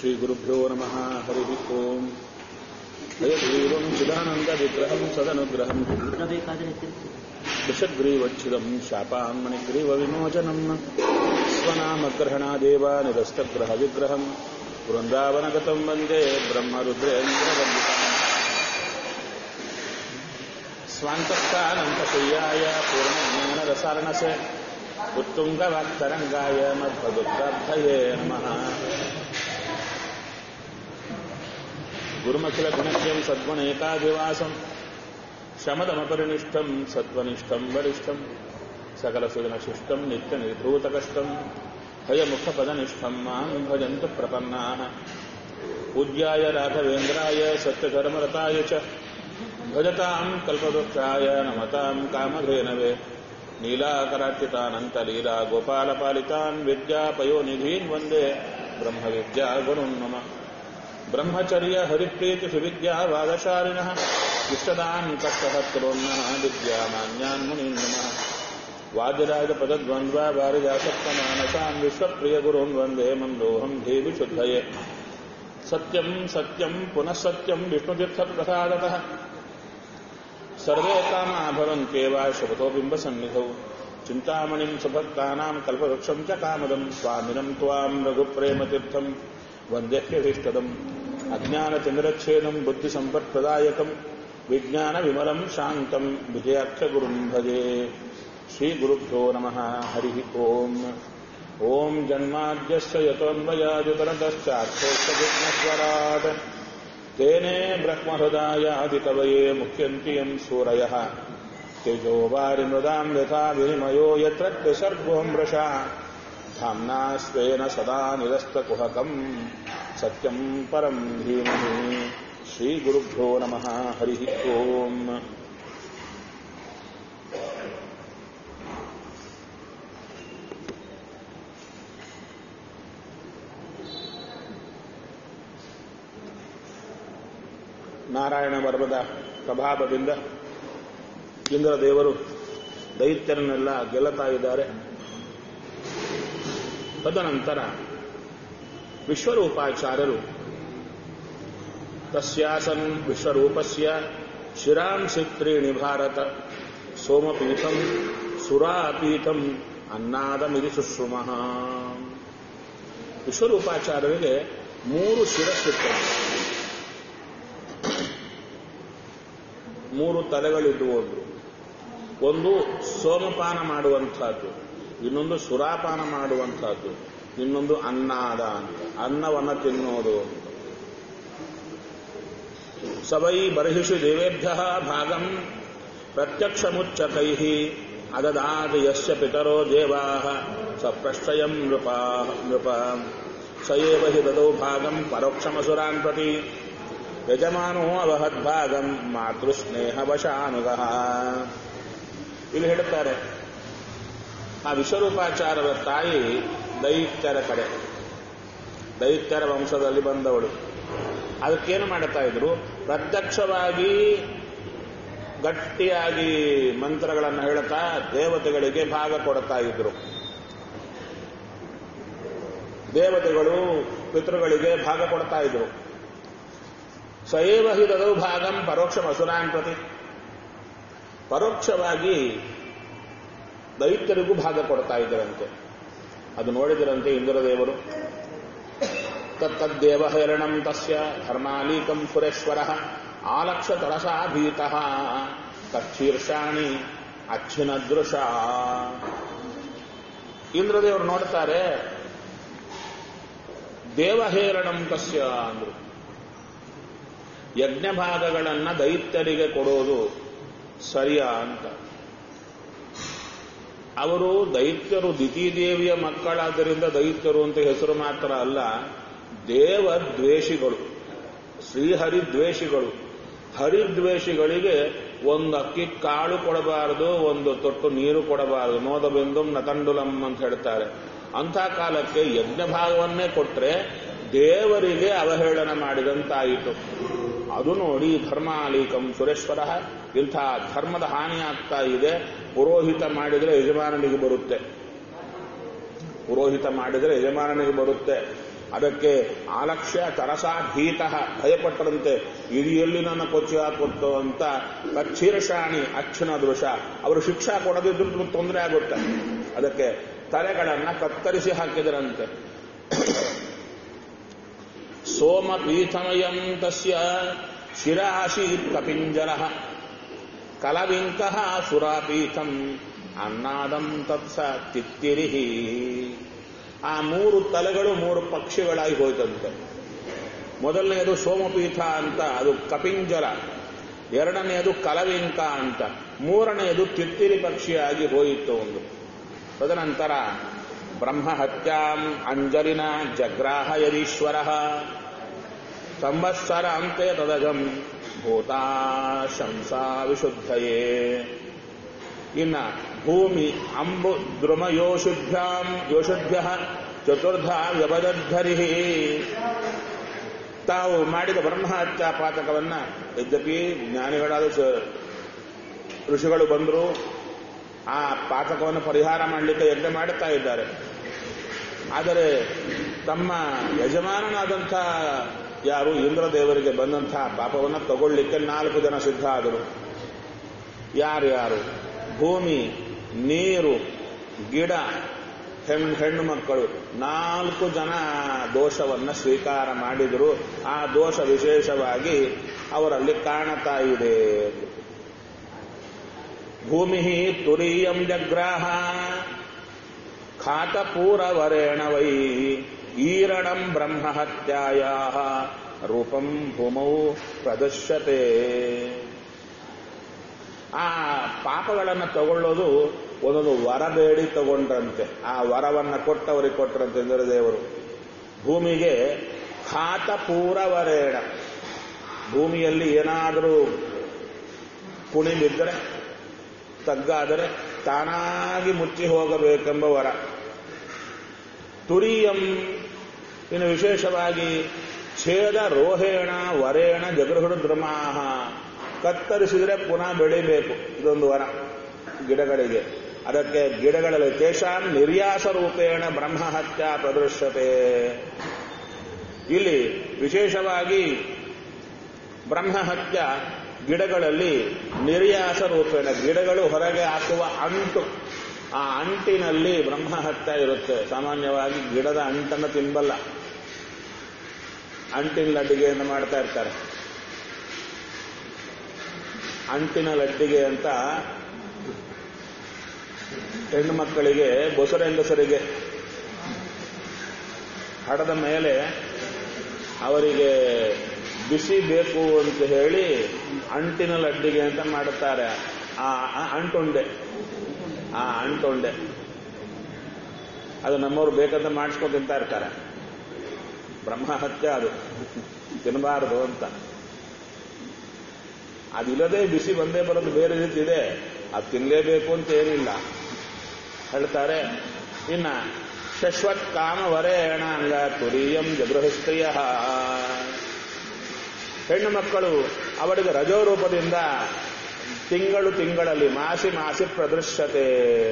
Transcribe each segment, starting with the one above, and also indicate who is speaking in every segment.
Speaker 1: श्रीगुरुभ्यो नमः हरिः ओम् हयग्रीवम् चिदानन्दविग्रहम् सदनुग्रहम्
Speaker 2: ಬೇಕಾದರೆ ತಿರುಗಿ
Speaker 1: वृषग्रीवच्छिदम् शापान्मणिग्रीवविमोचनम् स्वनामग्रहणादेव निरस्तग्रहविग्रहम् वृन्दावनगतम् वन्दे ब्रह्मरुद्रेन्द्रवन्दितम् स्वान्तस्तानन्तशय्याय पूर्णज्ञानरसारणसे उत्तुङ्गवाक्तरङ्गाय मध्वदुग्धार्थये नमः गुरुमखिलगुणक्यम् सद्गुणैकाधिवासम् शमदमपरिनिष्ठम् सत्त्वनिष्ठम् वरिष्ठम् सकलसुजनशिष्टम् नित्यनिर्धूतकष्टम् हयमुखपदनिष्ठम् माम् भजन्तु प्रपन्नाः पूज्याय राघवेन्द्राय सत्यधर्मरताय च भजताम् कल्पवृक्षाय नमताम् कामधेनवे नीलाकरार्चितानन्तलीला गोपालपालितान् विद्यापयोनिधीन् वन्दे ब्रह्मविद्यागुरुन् मम ब्रह्मचर्य हरिप्रीतिसुविद्यावादशालिनः इष्टदान् कष्टहत्रोन्नः विद्यामान्यान् मुनीन् नमः वादिराजपदद्वन्द्वा वारिजासप्तमानसान् विश्वप्रियगुरून् वन्दे मन्दोऽहम् देवि शुद्धये सत्यम् सत्यम् पुनः सत्यम् विष्णुतीर्थप्रसादतः सर्वे कामा भवन्त्येव श्रुतो बिम्बसन्निधौ चिन्तामणिम् सुभक्तानाम् कल्पवृक्षम् च कामदम् स्वामिनम् त्वाम् रघुप्रेमतीर्थम् वन्द्यह्यभीष्टदम् अज्ञानचन्द्रच्छेदम् बुद्धिसम्पत्प्रदायकम् विज्ञानविमलम् शान्तम् विजयाख्यगुरुम् भजे श्रीगुरुभ्यो नमः हरिः ओम् ॐ जन्माद्यस्य यतोऽन्वयादितरतश्चार्थोऽस्तविघ्नस्वरात् तेने ब्रह्महृदायादिकवये मुख्यन्ति यम् सूरयः तेजो वारिमृदाम् यथा विनिमयो यत्र त्रिसर्गो मृषा धाम्ना स्वेन सदा निरस्तकुहकम् सत्यम् परम् धीमहि श्रीगुरुभ्यो नमः हरिः ओम् ನಾರಾಯಣ ವರ್ಗದ ಪ್ರಭಾವದಿಂದ ಇಂದ್ರದೇವರು ದೈತ್ಯರನ್ನೆಲ್ಲ ಗೆಲ್ಲುತ್ತಾ ಇದ್ದಾರೆ ತದನಂತರ ವಿಶ್ವರೂಪಾಚಾರ್ಯರು ತಸ್ಯಾಸನ್ ವಿಶ್ವರೂಪಸ್ಯ ಶಿರಾಂಸಿ ತ್ರೀಣಿ ಭಾರತ ಸೋಮಪೀಠಂ ಸುರಾಪೀಠಂ ಅನ್ನಾದಮಿದಿ ಸುಶ್ರುಮಃ ವಿಶ್ವರೂಪಾಚಾರ್ಯರಿಗೆ ಮೂರು ಶಿರಸ್ಸಿತ್ತು ಮೂರು ತಲೆಗಳಿದ್ದುವು ಒಂದು ಒಂದು ಸೋಮಪಾನ ಮಾಡುವಂತಹದ್ದು ಇನ್ನೊಂದು ಸುರಾಪಾನ ಮಾಡುವಂತಹದ್ದು ಇನ್ನೊಂದು ಅನ್ನಾದ ಅಂತ ಅನ್ನವನ್ನ ತಿನ್ನೋದು ಅಂತ ಸವೈ ಬರ್ಹಿಷು ದೇವೇಭ್ಯ ಭಾಗಂ ಪ್ರತ್ಯಕ್ಷಮುಚ್ಚಕೈ ಅದದಾದ ಯಸ್ಯ ಪಿತರೋ ದೇವಾ ಸ ಪ್ರಶ್ರಯಂ ನೃಪ ನೃಪ ಸ ಏವ ಹಿ ದದೌ ಭಾಗಂ ಪರೋಕ್ಷಮಸುರಾನ್ ಪ್ರತಿ ಯಜಮಾನೋ ಅವಹದ್ಭಾಗಂ ಮಾತೃಸ್ನೇಹವಶಾನುಗಃ ಇಲ್ಲಿ ಹೇಳುತ್ತಾರೆ ಆ ವಿಶ್ವರೂಪಾಚಾರ್ಯರ ತಾಯಿ ದೈತ್ಯರ ಕಡೆ ದೈತ್ಯರ ವಂಶದಲ್ಲಿ ಬಂದವಳು ಅದಕ್ಕೇನು ಮಾಡುತ್ತಾ ಇದ್ರು ಪ್ರತ್ಯಕ್ಷವಾಗಿ ಗಟ್ಟಿಯಾಗಿ ಮಂತ್ರಗಳನ್ನು ಹೇಳುತ್ತಾ ದೇವತೆಗಳಿಗೆ ಭಾಗ ಕೊಡ್ತಾ ಇದ್ರು ದೇವತೆಗಳು ಪಿತೃಗಳಿಗೆ ಭಾಗ ಕೊಡ್ತಾ ಇದ್ರು ಸಯೇವ ಹಿ ದದೌ ಭಾಗಂ ಪರೋಕ್ಷ ಮಸುರಾನ್ ಪ್ರತಿ ಪರೋಕ್ಷವಾಗಿ ದೈತ್ಯರಿಗೂ ಭಾಗ ಕೊಡ್ತಾ ಇದ್ದರಂತೆ ಅದು ನೋಡಿದರಂತೆ ಇಂದ್ರದೇವರು ತತ್ತದ್ದೇವ ಹೇರಣಂ ತಸ್ಯ ಧರ್ಮಾಲೀಕಂ ಸುರೇಶ್ವರ ಆಲಕ್ಷ ತಳಸಾ ಭೀತಃ ತಕ್ಷೀರ್ಷಾಣಿ ಅಚ್ಛಿನ ದೃಶ ಇಂದ್ರದೇವರು ನೋಡ್ತಾರೆ ದೇವಹೇರಣಂ ತಸ್ಯ ಅಂದ್ರು ಯಜ್ಞ ಭಾಗಗಳನ್ನ ದೈತ್ಯರಿಗೆ ಕೊಡೋದು ಸರಿಯಾ ಅಂತ ಅವರು ದೈತ್ಯರು ದಿತಿದೇವಿಯ ಮಕ್ಕಳಾದ್ದರಿಂದ ದೈತ್ಯರು ಅಂತ ಹೆಸರು ಮಾತ್ರ ಅಲ್ಲ ದೇವ ದ್ವೇಷಿಗಳು ಶ್ರೀಹರಿ ದ್ವೇಷಿಗಳು ಹರಿದ್ವೇಷಿಗಳಿಗೆ ಒಂದು ಅಕ್ಕಿ ಕಾಳು ಕೊಡಬಾರದು ಒಂದು ತೊಟ್ಟು ನೀರು ಕೊಡಬಾರದು ನೋದಬೆಂದು ನತಂಡುಲಂ ಅಂತ ಹೇಳ್ತಾರೆ ಅಂಥ ಕಾಲಕ್ಕೆ ಯಜ್ಞ ಭಾಗವನ್ನೇ ಕೊಟ್ರೆ ದೇವರಿಗೆ ಅವಹೇಳನ ಮಾಡಿದಂತಾಯಿತು ಅದು ನೋಡಿ ಧರ್ಮಾಲೀಕಂ ಸುರೇಶ್ವರ ಇಂಥ ಧರ್ಮದ ಹಾನಿ ಆಗ್ತಾ ಇದೆ ಪುರೋಹಿತ ಮಾಡಿದರೆ ಯಜಮಾನನಿಗೆ ಬರುತ್ತೆ ಪುರೋಹಿತ ಮಾಡಿದರೆ ಯಜಮಾನನಿಗೆ ಬರುತ್ತೆ ಅದಕ್ಕೆ ಆಲಕ್ಷ್ಯ ತರಸ ಭೀತ ಭಯಪಟ್ಟರಂತೆ ಇದು ಎಲ್ಲಿ ನನ್ನ ಕೊಚ್ಚಿ ಹಾಕುತ್ತೋ ಅಂತ ಕಚ್ಚಿರಶಾಣಿ ಅಕ್ಷನ ದೃಶ ಅವರು ಶಿಕ್ಷಾ ಕೊಡದಿದ್ರು ತೊಂದರೆ ಆಗುತ್ತೆ ಅದಕ್ಕೆ ತಲೆಗಳನ್ನ ಕತ್ತರಿಸಿ ಹಾಕಿದರಂತೆ ಸೋಮಪೀಠಮಯಂ ತಸ್ಯ ಶಿರಾಶೀತ್ ಕಪಿಂಜರ ಕಲವಿಂಕ ಸುರಾಪೀಠಂ ಅನ್ನಾದಂ ತತ್ಸ ತಿತ್ತಿರಿಹಿ ಆ ಮೂರು ತಲೆಗಳು ಮೂರು ಪಕ್ಷಿಗಳಾಗಿ ಹೋಯ್ತಂತೆ ಮೊದಲನೆಯದು ಸೋಮಪೀಠ ಅಂತ ಅದು ಕಪಿಂಜರ ಎರಡನೆಯದು ಕಲವಿಂಕ ಅಂತ ಮೂರನೆಯದು ತಿತ್ತಿರಿ ಪಕ್ಷಿಯಾಗಿ ಹೋಯಿತು ಒಂದು ತದನಂತರ ಬ್ರಹ್ಮಹತ್ಯಾಂ ಅಂಜಲಿನ ಜಗ್ರಾಹ ಯದೀಶ್ವರ ಸಂವತ್ಸರ ಅಂತೆ ತದಗಂ ಭೂತಾ ಶಂಸಾ ವಿಶುದ್ಧಯೇ ಇನ್ನ ಭೂಮಿ ಅಂಬು ದ್ರುಮ ಯೋಷುಭ್ಯಾಂ ಯೋಷುಭ್ಯ ಚತುರ್ಧ ವ್ಯವದದ್ಧರಿ ತಾವು ಮಾಡಿದ ಬ್ರಹ್ಮಹತ್ಯಾ ಪಾತಕವನ್ನ ಯದ್ಯಪಿ ಜ್ಞಾನಿಗಳಾದ ಸ- ಋಷಿಗಳು ಬಂದರು ಆ ಪಾತಕವನ್ನು ಪರಿಹಾರ ಮಾಡಲಿಕ್ಕೆ ಯಜ್ಞ ಮಾಡುತ್ತಾ ಇದ್ದಾರೆ ಆದರೆ ತಮ್ಮ ಯಜಮಾನನಾದಂಥ ಯಾರು ಇಂದ್ರದೇವರಿಗೆ ಬಂದಂತಹ ಪಾಪವನ್ನು ತಗೊಳ್ಳಿಕ್ಕೆ ನಾಲ್ಕು ಜನ ಸಿದ್ಧ ಆದರು ಯಾರ್ಯಾರು ಭೂಮಿ ನೀರು ಗಿಡ ಹೆಣ್ಣು ಹೆಣ್ಣು ಮಕ್ಕಳು ನಾಲ್ಕು ಜನ ದೋಷವನ್ನ ಸ್ವೀಕಾರ ಮಾಡಿದರು ಆ ದೋಷ ವಿಶೇಷವಾಗಿ ಅವರಲ್ಲಿ ಕಾಣತಾ ಇದೆ ಭೂಮಿ ತುರೀಯಂ ಜಗ್ರಾಹ ಖಾತಪೂರವರೇಣ ವೈ ಈರಣಂ ಬ್ರಹ್ಮಹತ್ಯಾಯ ರೂಪಂ ಭೂಮೌ ಪ್ರದರ್ಶತೆ ಆ ಪಾಪಗಳನ್ನು ತಗೊಳ್ಳೋದು ಒಂದೊಂದು ವರ ಬೇಡಿ ತಗೊಂಡ್ರಂತೆ ಆ ವರವನ್ನ ಕೊಟ್ಟವರಿಗೆ ಕೊಟ್ಟರಂತೆ ಇಂದ್ರದೇವರು ಭೂಮಿಗೆ ಖಾತಪೂರವರೇಣ ಭೂಮಿಯಲ್ಲಿ ಏನಾದರೂ ಕುಣಿ ಬಿದ್ದರೆ ತಗ್ಗಾದರೆ ತಾನಾಗಿ ಮುಚ್ಚಿ ಹೋಗಬೇಕೆಂಬ ವರ ತುರಿಯಂ ಇನ್ನು ವಿಶೇಷವಾಗಿ ಛೇದ ರೋಹೇಣ ವರೇಣ ಜಗೃಹುಡು ದ್ರಮಾಹ ಕತ್ತರಿಸಿದರೆ ಪುನಃ ಬೆಳಿಬೇಕು ಇದೊಂದು ವರ ಗಿಡಗಳಿಗೆ ಅದಕ್ಕೆ ಗಿಡಗಳಲ್ಲಿ ತೇಷಾಂ ನಿರ್ಯಾಸ ರೂಪೇಣ ಬ್ರಹ್ಮಹತ್ಯಾ ಪ್ರದೃಶ್ಯತೆ ಇಲ್ಲಿ ವಿಶೇಷವಾಗಿ ಬ್ರಹ್ಮಹತ್ಯ ಗಿಡಗಳಲ್ಲಿ ನಿರ್ಯಾಸ ರೂಪೇಣ ಗಿಡಗಳು ಹೊರಗೆ ಹಾಕುವ ಅಂಟು ಆ ಅಂಟಿನಲ್ಲಿ ಬ್ರಹ್ಮಹತ್ಯ ಇರುತ್ತೆ ಸಾಮಾನ್ಯವಾಗಿ ಗಿಡದ ಅಂಟನ್ನು ತಿನ್ಬಲ್ಲ ಅಂಟಿನ ಲಡ್ಡಿಗೆಯನ್ನು ಮಾಡ್ತಾ ಇರ್ತಾರೆ ಅಂಟಿನ ಲಡ್ಡಿಗೆ ಅಂತ ಹೆಣ್ಣು ಮಕ್ಕಳಿಗೆ ಬೊಸರೆಂಗಸರಿಗೆ ಹಡದ ಮೇಲೆ ಅವರಿಗೆ ಬಿಸಿ ಬೇಕು ಅಂತ ಹೇಳಿ ಅಂಟಿನ ಲಡ್ಡಿಗೆ ಅಂತ ಮಾಡುತ್ತಾರೆ ಆ ಆ ಅಂಟುಂಡೆ ಆ ಅಂಟುಂಡೆ ಅದು ನಮ್ಮವ್ರು ಬೇಕಂತ ಮಾಡಿಸ್ಕೊಂಡು ತಿಂತಾ ಇರ್ತಾರೆ ಬ್ರಹ್ಮಹತ್ಯೆ ಅದು ತಿನ್ನಬಾರದು ಅಂತ ಅದಿಲ್ಲದೆ ಬಿಸಿ ಬಂದೇ ಬರೋದು ಬೇರೆ ರೀತಿ ಇದೆ ಅದು ತಿನ್ನಲೇಬೇಕು ಅಂತ ಏನಿಲ್ಲ ಹೇಳ್ತಾರೆ ಇನ್ನ ಶಶ್ವತ್ ಕಾಮ ವರೇಣ ಅಂಗ ತುರಿಯಂ ಜಗೃಹಸ್ತ್ರೀಯ ಹೆಣ್ಣು ಮಕ್ಕಳು ಅವರಿಗೆ ರಜೋರೂಪದಿಂದ ತಿಂಗಳು ತಿಂಗಳಲ್ಲಿ ಮಾಸಿ ಮಾಸಿ ಪ್ರದೃಶ್ಯತೆ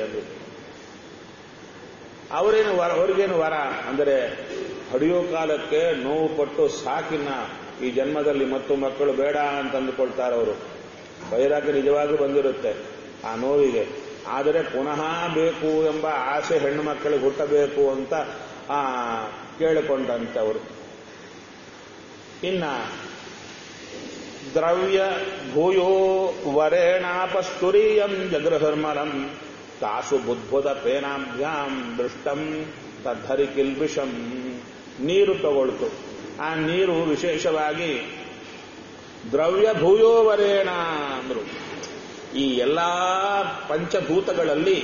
Speaker 1: ಅವರೇನು ವರ ಅವ್ರಿಗೇನು ವರ ಅಂದರೆ ಹಡಿಯೋ ಕಾಲಕ್ಕೆ ನೋವು ಪಟ್ಟು ಸಾಕಿನ ಈ ಜನ್ಮದಲ್ಲಿ ಮತ್ತು ಮಕ್ಕಳು ಬೇಡ ಅಂತ ಅಂದುಕೊಳ್ತಾರೆ ಅವರು ವೈರಾಗ್ಯ ನಿಜವಾಗೂ ಬಂದಿರುತ್ತೆ ಆ ನೋವಿಗೆ ಆದರೆ ಪುನಃ ಬೇಕು ಎಂಬ ಆಸೆ ಹೆಣ್ಣು ಮಕ್ಕಳಿಗೆ ಹುಟ್ಟಬೇಕು ಅಂತ ಆ ಕೇಳಿಕೊಂಡಂತೆ ಅವರು ಇನ್ನ ದ್ರವ್ಯ ಭೂಯೋ ವರೇಣಾಪಸ್ತುರೀಯಂ ಜಗೃಹರ್ಮಲಂ ತಾಸು ಬುದ್ಬುದ ಪೇನಾಭ್ಯಾಂ ದೃಷ್ಟಂ ತದ್ಧರಿ ಕಿಲ್ಬಿಷಂ ನೀರು ತಗೊಳ್ತು ಆ ನೀರು ವಿಶೇಷವಾಗಿ ದ್ರವ್ಯ ಭೂಯೋವರೇಣ ಅಂದ್ರು ಈ ಎಲ್ಲಾ ಪಂಚಭೂತಗಳಲ್ಲಿ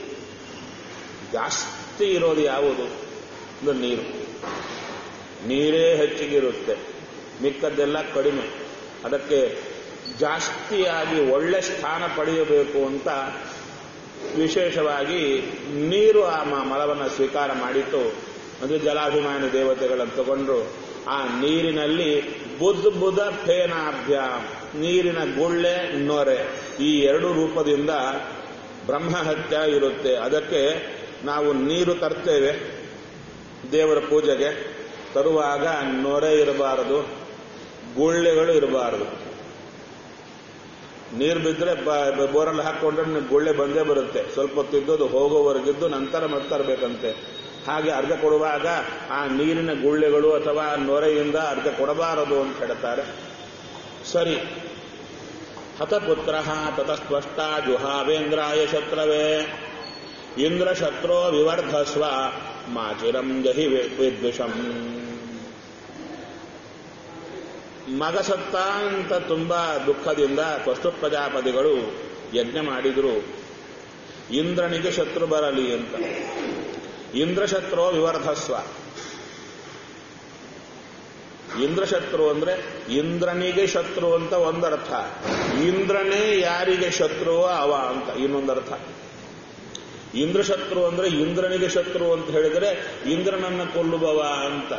Speaker 1: ಜಾಸ್ತಿ ಇರೋದು ಯಾವುದು ಅಂದ್ರೆ ನೀರು ನೀರೇ ಹೆಚ್ಚಿಗಿರುತ್ತೆ ಮಿಕ್ಕದ್ದೆಲ್ಲ ಕಡಿಮೆ ಅದಕ್ಕೆ ಜಾಸ್ತಿಯಾಗಿ ಒಳ್ಳೆ ಸ್ಥಾನ ಪಡೆಯಬೇಕು ಅಂತ ವಿಶೇಷವಾಗಿ ನೀರು ಆ ಮ- ಮಲವನ್ನು ಸ್ವೀಕಾರ ಮಾಡಿತ್ತು ಅದು ಜಲಾಭಿಮಾನಿ ದೇವತೆಗಳನ್ನು ತಗೊಂಡು ಆ ನೀರಿನಲ್ಲಿ ಬುದ್ಧ ಬುಧ ಫೇನಾಭ್ಯ ನೀರಿನ ಗುಳ್ಳೆ ನೊರೆ ಈ ಎರಡು ರೂಪದಿಂದ ಬ್ರಹ್ಮಹತ್ಯ ಇರುತ್ತೆ ಅದಕ್ಕೆ ನಾವು ನೀರು ತರ್ತೇವೆ ದೇವರ ಪೂಜೆಗೆ ತರುವಾಗ ನೊರೆ ಇರಬಾರದು ಗುಳ್ಳೆಗಳು ಇರಬಾರದು ನೀರು ಬಿದ್ದರೆ ಬೋರಲ್ಲಿ ಹಾಕೊಂಡ್ರೆ ಗುಳ್ಳೆ ಬಂದೇ ಬರುತ್ತೆ ಸ್ವಲ್ಪ ಹೊತ್ತಿದ್ದು ಹೋಗೋವರೆಗಿದ್ದು ನಂತರ ಮತ್ತೆ ತರಬೇಕಂತೆ ಹಾಗೆ ಅರ್ಘ ಕೊಡುವಾಗ ಆ ನೀರಿನ ಗುಳ್ಳೆಗಳು ಅಥವಾ ನೊರೆಯಿಂದ ಅರ್ಘ ಕೊಡಬಾರದು ಅಂತ ಹೇಳ್ತಾರೆ ಸರಿ ಹತಪುತ್ರ ತತಸ್ಪಷ್ಟ ಜುಹಾವೇಂದ್ರಾಯ ಶತ್ರವೇ ಇಂದ್ರ ಶತ್ರೋ ವಿವರ್ಧಸ್ವ ಮಾಚಿರಂ ಜಹಿ ವಿದ್ವಿಷಂ ಮಗ ಸತ್ತ ಅಂತ ತುಂಬಾ ದುಃಖದಿಂದ ತ್ವಷ್ಟು ಪ್ರಜಾಪತಿಗಳು ಯಜ್ಞ ಮಾಡಿದ್ರು ಇಂದ್ರನಿಗೆ ಶತ್ರು ಬರಲಿ ಅಂತ ಇಂದ್ರಶತ್ರು ವಿವರ್ಧಸ್ವ ಇಂದ್ರಶತ್ರು ಅಂದ್ರೆ ಇಂದ್ರನಿಗೆ ಶತ್ರು ಅಂತ ಒಂದರ್ಥ ಇಂದ್ರನೇ ಯಾರಿಗೆ ಶತ್ರುವೋ ಅವ ಅಂತ ಇನ್ನೊಂದರ್ಥ ಇಂದ್ರಶತ್ರು ಅಂದ್ರೆ ಇಂದ್ರನಿಗೆ ಶತ್ರು ಅಂತ ಹೇಳಿದರೆ ಇಂದ್ರನನ್ನ ಕೊಲ್ಲುವವ ಅಂತ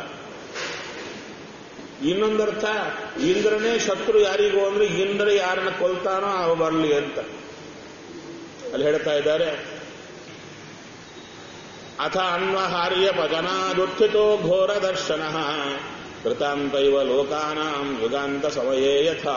Speaker 1: ಇನ್ನೊಂದರ್ಥ ಇಂದ್ರನೇ ಶತ್ರು ಯಾರಿಗೂ ಅಂದ್ರೆ ಇಂದ್ರ ಯಾರನ್ನ ಕೊಲ್ತಾನೋ ಅವ ಬರಲಿ ಅಂತ ಅಲ್ಲಿ ಹೇಳ್ತಾ ಇದ್ದಾರೆ ಅಥ ಅನ್ವಹಾರ್ಯ ಪಜನಾದುತ್ಥಿತೋ ಘೋರ ದರ್ಶನ ಕೃತಾಂತೈವ ಲೋಕಾನಾಂ ಯುಗಾಂತ ಸಮಯೇ ಯಥಾ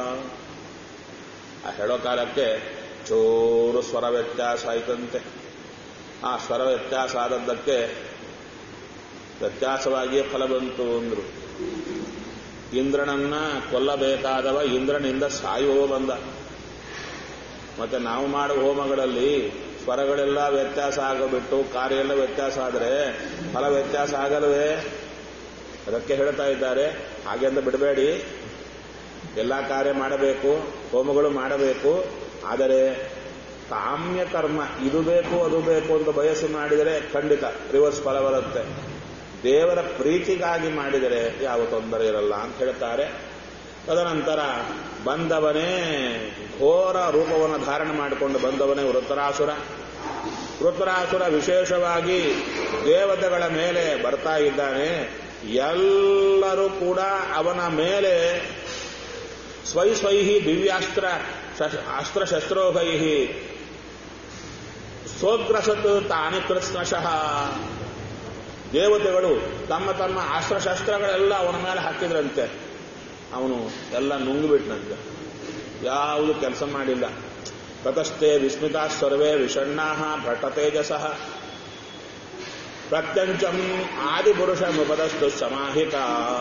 Speaker 1: ಆ ಹೇಳೋ ಕಾಲಕ್ಕೆ ಚೂರು ಸ್ವರ ವ್ಯತ್ಯಾಸ ಆಯ್ತಂತೆ ಆ ಸ್ವರ ವ್ಯತ್ಯಾಸ ಆದದ್ದಕ್ಕೆ ವ್ಯತ್ಯಾಸವಾಗಿಯೇ ಫಲ ಬಂತು ಅಂದ್ರು ಇಂದ್ರನನ್ನ ಕೊಲ್ಲಬೇಕಾದವ ಇಂದ್ರನಿಂದ ಸಾಯುವ ಬಂದ ಮತ್ತೆ ನಾವು ಮಾಡುವ ಹೋಮಗಳಲ್ಲಿ ಸ್ವರಗಳೆಲ್ಲ ವ್ಯತ್ಯಾಸ ಆಗಬಿಟ್ಟು ಕಾರ್ಯ ಎಲ್ಲ ವ್ಯತ್ಯಾಸ ಆದರೆ ಫಲ ವ್ಯತ್ಯಾಸ ಆಗಲ್ವೇ ಅದಕ್ಕೆ ಹೇಳ್ತಾ ಇದ್ದಾರೆ ಹಾಗೆ ಅಂತ ಬಿಡಬೇಡಿ ಎಲ್ಲ ಕಾರ್ಯ ಮಾಡಬೇಕು ಹೋಮಗಳು ಮಾಡಬೇಕು ಆದರೆ ಕಾಮ್ಯ ಕರ್ಮ ಇದು ಬೇಕು ಅದು ಬೇಕು ಅಂತ ಬಯಸಿ ಮಾಡಿದರೆ ಖಂಡಿತ ರಿವರ್ಸ್ ಫಲ ಬರುತ್ತೆ ದೇವರ ಪ್ರೀತಿಗಾಗಿ ಮಾಡಿದರೆ ಯಾವ ತೊಂದರೆ ಇರಲ್ಲ ಅಂತ ಹೇಳ್ತಾರೆ ತದನಂತರ ಬಂದವನೇ ಘೋರ ರೂಪವನ್ನು ಧಾರಣೆ ಮಾಡಿಕೊಂಡು ಬಂದವನೇ ವೃತ್ತರಾಸುರ ವೃತ್ತರಾಸುರ ವಿಶೇಷವಾಗಿ ದೇವತೆಗಳ ಮೇಲೆ ಬರ್ತಾ ಇದ್ದಾನೆ ಎಲ್ಲರೂ ಕೂಡ ಅವನ ಮೇಲೆ ಸ್ವೈ ಸ್ವೈಹಿ ದಿವ್ಯಾಸ್ತ್ರ ಅಸ್ತ್ರ ಶಸ್ತ್ರೋಭೈ ಸೋಗ್ರಸತ್ ತಾನಿ ಕೃಷ್ಣಶಃ ದೇವತೆಗಳು ತಮ್ಮ ತಮ್ಮ ಅಸ್ತ್ರಶಸ್ತ್ರಗಳೆಲ್ಲ ಅವನ ಮೇಲೆ ಹಾಕಿದ್ರಂತೆ ಅವನು ಎಲ್ಲ ನುಂಗಿಬಿಟ್ನಂತೆ ಯಾವುದು ಕೆಲಸ ಮಾಡಿಲ್ಲ ತತಸ್ಥೆ ವಿಸ್ಮಿತಾ ಸರ್ವೇ ವಿಷಣ್ಣಾ ಭಟ್ಟತೇಜಸಃ ಪ್ರತ್ಯಂಚಂ ಆದಿಪುರುಷ ಮುಪದಸ್ತು ಸಮಾಹಿತ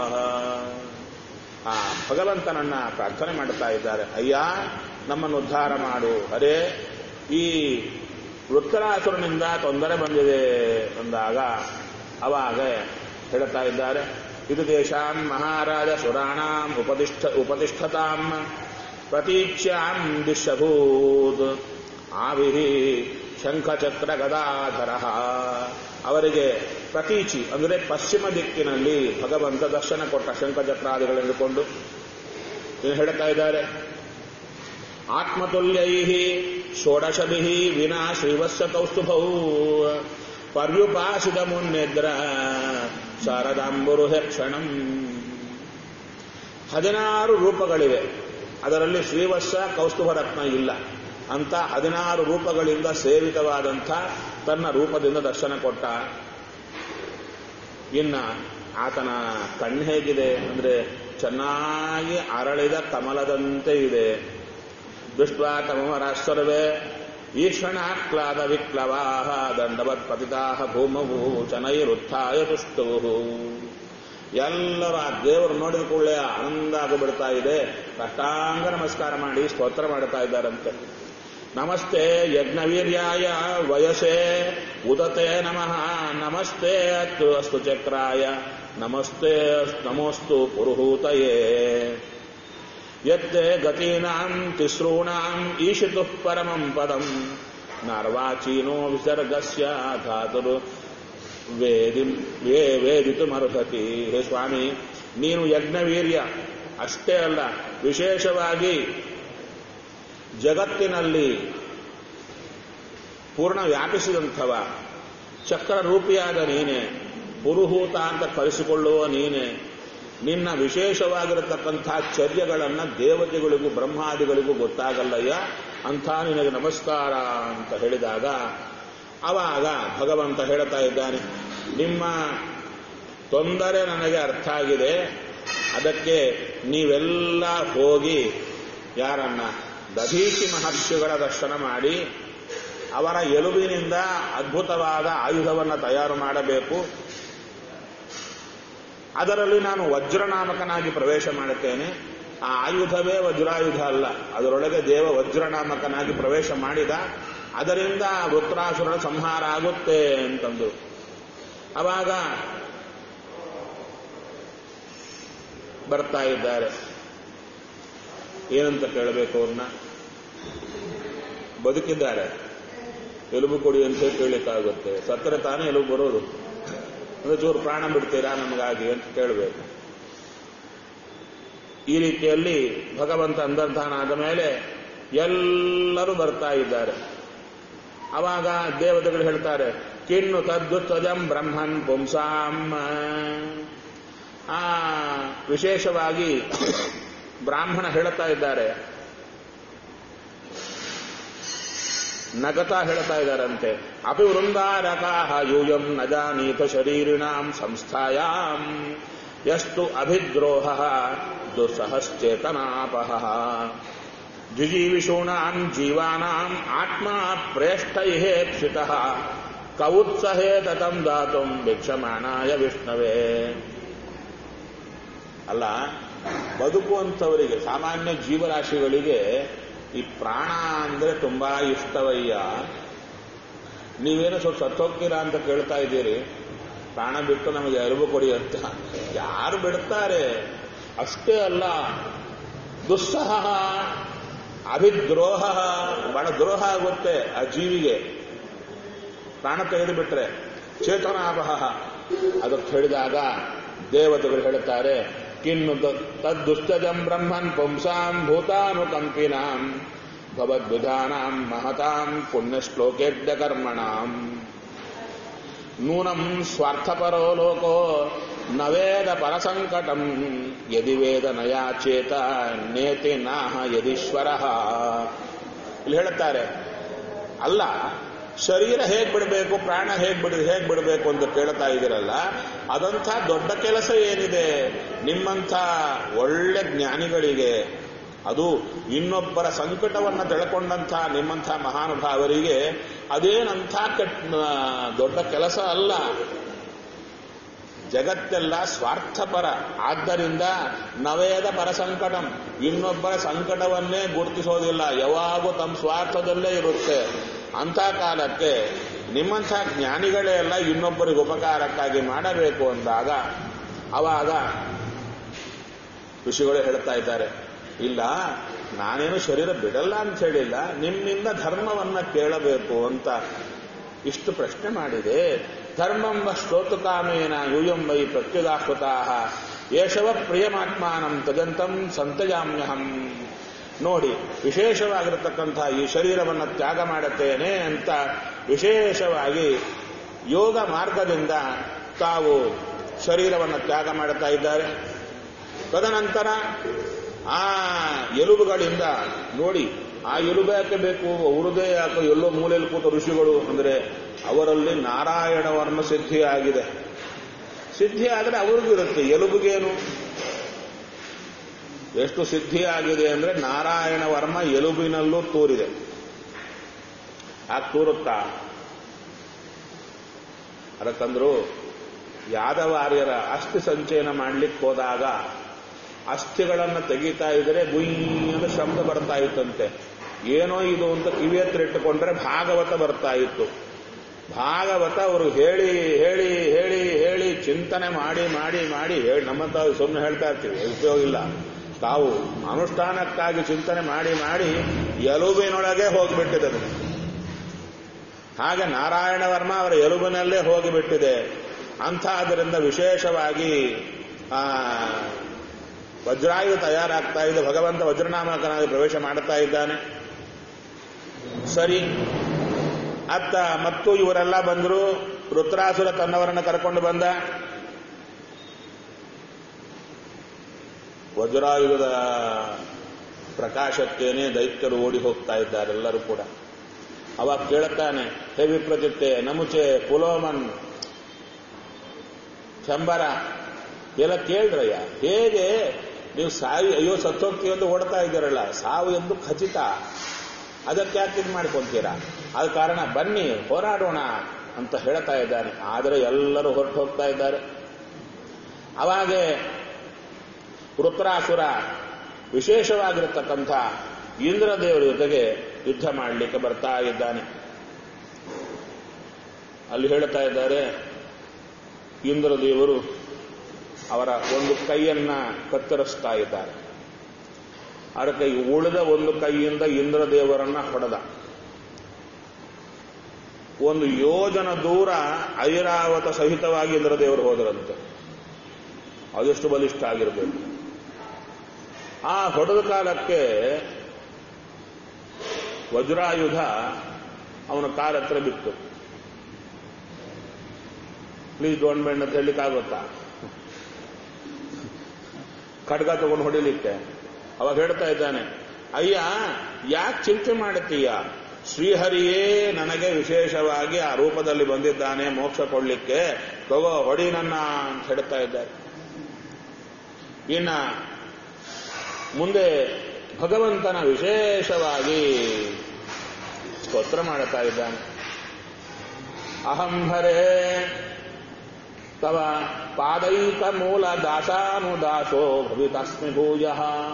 Speaker 1: ಆ ಭಗವಂತನನ್ನ ಪ್ರಾರ್ಥನೆ ಮಾಡುತ್ತಾ ಇದ್ದಾರೆ ಅಯ್ಯ ನಮ್ಮನ್ನು ಉದ್ಧಾರ ಮಾಡು ಅರೇ ಈ ವೃತ್ತರಾಸುರನಿಂದ ತೊಂದರೆ ಬಂದಿದೆ ಅಂದಾಗ ಅವಾಗ ಹೇಳ್ತಾ ಇದ್ದಾರೆ ಇದು ದೇಶಾನ್ ಮಹಾರಾಜ ಸುರಾಣಾಂ ಉಪತಿಷ್ಠ ಉಪತಿಷ್ಠತಾಂ ಪ್ರತೀಚ್ಯಾಂ ದಿಶಭೂತ್ ಆವಿಹಿ ಶಂಖಚಕ್ರ ಗದಾಧರ ಅವರಿಗೆ ಪ್ರತೀಚಿ ಅಂದರೆ ಪಶ್ಚಿಮ ದಿಕ್ಕಿನಲ್ಲಿ ಭಗವಂತ ದರ್ಶನ ಕೊಟ್ಟ ಶಂಖಚಕ್ರಾದಿಗಳೆಂದುಕೊಂಡು ಏನು ಹೇಳ್ತಾ ಇದ್ದಾರೆ ಆತ್ಮತುಲ್ಯೈ ಷೋಡಶಭಿ ವಿನಾ ಶ್ರೀವತ್ಸ ಕೌಸ್ತುಭೌ ಪರ್ಯುಪಾಸಿದ ಮುನ್ನೆದ್ರ ಶಾರದಾಂಬುರುಹೆ ಕ್ಷಣಂ ಹದಿನಾರು ರೂಪಗಳಿವೆ ಅದರಲ್ಲಿ ಶ್ರೀವತ್ಸ ಕೌಸ್ತುಭ ರತ್ನ ಇಲ್ಲ ಅಂತ ಹದಿನಾರು ರೂಪಗಳಿಂದ ಸೇವಿತವಾದಂಥ ತನ್ನ ರೂಪದಿಂದ ದರ್ಶನ ಕೊಟ್ಟ ಇನ್ನ ಆತನ ಕಣ್ಣು ಹೇಗಿದೆ ಅಂದ್ರೆ ಚೆನ್ನಾಗಿ ಅರಳಿದ ಕಮಲದಂತೆ ಇದೆ ದೃಷ್ಟ ತಮರಾಶ್ವರವೇ ಈಕ್ಷಣಾಕ್ಲಾದ ವಿಕ್ಲವಾ ದಂಡವತ್ ಪತಿತಾ ಭೂಮವು ಚನೈರುತ್ಥಾಯ ತುಷ್ಟುವು ಎಲ್ಲರೂ ಆ ದೇವರು ನೋಡಿದ ಕೂಡಲೇ ಆನಂದ ಆಗಿಬಿಡ್ತಾ ಇದೆ ಕಷ್ಟಾಂಗ ನಮಸ್ಕಾರ ಮಾಡಿ ಸ್ತೋತ್ರ ಮಾಡ್ತಾ ಇದ್ದಾರಂತೆ ನಮಸ್ತೆ ಯಜ್ಞವೀರ್ಯಾಯ ವಯಸೇ ಉದತೆ ನಮಃ ನಮಸ್ತೆ ಅತ್ತು ಅಸ್ತು ಚಕ್ರಾಯ ನಮಸ್ತೆ ನಮೋಸ್ತು ಪುರುಹೂತಯೇ ಯತ್ತೆ ಗತೀನಾಂ ತಿಸ್ರೂಣಾಂ ಈಶಿತು ಪರಮಂ ಪದಂ ನಾರ್ವಾಚೀನೋ ವಿಸರ್ಗಸ್ಯ ಧಾತುರು ವೇದಿ ವೇ ವೇದಿತುಮರ್ಹತಿ ಹೇ ಸ್ವಾಮಿ ನೀನು ಯಜ್ಞವೀರ್ಯ ಅಷ್ಟೇ ಅಲ್ಲ ವಿಶೇಷವಾಗಿ ಜಗತ್ತಿನಲ್ಲಿ ಪೂರ್ಣ ವ್ಯಾಪಿಸಿದಂಥವ ಚಕ್ರ ರೂಪಿಯಾದ ನೀನೆ ಪುರುಹೂತ ಅಂತ ಕರೆಸಿಕೊಳ್ಳುವ ನೀನೆ ನಿನ್ನ ವಿಶೇಷವಾಗಿರತಕ್ಕಂಥ ಚರ್ಯಗಳನ್ನು ದೇವತೆಗಳಿಗೂ ಬ್ರಹ್ಮಾದಿಗಳಿಗೂ ಗೊತ್ತಾಗಲ್ಲಯ್ಯ ಅಂಥ ನಿನಗೆ ನಮಸ್ಕಾರ ಅಂತ ಹೇಳಿದಾಗ ಅವಾಗ ಭಗವಂತ ಹೇಳ್ತಾ ಇದ್ದಾನೆ ನಿಮ್ಮ ತೊಂದರೆ ನನಗೆ ಅರ್ಥ ಆಗಿದೆ ಅದಕ್ಕೆ ನೀವೆಲ್ಲ ಹೋಗಿ ಯಾರನ್ನ ದಧೀಚಿ ಮಹರ್ಷಿಗಳ ದರ್ಶನ ಮಾಡಿ ಅವರ ಎಲುಬಿನಿಂದ ಅದ್ಭುತವಾದ ಆಯುಧವನ್ನು ತಯಾರು ಮಾಡಬೇಕು ಅದರಲ್ಲಿ ನಾನು ವಜ್ರನಾಮಕನಾಗಿ ಪ್ರವೇಶ ಮಾಡುತ್ತೇನೆ ಆ ಆಯುಧವೇ ವಜ್ರಾಯುಧ ಅಲ್ಲ ಅದರೊಳಗೆ ದೇವ ವಜ್ರನಾಮಕನಾಗಿ ಪ್ರವೇಶ ಮಾಡಿದ ಅದರಿಂದ ವೃತ್ರಾಸುರನ ಸಂಹಾರ ಆಗುತ್ತೆ ಅಂತಂದು ಅವಾಗ ಬರ್ತಾ ಇದ್ದಾರೆ ಏನಂತ ಕೇಳಬೇಕು ಅವ್ರನ್ನ ಬದುಕಿದ್ದಾರೆ ಎಲುಬು ಕೊಡಿ ಅಂತ ಕೇಳಲಿಕ್ಕಾಗುತ್ತೆ ಸತ್ತರೆ ತಾನೇ ಎಲುಬು ಬರೋದು ಅಂದ್ರೆ ಚೂರು ಪ್ರಾಣ ಬಿಡ್ತೀರಾ ನಮಗಾಗಿ ಅಂತ ಕೇಳಬೇಕು ಈ ರೀತಿಯಲ್ಲಿ ಭಗವಂತ ಅಂತರ್ಧಾನ ಆದ ಮೇಲೆ ಎಲ್ಲರೂ ಬರ್ತಾ ಇದ್ದಾರೆ ಅವಾಗ ದೇವತೆಗಳು ಹೇಳ್ತಾರೆ ಕಿನ್ನು ತದ್ದು ತ್ವಜಂ ಬ್ರಹ್ಮನ್ ಪುಂಸಾಂ ಆ ವಿಶೇಷವಾಗಿ ಬ್ರಾಹ್ಮಣ ಹೇಳ್ತಾ ಇದ್ದಾರೆ ನಗತಾ ಹೇಳ್ತಾ ಇದ್ದಾರಂತೆ ಅಪಿ ವೃಂದಾರಕಾಹ ಯೂಯಂ ನ ಜಾನೀತ ಶರೀರಿಣಾಂ ಸಂಸ್ಥಾಯಾಂ ಎಷ್ಟು ಅಭಿದ್ರೋಹ ದುಸ್ಸಹಶ್ಚೇತನಾಪಹ ಜಿಜೀವಿಷೂಣಾಂ ಜೀವಾನಾಂ ಆತ್ಮ ಪ್ರೇಷ್ಠೈಹೇಪ್ಸಿತಃ ಕೌತ್ಸಹೇ ತತಂ ದಾತುಂ ಭಿಕ್ಷಮಾಣಾಯ ವಿಷ್ಣವೇ ಅಲ್ಲ ಬದುಕುವಂಥವರಿಗೆ ಸಾಮಾನ್ಯ ಜೀವರಾಶಿಗಳಿಗೆ ಈ ಪ್ರಾಣ ಅಂದ್ರೆ ತುಂಬಾ ಇಷ್ಟವಯ್ಯ ನೀವೇನೋ ಸ್ವಲ್ಪ ಸತ್ತೋಗ್ತೀರಾ ಅಂತ ಕೇಳ್ತಾ ಇದ್ದೀರಿ ಪ್ರಾಣ ಬಿಟ್ಟು ನಮಗೆ ಅರಿವು ಕೊಡಿ ಅಂತ ಯಾರು ಬಿಡ್ತಾರೆ ಅಷ್ಟೇ ಅಲ್ಲ ದುಸ್ಸಹ ಅಭಿದ್ರೋಹ ಬಹಳ ದ್ರೋಹ ಆಗುತ್ತೆ ಆ ಜೀವಿಗೆ ಪ್ರಾಣ ತೆಗೆದು ಬಿಟ್ರೆ ಚೇತನಾಪಹ ಅದಕ್ಕೆ ಹೇಳಿದಾಗ ದೇವತೆಗಳು ಹೇಳುತ್ತಾರೆ ಕಿನ್ನು ತದ್ದುಷ್ಟಜಂ ಬ್ರಹ್ಮನ್ ಪುಂಸಾಂ ಭೂತಾನುಕಂಪಿನಾಂ ಭವದ್ಬುಧಾನಾಂ ಮಹತಾಂ ಪುಣ್ಯಶ್ಲೋಕೇಡ್ಯ ಕರ್ಮಣಾಂ ನೂನಂ ಸ್ವಾರ್ಥಪರೋ ಲೋಕೋ ನ ವೇದ ಪರಸಂಕಟಂ ಯದಿ ವೇದ ನಯಾಚೇತ ನೇತಿ ನಾಹ ಯದೀಶ್ವರ ಇಲ್ಲಿ ಹೇಳುತ್ತಾರೆ ಅಲ್ಲ ಶರೀರ ಹೇಗ್ ಬಿಡಬೇಕು ಪ್ರಾಣ ಹೇಗ್ ಬಿಡ ಹೇಗ್ ಬಿಡಬೇಕು ಅಂತ ಕೇಳ್ತಾ ಇದ್ದೀರಲ್ಲ ಅದಂಥ ದೊಡ್ಡ ಕೆಲಸ ಏನಿದೆ ನಿಮ್ಮಂಥ ಒಳ್ಳೆ ಜ್ಞಾನಿಗಳಿಗೆ ಅದು ಇನ್ನೊಬ್ಬರ ಸಂಕಟವನ್ನು ತಿಳ್ಕೊಂಡಂಥ ನಿಮ್ಮಂಥ ಮಹಾನುಭಾವರಿಗೆ ಅದೇನಂಥ ಕೆಟ್ಟ ದೊಡ್ಡ ಕೆಲಸ ಅಲ್ಲ ಜಗತ್ತೆಲ್ಲ ಸ್ವಾರ್ಥಪರ ಆದ್ದರಿಂದ ನವೇದ ಪರಸಂಕಟಂ ಇನ್ನೊಬ್ಬರ ಸಂಕಟವನ್ನೇ ಗುರುತಿಸೋದಿಲ್ಲ ಯಾವಾಗೂ ತಮ್ಮ ಸ್ವಾರ್ಥದಲ್ಲೇ ಇರುತ್ತೆ ಅಂಥ ಕಾಲಕ್ಕೆ ನಿಮ್ಮಂಥ ಜ್ಞಾನಿಗಳೇ ಎಲ್ಲ ಇನ್ನೊಬ್ಬರಿಗೆ ಉಪಕಾರಕ್ಕಾಗಿ ಮಾಡಬೇಕು ಅಂದಾಗ ಅವಾಗ ಋಷಿಗಳು ಹೇಳ್ತಾ ಇದ್ದಾರೆ ಇಲ್ಲ ನಾನೇನು ಶರೀರ ಬಿಡಲ್ಲ ಅಂತ ಹೇಳಿಲ್ಲ ನಿಮ್ಮಿಂದ ಧರ್ಮವನ್ನ ಕೇಳಬೇಕು ಅಂತ ಇಷ್ಟು ಪ್ರಶ್ನೆ ಮಾಡಿದೆ ಧರ್ಮಂಬ ಶ್ರೋತುಕಾಮೇನ ಯೂಯಂಬೈ ಪ್ರತ್ಯುದಾಹೃತಾ ಯೇಷವ ಪ್ರಿಯಮಾತ್ಮಾನಂ ತದಂತಂ ಸಂತಜಾಮ್ಯಹಂ ನೋಡಿ ವಿಶೇಷವಾಗಿರತಕ್ಕಂಥ ಈ ಶರೀರವನ್ನು ತ್ಯಾಗ ಮಾಡುತ್ತೇನೆ ಅಂತ ವಿಶೇಷವಾಗಿ ಯೋಗ ಮಾರ್ಗದಿಂದ ತಾವು ಶರೀರವನ್ನು ತ್ಯಾಗ ಮಾಡುತ್ತಾ ಇದ್ದಾರೆ ತದನಂತರ ಆ ಎಲುಬುಗಳಿಂದ ನೋಡಿ ಆ ಎಲುಬು ಯಾಕೆ ಬೇಕು ಅವ್ರದೇ ಯಾಕೆ ಎಲ್ಲೋ ಮೂಲೆಯಲ್ಲಿ ಕೂತ ಋಷಿಗಳು ಅಂದ್ರೆ ಅವರಲ್ಲಿ ನಾರಾಯಣ ವರ್ಣ ಸಿದ್ಧಿ ಆಗಿದೆ ಸಿದ್ಧಿ ಆದರೆ ಅವ್ರಿಗೂ ಇರುತ್ತೆ ಎಲುಬುಗೇನು ಎಷ್ಟು ಸಿದ್ಧಿ ಆಗಿದೆ ಅಂದ್ರೆ ನಾರಾಯಣ ವರ್ಮ ಎಲುಬಿನಲ್ಲೂ ತೂರಿದೆ ಆ ತೂರುತ್ತಾ ಅದಕ್ಕಂದ್ರು ಯಾದವಾರ್ಯರ ಅಸ್ಥಿ ಸಂಚಯನ ಮಾಡ್ಲಿಕ್ಕೆ ಹೋದಾಗ ಅಸ್ಥಿಗಳನ್ನು ತೆಗಿತಾ ಇದ್ರೆ ಗುಯ್ಯದ ಶಬ್ದ ಬರ್ತಾ ಇತ್ತಂತೆ ಏನೋ ಇದು ಅಂತ ಕಿವಿ ಹತ್ರ ಇಟ್ಟುಕೊಂಡ್ರೆ ಭಾಗವತ ಬರ್ತಾ ಇತ್ತು ಭಾಗವತ ಅವರು ಹೇಳಿ ಹೇಳಿ ಹೇಳಿ ಹೇಳಿ ಚಿಂತನೆ ಮಾಡಿ ಮಾಡಿ ಮಾಡಿ ಹೇಳಿ ನಮ್ಮ ತಾವು ಸುಮ್ಮನೆ ಹೇಳ್ತಾ ಇರ್ತೀವಿ ಉಪಯೋಗ ಇಲ್ಲ ತಾವು ಅನುಷ್ಠಾನಕ್ಕಾಗಿ ಚಿಂತನೆ ಮಾಡಿ ಮಾಡಿ ಎಲುಬಿನೊಳಗೆ ಹೋಗಿಬಿಟ್ಟಿದೆ ಅದು. ಹಾಗೆ ನಾರಾಯಣ ವರ್ಮ ಅವರ ಎಲುಬಿನಲ್ಲೇ ಹೋಗಿಬಿಟ್ಟಿದೆ ಅಂಥ ಅದರಿಂದ ವಿಶೇಷವಾಗಿ ಆ ವಜ್ರಾಯು ತಯಾರಾಗ್ತಾ ಇದೆ ಭಗವಂತ ವಜ್ರನಾಮಕನಾಗಿ ಪ್ರವೇಶ ಮಾಡುತ್ತಾ ಇದ್ದಾನೆ ಸರಿ ಅತ್ತ ಮತ್ತು ಇವರೆಲ್ಲ ಬಂದರು ರುದ್ರಾಸುರ ತನ್ನವರನ್ನು ಕರ್ಕೊಂಡು ಬಂದ ವಜ್ರಾಯುಧದ ಪ್ರಕಾಶಕ್ಕೇನೆ ದೈತ್ಯರು ಓಡಿ ಹೋಗ್ತಾ ಇದ್ದಾರೆ ಎಲ್ಲರೂ ಕೂಡ ಅವಾಗ ಕೇಳುತ್ತಾನೆ ಹೇ ವಿಪ್ರಚಿತ್ತೆ ನಮುಚೆ ಪುಲೋಮನ್ ಚಂಬರ ಎಲ್ಲ ಕೇಳ್ರಯ್ಯ ಹೇಗೆ ನೀವು ಸಾಯಿ ಅಯ್ಯೋ ಸತ್ತೋಗ್ತೀವಿ ಎಂದು ಓಡ್ತಾ ಇದ್ದೀರಲ್ಲ ಸಾವು ಎಂದು ಖಚಿತ ಅದಕ್ಕೆ ಯಾಕೆ ಇದು ಮಾಡ್ಕೊಂತೀರಾ ಆದ ಕಾರಣ ಬನ್ನಿ ಹೋರಾಡೋಣ ಅಂತ ಹೇಳ್ತಾ ಇದ್ದಾನೆ ಆದರೆ ಎಲ್ಲರೂ ಹೊರಟು ಹೋಗ್ತಾ ಇದ್ದಾರೆ ಅವಾಗೆ ವೃತ್ರಾಸುರ ವಿಶೇಷವಾಗಿರತಕ್ಕಂಥ ಇಂದ್ರದೇವರ ಜೊತೆಗೆ ಯುದ್ಧ ಮಾಡಲಿಕ್ಕೆ ಬರ್ತಾ ಇದ್ದಾನೆ ಅಲ್ಲಿ ಹೇಳ್ತಾ ಇದ್ದಾರೆ ಇಂದ್ರದೇವರು ಅವರ ಒಂದು ಕೈಯನ್ನ ಕತ್ತರಿಸ್ತಾ ಇದ್ದಾರೆ ಅದಕ್ಕೆ ಉಳಿದ ಒಂದು ಕೈಯಿಂದ ಇಂದ್ರದೇವರನ್ನ ಹೊಡೆದ ಒಂದು ಯೋಜನ ದೂರ ಐರಾವತ ಸಹಿತವಾಗಿ ಇಂದ್ರದೇವರು ಹೋದರಂತೆ ಅದೆಷ್ಟು ಬಲಿಷ್ಠ ಆಗಿರಬೇಕು ಆ ಹೊಡೆದ ಕಾಲಕ್ಕೆ ವಜ್ರಾಯುಧ ಅವನ ಕಾಲ ಹತ್ರ ಬಿತ್ತು ಪ್ಲೀಸ್ ಡೋಂಟ್ ಮೈಂಡ್ ಅಂತ ಹೇಳಲಿಕ್ಕಾಗುತ್ತಾ ಖಡ್ಗ ತಗೊಂಡು ಹೊಡಿಲಿಕ್ಕೆ ಅವಾಗ ಹೇಳ್ತಾ ಇದ್ದಾನೆ ಅಯ್ಯ ಯಾಕೆ ಚಿಂತೆ ಮಾಡುತ್ತೀಯ ಶ್ರೀಹರಿಯೇ ನನಗೆ ವಿಶೇಷವಾಗಿ ಆ ರೂಪದಲ್ಲಿ ಬಂದಿದ್ದಾನೆ ಮೋಕ್ಷ ಕೊಡ್ಲಿಕ್ಕೆ ತಗೋ ಹೊಡಿ ನನ್ನ ಅಂತ ಹೇಳ್ತಾ ಇದ್ದಾರೆ ಇನ್ನ ಮುಂದೆ ಭಗವಂತನ ವಿಶೇಷವಾಗಿ ಸ್ತೋತ್ರ ಮಾಡುತ್ತಾ ಇದ್ದಾನೆ ಅಹಂ ಹರೇ ತವ ಪಾದೈಕ ಮೂಲ ದಾಸಾನುದಾಸೋ ಭವಿತಸ್ಮಿ ಭೂಯ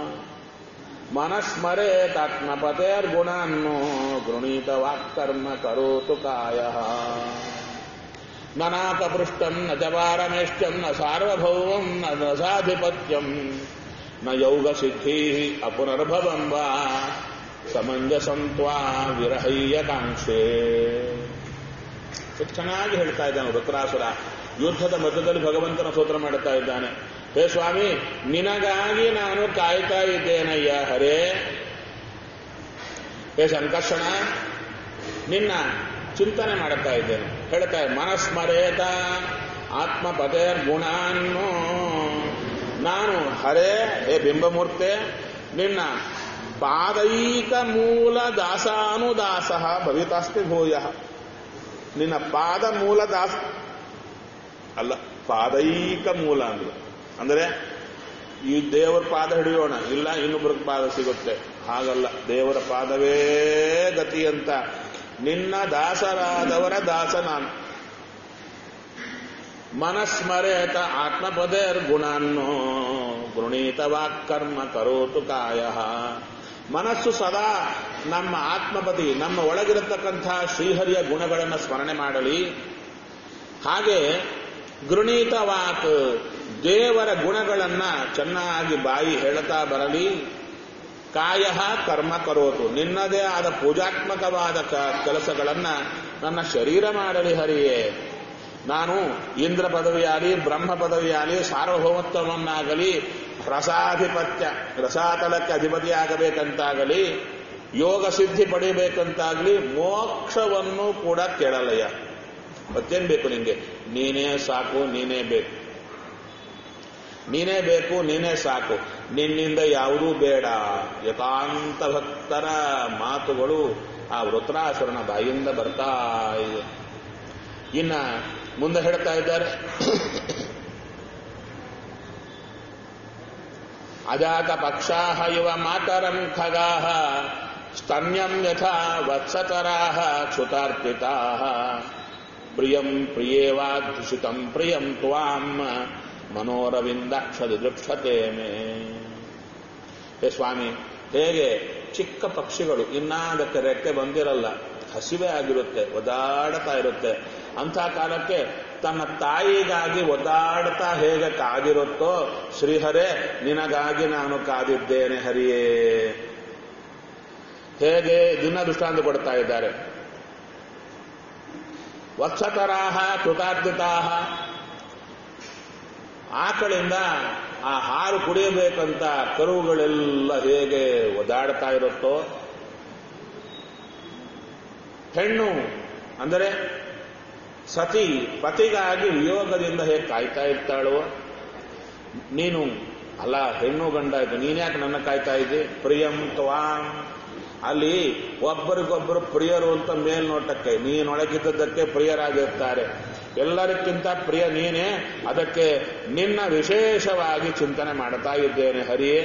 Speaker 1: ಮನಸ್ಮರೇತಾತ್ಮಪತೇರ್ಗುಣಾನ್ನೋ ಗೃಣೀತ ವಾಕ್ಕರ್ಮ ಕರೋತು ಕಾಯ ನನಾಕಪೃಷ್ಟಂ ನ ಜವಾರಮೇಷ್ಟ್ಯಂ ನ ಸಾರ್ವಭೌಮಂ ನ ರಸಾಧಿಪತ್ಯಂ ನ ಯೌಗ ಸಿದ್ಧಿ ಅಪುನರ್ಭವಂ ವಾ ಸಮಂಜಸಂತ್ವಾ ವಿರಹಯ್ಯ ಕಾಂಕ್ಷೆ ಎಷ್ಟು ಚೆನ್ನಾಗಿ ಹೇಳ್ತಾ ಇದ್ದಾನೆ ವೃತ್ರಾಸುರ ಯುದ್ಧದ ಮಧ್ಯದಲ್ಲಿ ಭಗವಂತನ ಸ್ತೋತ್ರ ಮಾಡುತ್ತಾ ಇದ್ದಾನೆ ಹೇ ಸ್ವಾಮಿ ನಿನಗಾಗಿ ನಾನು ಕಾಯ್ತಾ ಇದ್ದೇನಯ್ಯ ಹರೇ ಹೇ ಸಂಕರ್ಷಣ ನಿನ್ನ ಚಿಂತನೆ ಮಾಡುತ್ತಾ ಇದ್ದೇನೆ ಹೇಳ್ತಾ ಮನಸ್ಮರೇತ ಆತ್ಮಪದೇರ್ ಗುಣಾನ್ನು ನಾನು ಹರೇ ಹೇ ಬಿಂಬಮೂರ್ತೆ ನಿನ್ನ ಪಾದೈಕ ಮೂಲ ದಾಸಾನುದಾಸ ಭವಿತಾಸ್ತಿ ಭೂಯ ನಿನ್ನ ಪಾದ ಮೂಲ ದಾಸ ಅಲ್ಲ ಪಾದೈಕ ಮೂಲ ಅಂದ್ರು ಅಂದ್ರೆ ಈ ದೇವರ ಪಾದ ಹಿಡಿಯೋಣ ಇಲ್ಲ ಇನ್ನೊಬ್ಬರಿಗೆ ಪಾದ ಸಿಗುತ್ತೆ ಹಾಗಲ್ಲ ದೇವರ ಪಾದವೇ ಗತಿ ಅಂತ ನಿನ್ನ ದಾಸರಾದವರ ದಾಸ ನಾನು ಮನಸ್ಮರೇತ ಆತ್ಮಪದೇರ್ ಗುಣಾನ್ನು ಗೃಣೀತ ವಾಕ್ಕರ್ಮ ಕರೋತು ಕಾಯ ಮನಸ್ಸು ಸದಾ ನಮ್ಮ ಆತ್ಮಪತಿ ನಮ್ಮ ಒಳಗಿರತಕ್ಕಂಥ ಶ್ರೀಹರಿಯ ಗುಣಗಳನ್ನು ಸ್ಮರಣೆ ಮಾಡಲಿ ಹಾಗೆ ಗೃಣೀತ ವಾಕ್ ದೇವರ ಗುಣಗಳನ್ನ ಚೆನ್ನಾಗಿ ಬಾಯಿ ಹೇಳ್ತಾ ಬರಲಿ ಕಾಯ ಕರ್ಮ ಕರೋತು ನಿನ್ನದೇ ಆದ ಪೂಜಾತ್ಮಕವಾದ ಕೆಲಸಗಳನ್ನ ನನ್ನ ಶರೀರ ಮಾಡಲಿ ಹರಿಯೇ ನಾನು ಇಂದ್ರ ಪದವಿಯಾಗಲಿ ಬ್ರಹ್ಮ ಪದವಿಯಾಗಲಿ ಸಾರ್ವಭೌಮತ್ವವನ್ನಾಗಲಿ ರಸಾಧಿಪತ್ಯ ರಸಾತಲಕ್ಕೆ ಅಧಿಪತಿಯಾಗಬೇಕಂತಾಗಲಿ ಯೋಗ ಸಿದ್ಧಿ ಪಡಿಬೇಕಂತಾಗಲಿ ಮೋಕ್ಷವನ್ನು ಕೂಡ ಕೇಳಲಯ್ಯ ಮತ್ತೇನ್ ಬೇಕು ನಿಂಗೆ ನೀನೇ ಸಾಕು ನೀನೇ ಬೇಕು ನೀನೇ ಬೇಕು ನೀನೇ ಸಾಕು ನಿನ್ನಿಂದ ಯಾವುದೂ ಬೇಡ ಯಥಾಂತ ಭಕ್ತರ ಮಾತುಗಳು ಆ ವೃತ್ರಾಸುರನ ಬಾಯಿಂದ ಬರ್ತಾ ಇದೆ ಇನ್ನ ಮುಂದೆ ಹೇಳ್ತಾ ಇದ್ದಾರೆ ಅಜಾತ ಪಕ್ಷಾಹ ಇವ ಮಾತರಂ ಖಗಾಹ ಸ್ತನ್ಯಂ ಯಥಾ ವತ್ಸತರಾಹ ಕ್ಷುತಾರ್ಪಿತಾಹ ಪ್ರಿಯಂ ಪ್ರಿಯೇವಾಧುಷಿತಂ ಪ್ರಿಯಂ ತ್ವಾಂ ಮನೋರವಿಂದಾಕ್ಷದ ದೃಕ್ಷತೆ ಮೇ ಹೇ ಸ್ವಾಮಿ ಹೇಗೆ ಚಿಕ್ಕ ಪಕ್ಷಿಗಳು ಇನ್ನ ಅದಕ್ಕೆ ರೆಕ್ಕೆ ಬಂದಿರಲ್ಲ ಹಸಿವೆ ಆಗಿರುತ್ತೆ ಒದಾಡ್ತಾ ಇರುತ್ತೆ ಅಂಥ ಕಾಲಕ್ಕೆ ತನ್ನ ತಾಯಿಗಾಗಿ ಒದಾಡ್ತಾ ಹೇಗೆ ಕಾದಿರುತ್ತೋ ಶ್ರೀಹರೇ ನಿನಗಾಗಿ ನಾನು ಕಾದಿದ್ದೇನೆ ಹರಿಯೇ ಹೇಗೆ ದಿನ ದೃಷ್ಟಾಂತ ಕೊಡ್ತಾ ಇದ್ದಾರೆ ವತ್ಸತರಾಹ ಕೃತಾರ್ಜಿತಾಹ ಆಕಳಿಂದ ಆ ಹಾಲು ಕುಡಿಯಬೇಕಂತ ಕರುಗಳೆಲ್ಲ ಹೇಗೆ ಒದಾಡ್ತಾ ಇರುತ್ತೋ ಹೆಣ್ಣು ಅಂದರೆ ಸತಿ ಪತಿಗಾಗಿ ವಿಯೋಗದಿಂದ ಹೇಗೆ ಕಾಯ್ತಾ ಇರ್ತಾಳೋ ನೀನು ಅಲ್ಲ ಹೆಣ್ಣು ಗಂಡ ಆಯ್ತು ನೀನ್ಯಾಕೆ ನನ್ನ ಕಾಯ್ತಾ ಇದ್ದಿ ಪ್ರಿಯಂ ತ್ವಾಂ ಅಲ್ಲಿ ಒಬ್ಬರಿಗೊಬ್ಬರು ಪ್ರಿಯರು ಅಂತ ಮೇಲ್ನೋಟಕ್ಕೆ ನೀನೊಳಗಿದ್ದದ್ದಕ್ಕೆ ಪ್ರಿಯರಾಗಿರ್ತಾರೆ ಎಲ್ಲರಿಗಿಂತ ಪ್ರಿಯ ನೀನೇ ಅದಕ್ಕೆ ನಿನ್ನ ವಿಶೇಷವಾಗಿ ಚಿಂತನೆ ಮಾಡ್ತಾ ಇದ್ದೇನೆ ಹರಿಯೇ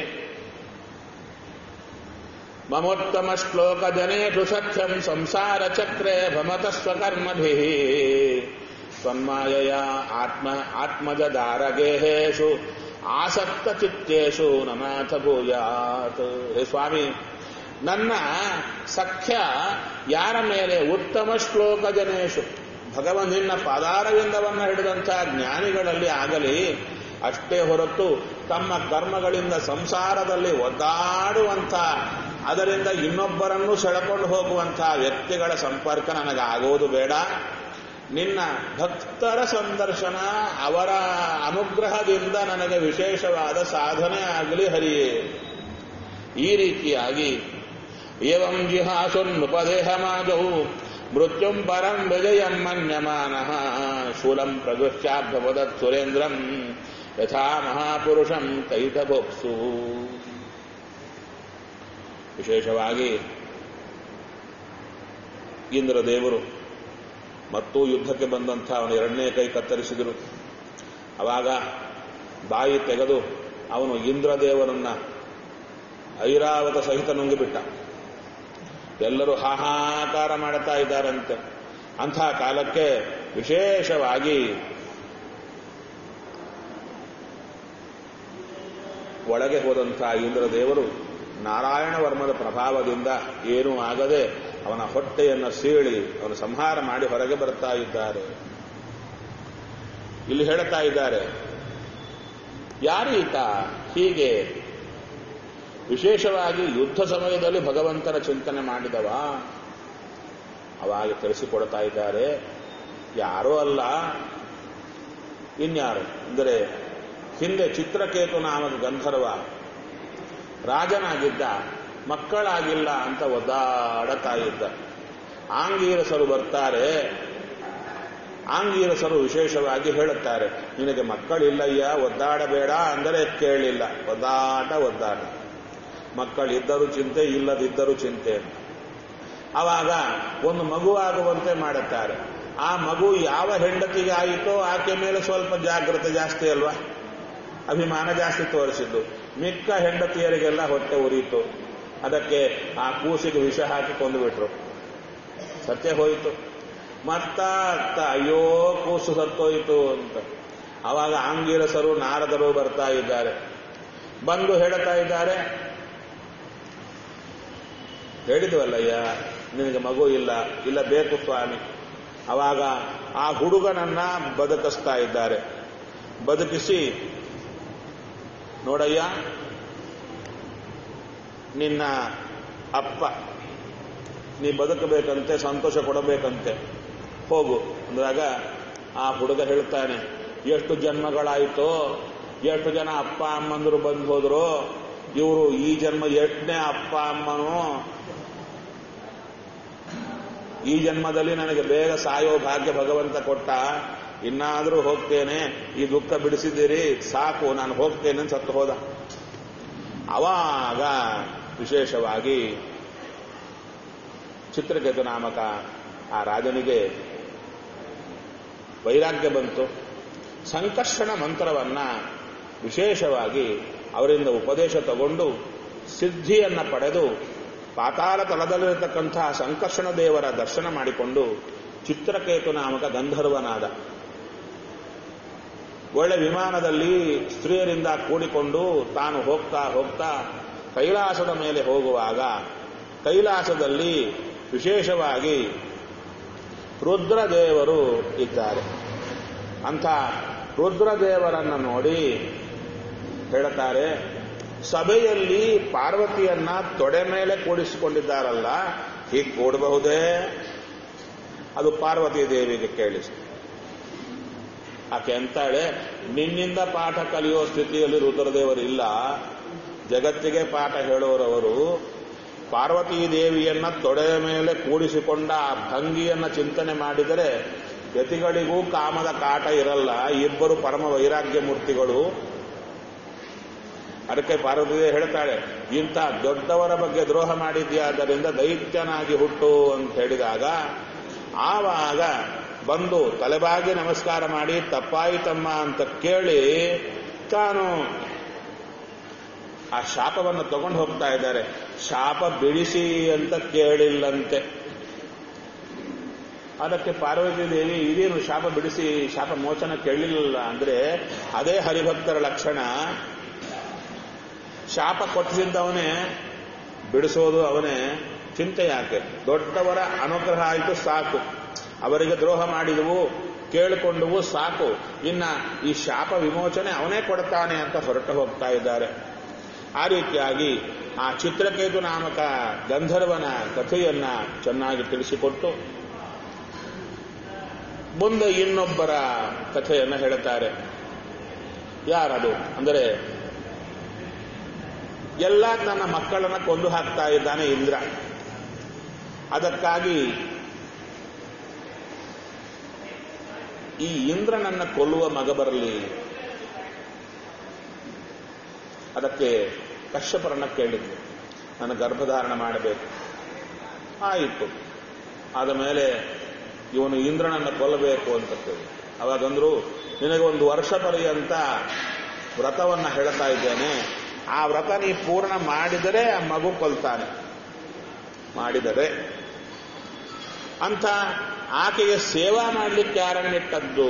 Speaker 1: ಮಮೋತ್ತಮ ಶ್ಲೋಕ ಜನೇಷು ಸಖ್ಯಂ ಸಂಸಾರ ಚಕ್ರೆ ಭಮತ ಸ್ವಕರ್ಮಭಿ ಸ್ವನ್ಮಾಯಯ ಆತ್ಮ ಆತ್ಮಜ ದಾರಗೇಹೇಶು ಆಸಕ್ತ ಚಿತ್ತೇಶು ನನಾಥ ಭೂಯಾತ್ ಹೇ ಸ್ವಾಮಿ ನನ್ನ ಸಖ್ಯ ಯಾರ ಮೇಲೆ ಉತ್ತಮ ಶ್ಲೋಕ ಜನೇಶು ಭಗವಂತನ ಪಾದಾರವಿಂದವನ್ನು ಹಿಡಿದಂಥ ಜ್ಞಾನಿಗಳಲ್ಲಿ ಆಗಲಿ ಅಷ್ಟೇ ಹೊರತು ತಮ್ಮ ಕರ್ಮಗಳಿಂದ ಸಂಸಾರದಲ್ಲಿ ಒದ್ದಾಡುವಂಥ ಅದರಿಂದ ಇನ್ನೊಬ್ಬರನ್ನು ಸೆಳೆಕೊಂಡು ಹೋಗುವಂಥ ವ್ಯಕ್ತಿಗಳ ಸಂಪರ್ಕ ನನಗಾಗುವುದು ಬೇಡ ನಿನ್ನ ಭಕ್ತರ ಸಂದರ್ಶನ ಅವರ ಅನುಗ್ರಹದಿಂದ ನನಗೆ ವಿಶೇಷವಾದ ಸಾಧನೆ ಆಗಲಿ ಹರಿಯೇ ಈ ರೀತಿಯಾಗಿ ಏವಂ ಜಿಹಾಸುನ್ನುಪದೇಹಮಾಜೌ ಮೃತ್ಯುಂ ಪರಂ ವಿಜಯಂ ಮನ್ಯಮಾನ ಶೂಲಂ ಪ್ರಗೃಶ್ಚಾಭ್ಯಪದತ್ ಸುರೇಂದ್ರಂ ಯಥಾ ಮಹಾಪುರುಷಂ ತೈತಭೋಕ್ಸು ವಿಶೇಷವಾಗಿ ಇಂದ್ರದೇವರು ಮತ್ತು ಯುದ್ಧಕ್ಕೆ ಬಂದಂಥ ಅವನ ಎರಡನೇ ಕೈ ಕತ್ತರಿಸಿದರು ಅವಾಗ ಬಾಯಿ ತೆಗೆದು ಅವನು ಇಂದ್ರದೇವರನ್ನ ಐರಾವತ ಸಹಿತ ನುಂಗಿಬಿಟ್ಟ ಎಲ್ಲರೂ ಹಾಹಾಕಾರ ಮಾಡುತ್ತಾ ಇದ್ದಾರಂತೆ ಅಂಥ ಕಾಲಕ್ಕೆ ವಿಶೇಷವಾಗಿ ಒಳಗೆ ಹೋದಂಥ ಇಂದ್ರದೇವರು ನಾರಾಯಣ ವರ್ಮದ ಪ್ರಭಾವದಿಂದ ಏನೂ ಆಗದೆ ಅವನ ಹೊಟ್ಟೆಯನ್ನು ಸೀಳಿ ಅವನ ಸಂಹಾರ ಮಾಡಿ ಹೊರಗೆ ಬರ್ತಾ ಇದ್ದಾರೆ ಇಲ್ಲಿ ಹೇಳ್ತಾ ಇದ್ದಾರೆ ಯಾರೀತ ಹೀಗೆ ವಿಶೇಷವಾಗಿ ಯುದ್ಧ ಸಮಯದಲ್ಲಿ ಭಗವಂತನ ಚಿಂತನೆ ಮಾಡಿದವ ಅವಾಗ ತಿಳಿಸಿಕೊಡ್ತಾ ಇದ್ದಾರೆ ಯಾರೋ ಅಲ್ಲ ಇನ್ಯಾರು ಅಂದರೆ ಹಿಂದೆ ಚಿತ್ರಕೇತು ನಾಮಕ ಗಂಧರ್ವ ರಾಜನಾಗಿದ್ದ ಮಕ್ಕಳಾಗಿಲ್ಲ ಅಂತ ಒದ್ದಾಡತಾ ಇದ್ದ ಆಂಗೀರಸರು ಬರ್ತಾರೆ ಆಂಗೀರಸರು ವಿಶೇಷವಾಗಿ ಹೇಳುತ್ತಾರೆ ನಿನಗೆ ಮಕ್ಕಳಿಲ್ಲಯ್ಯ ಒದ್ದಾಡಬೇಡ ಅಂದರೆ ಕೇಳಿಲ್ಲ ಒದ್ದಾಟ ಒದ್ದಾಟ ಮಕ್ಕಳಿದ್ದರೂ ಚಿಂತೆ ಇಲ್ಲದಿದ್ದರೂ ಚಿಂತೆ ಆವಾಗ ಒಂದು ಮಗುವಾಗುವಂತೆ ಮಾಡುತ್ತಾರೆ ಆ ಮಗು ಯಾವ ಹೆಂಡತಿಗೆ ಆಯಿತೋ ಆಕೆ ಮೇಲೆ ಸ್ವಲ್ಪ ಜಾಗ್ರತೆ ಜಾಸ್ತಿ ಅಲ್ವಾ ಅಭಿಮಾನ ಜಾಸ್ತಿ ತೋರಿಸಿದ್ದು ಮಿಕ್ಕ ಹೆಂಡತಿಯರಿಗೆಲ್ಲ ಹೊಟ್ಟೆ ಉರಿಯಿತು ಅದಕ್ಕೆ ಆ ಕೂಸಿಗೆ ವಿಷ ಹಾಕಿ ಕೊಂದುಬಿಟ್ರು ಸತ್ಯ ಹೋಯಿತು ಮತ್ತ ಅತ್ತ ಅಯ್ಯೋ ಕೂಸು ಸತ್ತೋಯಿತು ಅಂತ ಅವಾಗ ಆಂಗಿರಸರು ನಾರದರು ಬರ್ತಾ ಇದ್ದಾರೆ ಬಂದು ಹೇಳ್ತಾ ಇದ್ದಾರೆ ಹೇಳಿದ್ವಲ್ಲಯ್ಯ ನಿನಗೆ ಮಗು ಇಲ್ಲ ಇಲ್ಲ ಬೇಕು ಸ್ವಾಮಿ ಅವಾಗ ಆ ಹುಡುಗನನ್ನ ಬದುಕಿಸ್ತಾ ಇದ್ದಾರೆ ಬದುಕಿಸಿ ನೋಡಯ್ಯ ನಿನ್ನ ಅಪ್ಪ ನೀ ಬದುಕಬೇಕಂತೆ ಸಂತೋಷ ಕೊಡಬೇಕಂತೆ ಹೋಗು ಅಂದಾಗ ಆ ಹುಡುಗ ಹೇಳ್ತಾನೆ ಎಷ್ಟು ಜನ್ಮಗಳಾಯಿತೋ ಎಷ್ಟು ಜನ ಅಪ್ಪ ಅಮ್ಮಂದರು ಬಂದು ಹೋದ್ರು ಇವರು ಈ ಜನ್ಮ ಎಷ್ಟನೇ ಅಪ್ಪ ಅಮ್ಮನು ಈ ಜನ್ಮದಲ್ಲಿ ನನಗೆ ಬೇಗ ಸಾಯೋ ಭಾಗ್ಯ ಭಗವಂತ ಕೊಟ್ಟ ಇನ್ನಾದರೂ ಹೋಗ್ತೇನೆ ಈ ದುಃಖ ಬಿಡಿಸಿದ್ದೀರಿ ಸಾಕು ನಾನು ಹೋಗ್ತೇನೆ ಅಂತ ಸತ್ತು ಹೋದ ಅವಾಗ ವಿಶೇಷವಾಗಿ ಚಿತ್ರಕೇತು ನಾಮಕ ಆ ರಾಜನಿಗೆ ವೈರಾಗ್ಯ ಬಂತು ಸಂಕರ್ಷಣ ಮಂತ್ರವನ್ನ ವಿಶೇಷವಾಗಿ ಅವರಿಂದ ಉಪದೇಶ ತಗೊಂಡು ಸಿದ್ಧಿಯನ್ನ ಪಡೆದು ಪಾತಾಳ ತಳದಲ್ಲಿರತಕ್ಕಂತಹ ಸಂಕರ್ಷಣ ದೇವರ ದರ್ಶನ ಮಾಡಿಕೊಂಡು ಚಿತ್ರಕೇತು ನಾಮಕ ಗಂಧರ್ವನಾದ ಒಳ್ಳೆ ವಿಮಾನದಲ್ಲಿ ಸ್ತ್ರೀಯರಿಂದ ಕೂಡಿಕೊಂಡು ತಾನು ಹೋಗ್ತಾ ಹೋಗ್ತಾ ಕೈಲಾಸದ ಮೇಲೆ ಹೋಗುವಾಗ ಕೈಲಾಸದಲ್ಲಿ ವಿಶೇಷವಾಗಿ ರುದ್ರದೇವರು ಇದ್ದಾರೆ ಅಂಥ ರುದ್ರದೇವರನ್ನು ನೋಡಿ ಹೇಳ್ತಾರೆ ಸಭೆಯಲ್ಲಿ ಪಾರ್ವತಿಯನ್ನ ತೊಡೆ ಮೇಲೆ ಕೂಡಿಸಿಕೊಂಡಿದ್ದಾರಲ್ಲ ಹೀಗೆ ಕೂಡಬಹುದೇ ಅದು ಪಾರ್ವತಿ ದೇವಿಗೆ ಕೇಳಿಸಿ ಆಕೆ ಅಂತಾಳೆ ನಿನ್ನಿಂದ ಪಾಠ ಕಲಿಯೋ ಸ್ಥಿತಿಯಲ್ಲಿ ರುದ್ರದೇವರು ಇಲ್ಲ ಜಗತ್ತಿಗೆ ಪಾಠ ಹೇಳುವರವರು ಪಾರ್ವತೀ ದೇವಿಯನ್ನ ತೊಡೆಯ ಮೇಲೆ ಕೂಡಿಸಿಕೊಂಡ ಆ ಭಂಗಿಯನ್ನ ಚಿಂತನೆ ಮಾಡಿದರೆ ಯತಿಗಳಿಗೂ ಕಾಮದ ಕಾಟ ಇರಲ್ಲ ಇಬ್ಬರು ಪರಮ ವೈರಾಗ್ಯ ಮೂರ್ತಿಗಳು ಅದಕ್ಕೆ ಪಾರ್ವತಿ ಹೇಳ್ತಾಳೆ ಇಂಥ ದೊಡ್ಡವರ ಬಗ್ಗೆ ದ್ರೋಹ ಮಾಡಿದ್ಯಾದ್ದರಿಂದ ದೈತ್ಯನಾಗಿ ಹುಟ್ಟು ಅಂತ ಹೇಳಿದಾಗ ಆವಾಗ ಬಂದು ತಲೆಬಾಗಿ ನಮಸ್ಕಾರ ಮಾಡಿ ತಪ್ಪಾಯಿತಮ್ಮ ಅಂತ ಕೇಳಿ ತಾನು ಆ ಶಾಪವನ್ನು ತಗೊಂಡು ಹೋಗ್ತಾ ಇದ್ದಾರೆ ಶಾಪ ಬಿಡಿಸಿ ಅಂತ ಕೇಳಿಲ್ಲಂತೆ ಅದಕ್ಕೆ ಪಾರ್ವತಿ ದೇವಿ ಇದೇನು ಶಾಪ ಬಿಡಿಸಿ ಶಾಪ ಮೋಚನ ಕೇಳಲಿಲ್ಲ ಅಂದ್ರೆ ಅದೇ ಹರಿಭಕ್ತರ ಲಕ್ಷಣ ಶಾಪ ಕೊಟ್ಟಿದ್ದವನೇ ಬಿಡಿಸೋದು ಅವನೇ ಚಿಂತೆ ಯಾಕೆ ದೊಡ್ಡವರ ಅನುಗ್ರಹ ಆಯಿತು ಸಾಕು ಅವರಿಗೆ ದ್ರೋಹ ಮಾಡಿದವು ಕೇಳಿಕೊಂಡವು ಸಾಕು ಇನ್ನ ಈ ಶಾಪ ವಿಮೋಚನೆ ಅವನೇ ಕೊಡ್ತಾನೆ ಅಂತ ಹೊರಟು ಹೋಗ್ತಾ ಇದ್ದಾರೆ ಆ ರೀತಿಯಾಗಿ ಆ ಚಿತ್ರಕೇತು ನಾಮಕ ಗಂಧರ್ವನ ಕಥೆಯನ್ನ ಚೆನ್ನಾಗಿ ತಿಳಿಸಿಕೊಟ್ಟು ಮುಂದೆ ಇನ್ನೊಬ್ಬರ ಕಥೆಯನ್ನು ಹೇಳುತ್ತಾರೆ ಯಾರದು ಅಂದರೆ ಎಲ್ಲ ತನ್ನ ಮಕ್ಕಳನ್ನ ಕೊಂದು ಹಾಕ್ತಾ ಇದ್ದಾನೆ ಇಂದ್ರ ಅದಕ್ಕಾಗಿ ಈ ಇಂದ್ರನನ್ನ ಕೊಲ್ಲುವ ಮಗ ಬರಲಿ ಅದಕ್ಕೆ ಕಶ್ಯಪರನ್ನ ಕೇಳಿದ್ಲು ನನ್ನ ಗರ್ಭಧಾರಣ ಮಾಡಬೇಕು ಆಯಿತು ಆದ ಮೇಲೆ ಇವನು ಇಂದ್ರನನ್ನ ಕೊಲ್ಲಬೇಕು ಅಂತ ಕೇಳಿ ಅವಾಗಂದ್ರು ನಿನಗೆ ಒಂದು ವರ್ಷ ಪರ್ಯಂತ ವ್ರತವನ್ನ ಹೇಳ್ತಾ ಇದ್ದೇನೆ ಆ ವ್ರತ ನೀ ಪೂರ್ಣ ಮಾಡಿದರೆ ಆ ಮಗು ಕೊಲ್ತಾನೆ ಮಾಡಿದರೆ ಅಂತ ಆಕೆಗೆ ಸೇವಾ ಮಾಡಲಿಕ್ಕೆ ಯಾರನ್ನಿಟ್ಟದ್ದು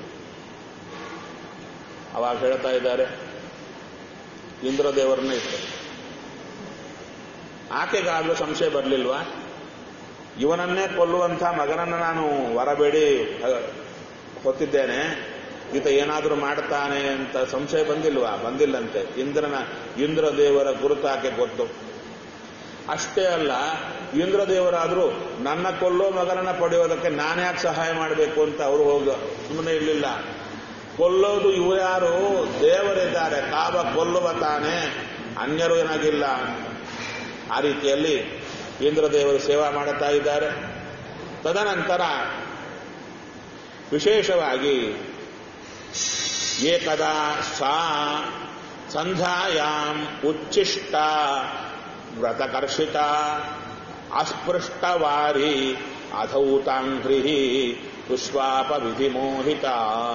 Speaker 1: ಅವಾಗ ಹೇಳ್ತಾ ಇದ್ದಾರೆ ಇಂದ್ರದೇವರನ್ನೇ ಇಟ್ಟರು ಆಕೆಗಾಗಲೂ ಸಂಶಯ ಬರಲಿಲ್ವಾ ಇವನನ್ನೇ ಕೊಲ್ಲುವಂಥ ಮಗನನ್ನು ನಾನು ವರಬೇಡಿ ಹೊತ್ತಿದ್ದೇನೆ ಈತ ಏನಾದರೂ ಮಾಡ್ತಾನೆ ಅಂತ ಸಂಶಯ ಬಂದಿಲ್ವಾ ಬಂದಿಲ್ಲಂತೆ ಇಂದ್ರನ ಇಂದ್ರದೇವರ ಗುರುತಾಕೆ ಗೊತ್ತು ಅಷ್ಟೇ ಅಲ್ಲ ಇಂದ್ರದೇವರಾದರೂ ನನ್ನ ಕೊಲ್ಲೋ ಮಗನನ್ನ ಪಡೆಯೋದಕ್ಕೆ ನಾನ್ಯಾಕೆ ಸಹಾಯ ಮಾಡಬೇಕು ಅಂತ ಅವರು ಹೋಗ ಸುಮ್ಮನೆ ಇರಲಿಲ್ಲ ಕೊಲ್ಲೋದು ಇವರು ಯಾರು ದೇವರಿದ್ದಾರೆ ಕಾವ ಕೊಲ್ಲುವ ತಾನೆ ಅನ್ಯರು ಏನಾಗಿಲ್ಲ ಆ ರೀತಿಯಲ್ಲಿ ಇಂದ್ರದೇವರು ಸೇವಾ ಮಾಡುತ್ತಾ ಇದ್ದಾರೆ ತದನಂತರ ವಿಶೇಷವಾಗಿ ಏಕದಾ ಸಾ ಸಂಧ್ಯಾಯಾಂ ಉಚ್ಚಿಷ್ಟ ವ್ರತಕರ್ಷಿತ ಅಸ್ಪೃಷ್ಟವಾರಿ ಅಧೌತಾಂಘ್ರಿ ಪುಷ್ಪಾಪ ವಿಧಿಮೋಹಿತ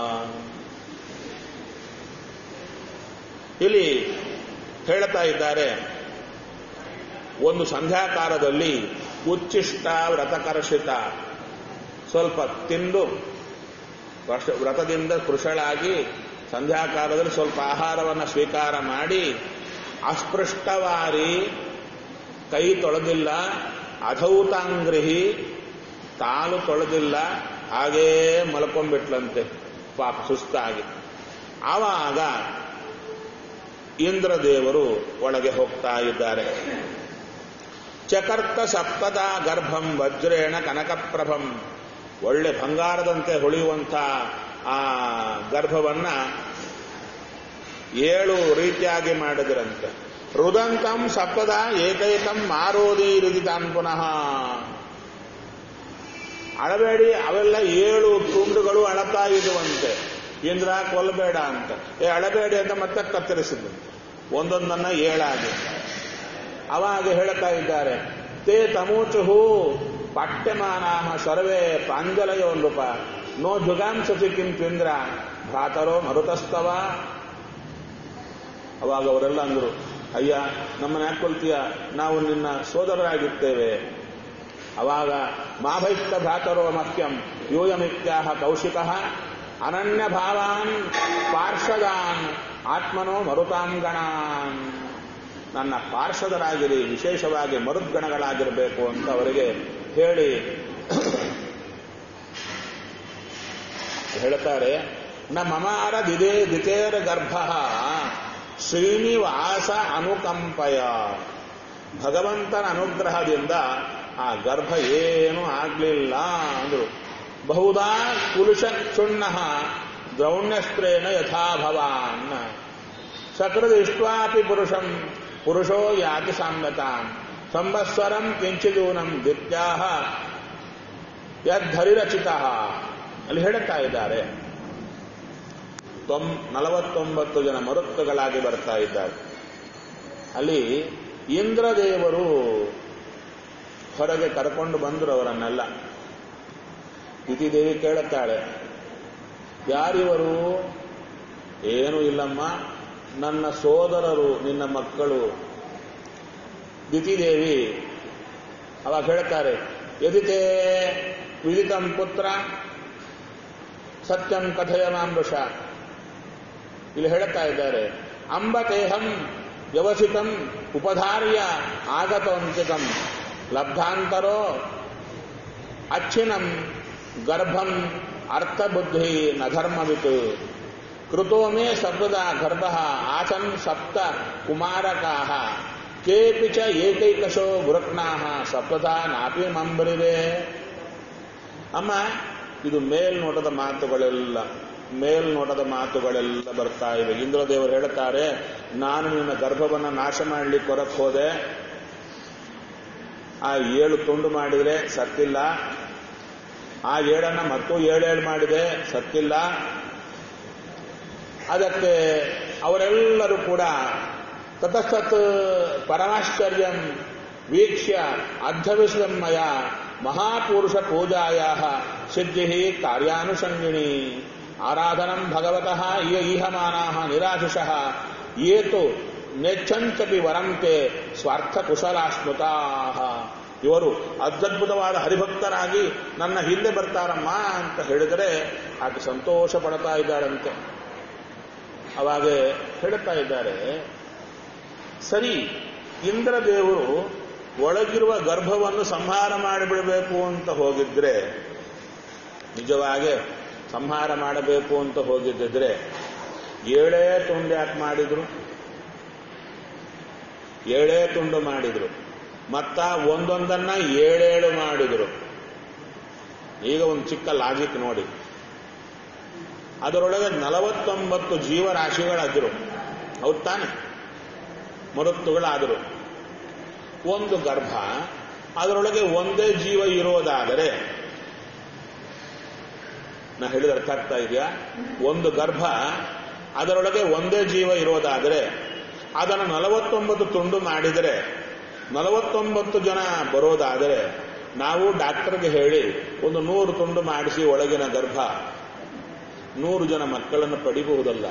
Speaker 1: ಇಲ್ಲಿ ಹೇಳ್ತಾ ಇದ್ದಾರೆ ಒಂದು ಸಂಧ್ಯಾಕಾಲದಲ್ಲಿ ಉಚ್ಚಿಷ್ಟ ವ್ರತಕರ್ಷಿತ ಸ್ವಲ್ಪ ತಿಂದು ವ್ರತದಿಂದ ಕೃಷಳಾಗಿ ಸಂಧ್ಯಾಕಾಲದಲ್ಲಿ ಸ್ವಲ್ಪ ಆಹಾರವನ್ನು ಸ್ವೀಕಾರ ಮಾಡಿ ಅಸ್ಪೃಷ್ಟವಾರಿ ಕೈ ತೊಳೆದಿಲ್ಲ ಅಧೌತಾಂಗ್ರಿಹಿ ತಾನು ತೊಳೆದಿಲ್ಲ ಹಾಗೇ ಮಲ್ಕೊಂಡ್ಬಿಟ್ಲಂತೆ ಪಾಪ ಸುಸ್ತಾಗಿ ಆವಾಗ ಇಂದ್ರದೇವರು ಒಳಗೆ ಹೋಗ್ತಾ ಇದ್ದಾರೆ ಚಕರ್ತ ಸಪ್ತದ ಗರ್ಭಂ ವಜ್ರೇಣ ಕನಕಪ್ರಭಂ ಒಳ್ಳೆ ಬಂಗಾರದಂತೆ ಹೊಳೆಯುವಂಥ ಆ ಗರ್ಭವನ್ನ ಏಳು ರೀತಿಯಾಗಿ ಮಾಡಿದ್ರಂತೆ ರುದಂತಂ ಸಪ್ತದ ಏಕೈಕಂ ಮಾರೋದಿ ರುದಿತಾನ್ ಪುನಃ ಅಳಬೇಡಿ ಅವೆಲ್ಲ ಏಳು ತುಂಡುಗಳು ಅಳತಾ ಇರುವಂತೆ ಇಂದ್ರ ಕೊಲ್ಲಬೇಡ ಅಂತ ಏ ಅಳಬೇಡಿ ಅಂತ ಮತ್ತೆ ಕತ್ತರಿಸಿದಂತೆ ಒಂದೊಂದನ್ನ ಏಳಾಗಿ ಅವಾಗ ಹೇಳ್ತಾ ಇದ್ದಾರೆ ತೇ ತಮೂಚುಹು ಪಾಠ್ಯಮಾನಾಹ ಸರ್ವೇ ಪಾಂಜಲಯೋ ನೃಪ ನೋ ಜುಗಾಂಸಸಿ ಕಿಂದ್ರ ಭ್ರಾತರೋ ಮರುತಸ್ತವ ಅವಾಗ ಅವರೆಲ್ಲ ಅಂದರು ಅಯ್ಯ ನಮ್ಮನ್ನ ಯಾಕೆ ಕೊಲ್ತೀಯ ನಾವು ನಿನ್ನ ಸೋದರರಾಗಿರ್ತೇವೆ ಅವಾಗ ಮಾಭೈಷ್ಟ ಭ್ರಾತರೋ ಮಹ್ಯಂ ಯೂಯಮಿತ್ಯಾಹ ಕೌಶಿಕ ಅನನ್ಯ ಭಾವಾನ್ ಪಾರ್ಷದಾನ್ ಆತ್ಮನೋ ಮರುತಾಂಗಣಾನ್ ನನ್ನ ಪಾರ್ಷದರಾಗಿರಿ ವಿಶೇಷವಾಗಿ ಮರುದ್ಗಣಗಳಾಗಿರಬೇಕು ಅಂತ ಅವರಿಗೆ ಹೇಳಿ ಹೇಳ್ತಾರೆ ನ ಮಮಾರ ದಿದೇ ದಿತೇರ ಗರ್ಭ ಶ್ರೀನಿವಾಸ ಅನುಕಂಪಯ ಭಗವಂತನ ಅನುಗ್ರಹದಿಂದ ಆ ಗರ್ಭ ಏನೂ ಆಗ್ಲಿಲ್ಲ ಅಂದ್ರು ಬಹುದಾ ಕುಲುಷ ಚುಣ್ಣ ದ್ರೌಣ್ಯಸ್ತ್ರೇಣ ಯಥಾಭವಾನ್ ಸಕೃದಿಷ್ಟ್ವಾಪಿ ಪುರುಷಂ ಪುರುಷೋ ಯಾತಿ ಸಾಮ್ಯತಾಂ ಸಂವತ್ಸರಂ ಕಿಂಚಿದೂನಂ ದಿತ್ಯಾಹ ಯದ್ಧರಿರಚಿತ ಅಲ್ಲಿ ಹೇಳುತ್ತಾ ಇದ್ದಾರೆ ತೊಂ ನಲವತ್ತೊಂಬತ್ತು ಜನ ಮರುತ್ತುಗಳಾಗಿ ಬರ್ತಾ ಇದ್ದಾರೆ ಅಲ್ಲಿ ಇಂದ್ರದೇವರು ಹೊರಗೆ ಕರ್ಕೊಂಡು ಬಂದರು ಅವರನ್ನೆಲ್ಲ ದಿತಿದೇವಿ ಕೇಳುತ್ತಾಳೆ ಯಾರಿವರು ಏನೂ ಇಲ್ಲಮ್ಮ ನನ್ನ ಸೋದರರು ನಿನ್ನ ಮಕ್ಕಳು ದಿತಿದೇವಿ ಅವಾಗ ಹೇಳ್ತಾರೆ ಯದಿತೆ ವಿದಿತಂ ಪುತ್ರ ಸತ್ಯಂ ಕಥೆಯ ಮಾಂಬುಷ ಇಲ್ಲಿ ಹೇಳುತ್ತಾ ಇದ್ದಾರೆ ಅಂಬತೇಹಂ ವ್ಯವಸಿತಂ ಉಪಧಾರ್ಯ ಆಗತವಂತಿಕಂ ಲಬ್ಧಾಂತರೋ ಅಚ್ಛಿನಂ ಗರ್ಭಂ ಅರ್ಥಬುದ್ಧಿ ನ ಧರ್ಮವಿತ್ ಕೃತೋ ಮೇ ಸರ್ವದಾ ಗರ್ಭ ಆಸನ್ ಸಪ್ತ ಕುಮಾರಕಾಹ ಕೇಪಿ ಚ ಏಕೈಕಶೋ ಗುರಕ್ನಾಹ ಸಪ್ತದಾ ನಾಪಿ ಮಂಬರಿವೆ ಅಮ್ಮ ಇದು ಮೇಲ್ನೋಟದ ಮಾತುಗಳೆಲ್ಲ ಮೇಲ್ನೋಟದ ಮಾತುಗಳೆಲ್ಲ ಬರ್ತಾ ಇವೆ ಇಂದ್ರದೇವರು ಹೇಳುತ್ತಾರೆ ನಾನು ನಿನ್ನ ಗರ್ಭವನ್ನು ನಾಶ ಮಾಡಲಿಕ್ಕೆ ಹೊರಕ್ಕೆ ಹೋದೆ ಆ ಏಳು ತುಂಡು ಮಾಡಿದ್ರೆ ಸತ್ತಿಲ್ಲ ಆ ಏಳನ್ನ ಮತ್ತು ಏಳೇಳು ಮಾಡಿದೆ ಸತ್ತಿಲ್ಲ ಅದಕ್ಕೆ ಅವರೆಲ್ಲರೂ ಕೂಡ ತತಸ್ತತ್ ಪರಮಾಶ್ಚರ್ಯಂ ವೀಕ್ಷ್ಯ ಅರ್ಧವಿಸ್ಮಯ ಮಹಾಪುರುಷ ಪೂಜಾಯ ಸಿದ್ಧಿ ಕಾರ್ಯಾನುಷಂಗಿಣಿ ಆರಾಧನಂ ಭಗವತಃ ಇಯ ಈಹಮಾನಾಹ ನಿರಾಶಿಷಃ ಏತು ನೆಚ್ಚಂಚಪಿ ವರಂತೆ ಸ್ವಾರ್ಥ ಕುಶಲಾಶ್ನುತಾಹ ಇವರು ಅತ್ಯದ್ಭುತವಾದ ಹರಿಭಕ್ತರಾಗಿ ನನ್ನ ಹಿಂದೆ ಬರ್ತಾರಮ್ಮ ಅಂತ ಹೇಳಿದರೆ ಆಕೆ ಸಂತೋಷ ಪಡ್ತಾ ಇದ್ದಾಳಂತೆ ಅವಾಗ ಹೇಳುತ್ತಾ ಇದ್ದಾರೆ ಸರಿ ಇಂದ್ರದೇವರು ಒಳಗಿರುವ ಗರ್ಭವನ್ನು ಸಂಹಾರ ಮಾಡಿಬಿಡಬೇಕು ಅಂತ ಹೋಗಿದ್ರೆ ನಿಜವಾಗಿ ಸಂಹಾರ ಮಾಡಬೇಕು ಅಂತ ಹೋಗಿದ್ದಿದ್ರೆ ಏಳೇ ತುಂಡು ಯಾಕೆ ಮಾಡಿದ್ರು ಏಳೇ ತುಂಡು ಮಾಡಿದ್ರು ಮತ್ತ ಒಂದೊಂದನ್ನ ಏಳೇಳು ಮಾಡಿದ್ರು ಈಗ ಒಂದು ಚಿಕ್ಕ ಲಾಜಿಕ್ ನೋಡಿ ಅದರೊಳಗೆ ನಲವತ್ತೊಂಬತ್ತು ಜೀವರಾಶಿಗಳಾದರು ಹೌದು ತಾನೆ ಮರುತ್ತುಗಳಾದರು ಒಂದು ಗರ್ಭ ಅದರೊಳಗೆ ಒಂದೇ ಜೀವ ಇರೋದಾದರೆ ನಾ ಹೇಳಿದ ಅರ್ಥ ಆಗ್ತಾ ಇದೆಯಾ ಒಂದು ಗರ್ಭ ಅದರೊಳಗೆ ಒಂದೇ ಜೀವ ಇರೋದಾದರೆ ಅದನ್ನು ನಲವತ್ತೊಂಬತ್ತು ತುಂಡು ಮಾಡಿದರೆ ನಲವತ್ತೊಂಬತ್ತು ಜನ ಬರೋದಾದರೆ ನಾವು ಡಾಕ್ಟರ್ಗೆ ಹೇಳಿ ಒಂದು ನೂರು ತುಂಡು ಮಾಡಿಸಿ ಒಳಗಿನ ಗರ್ಭ ನೂರು ಜನ ಮಕ್ಕಳನ್ನು ಪಡಿಬಹುದಲ್ಲ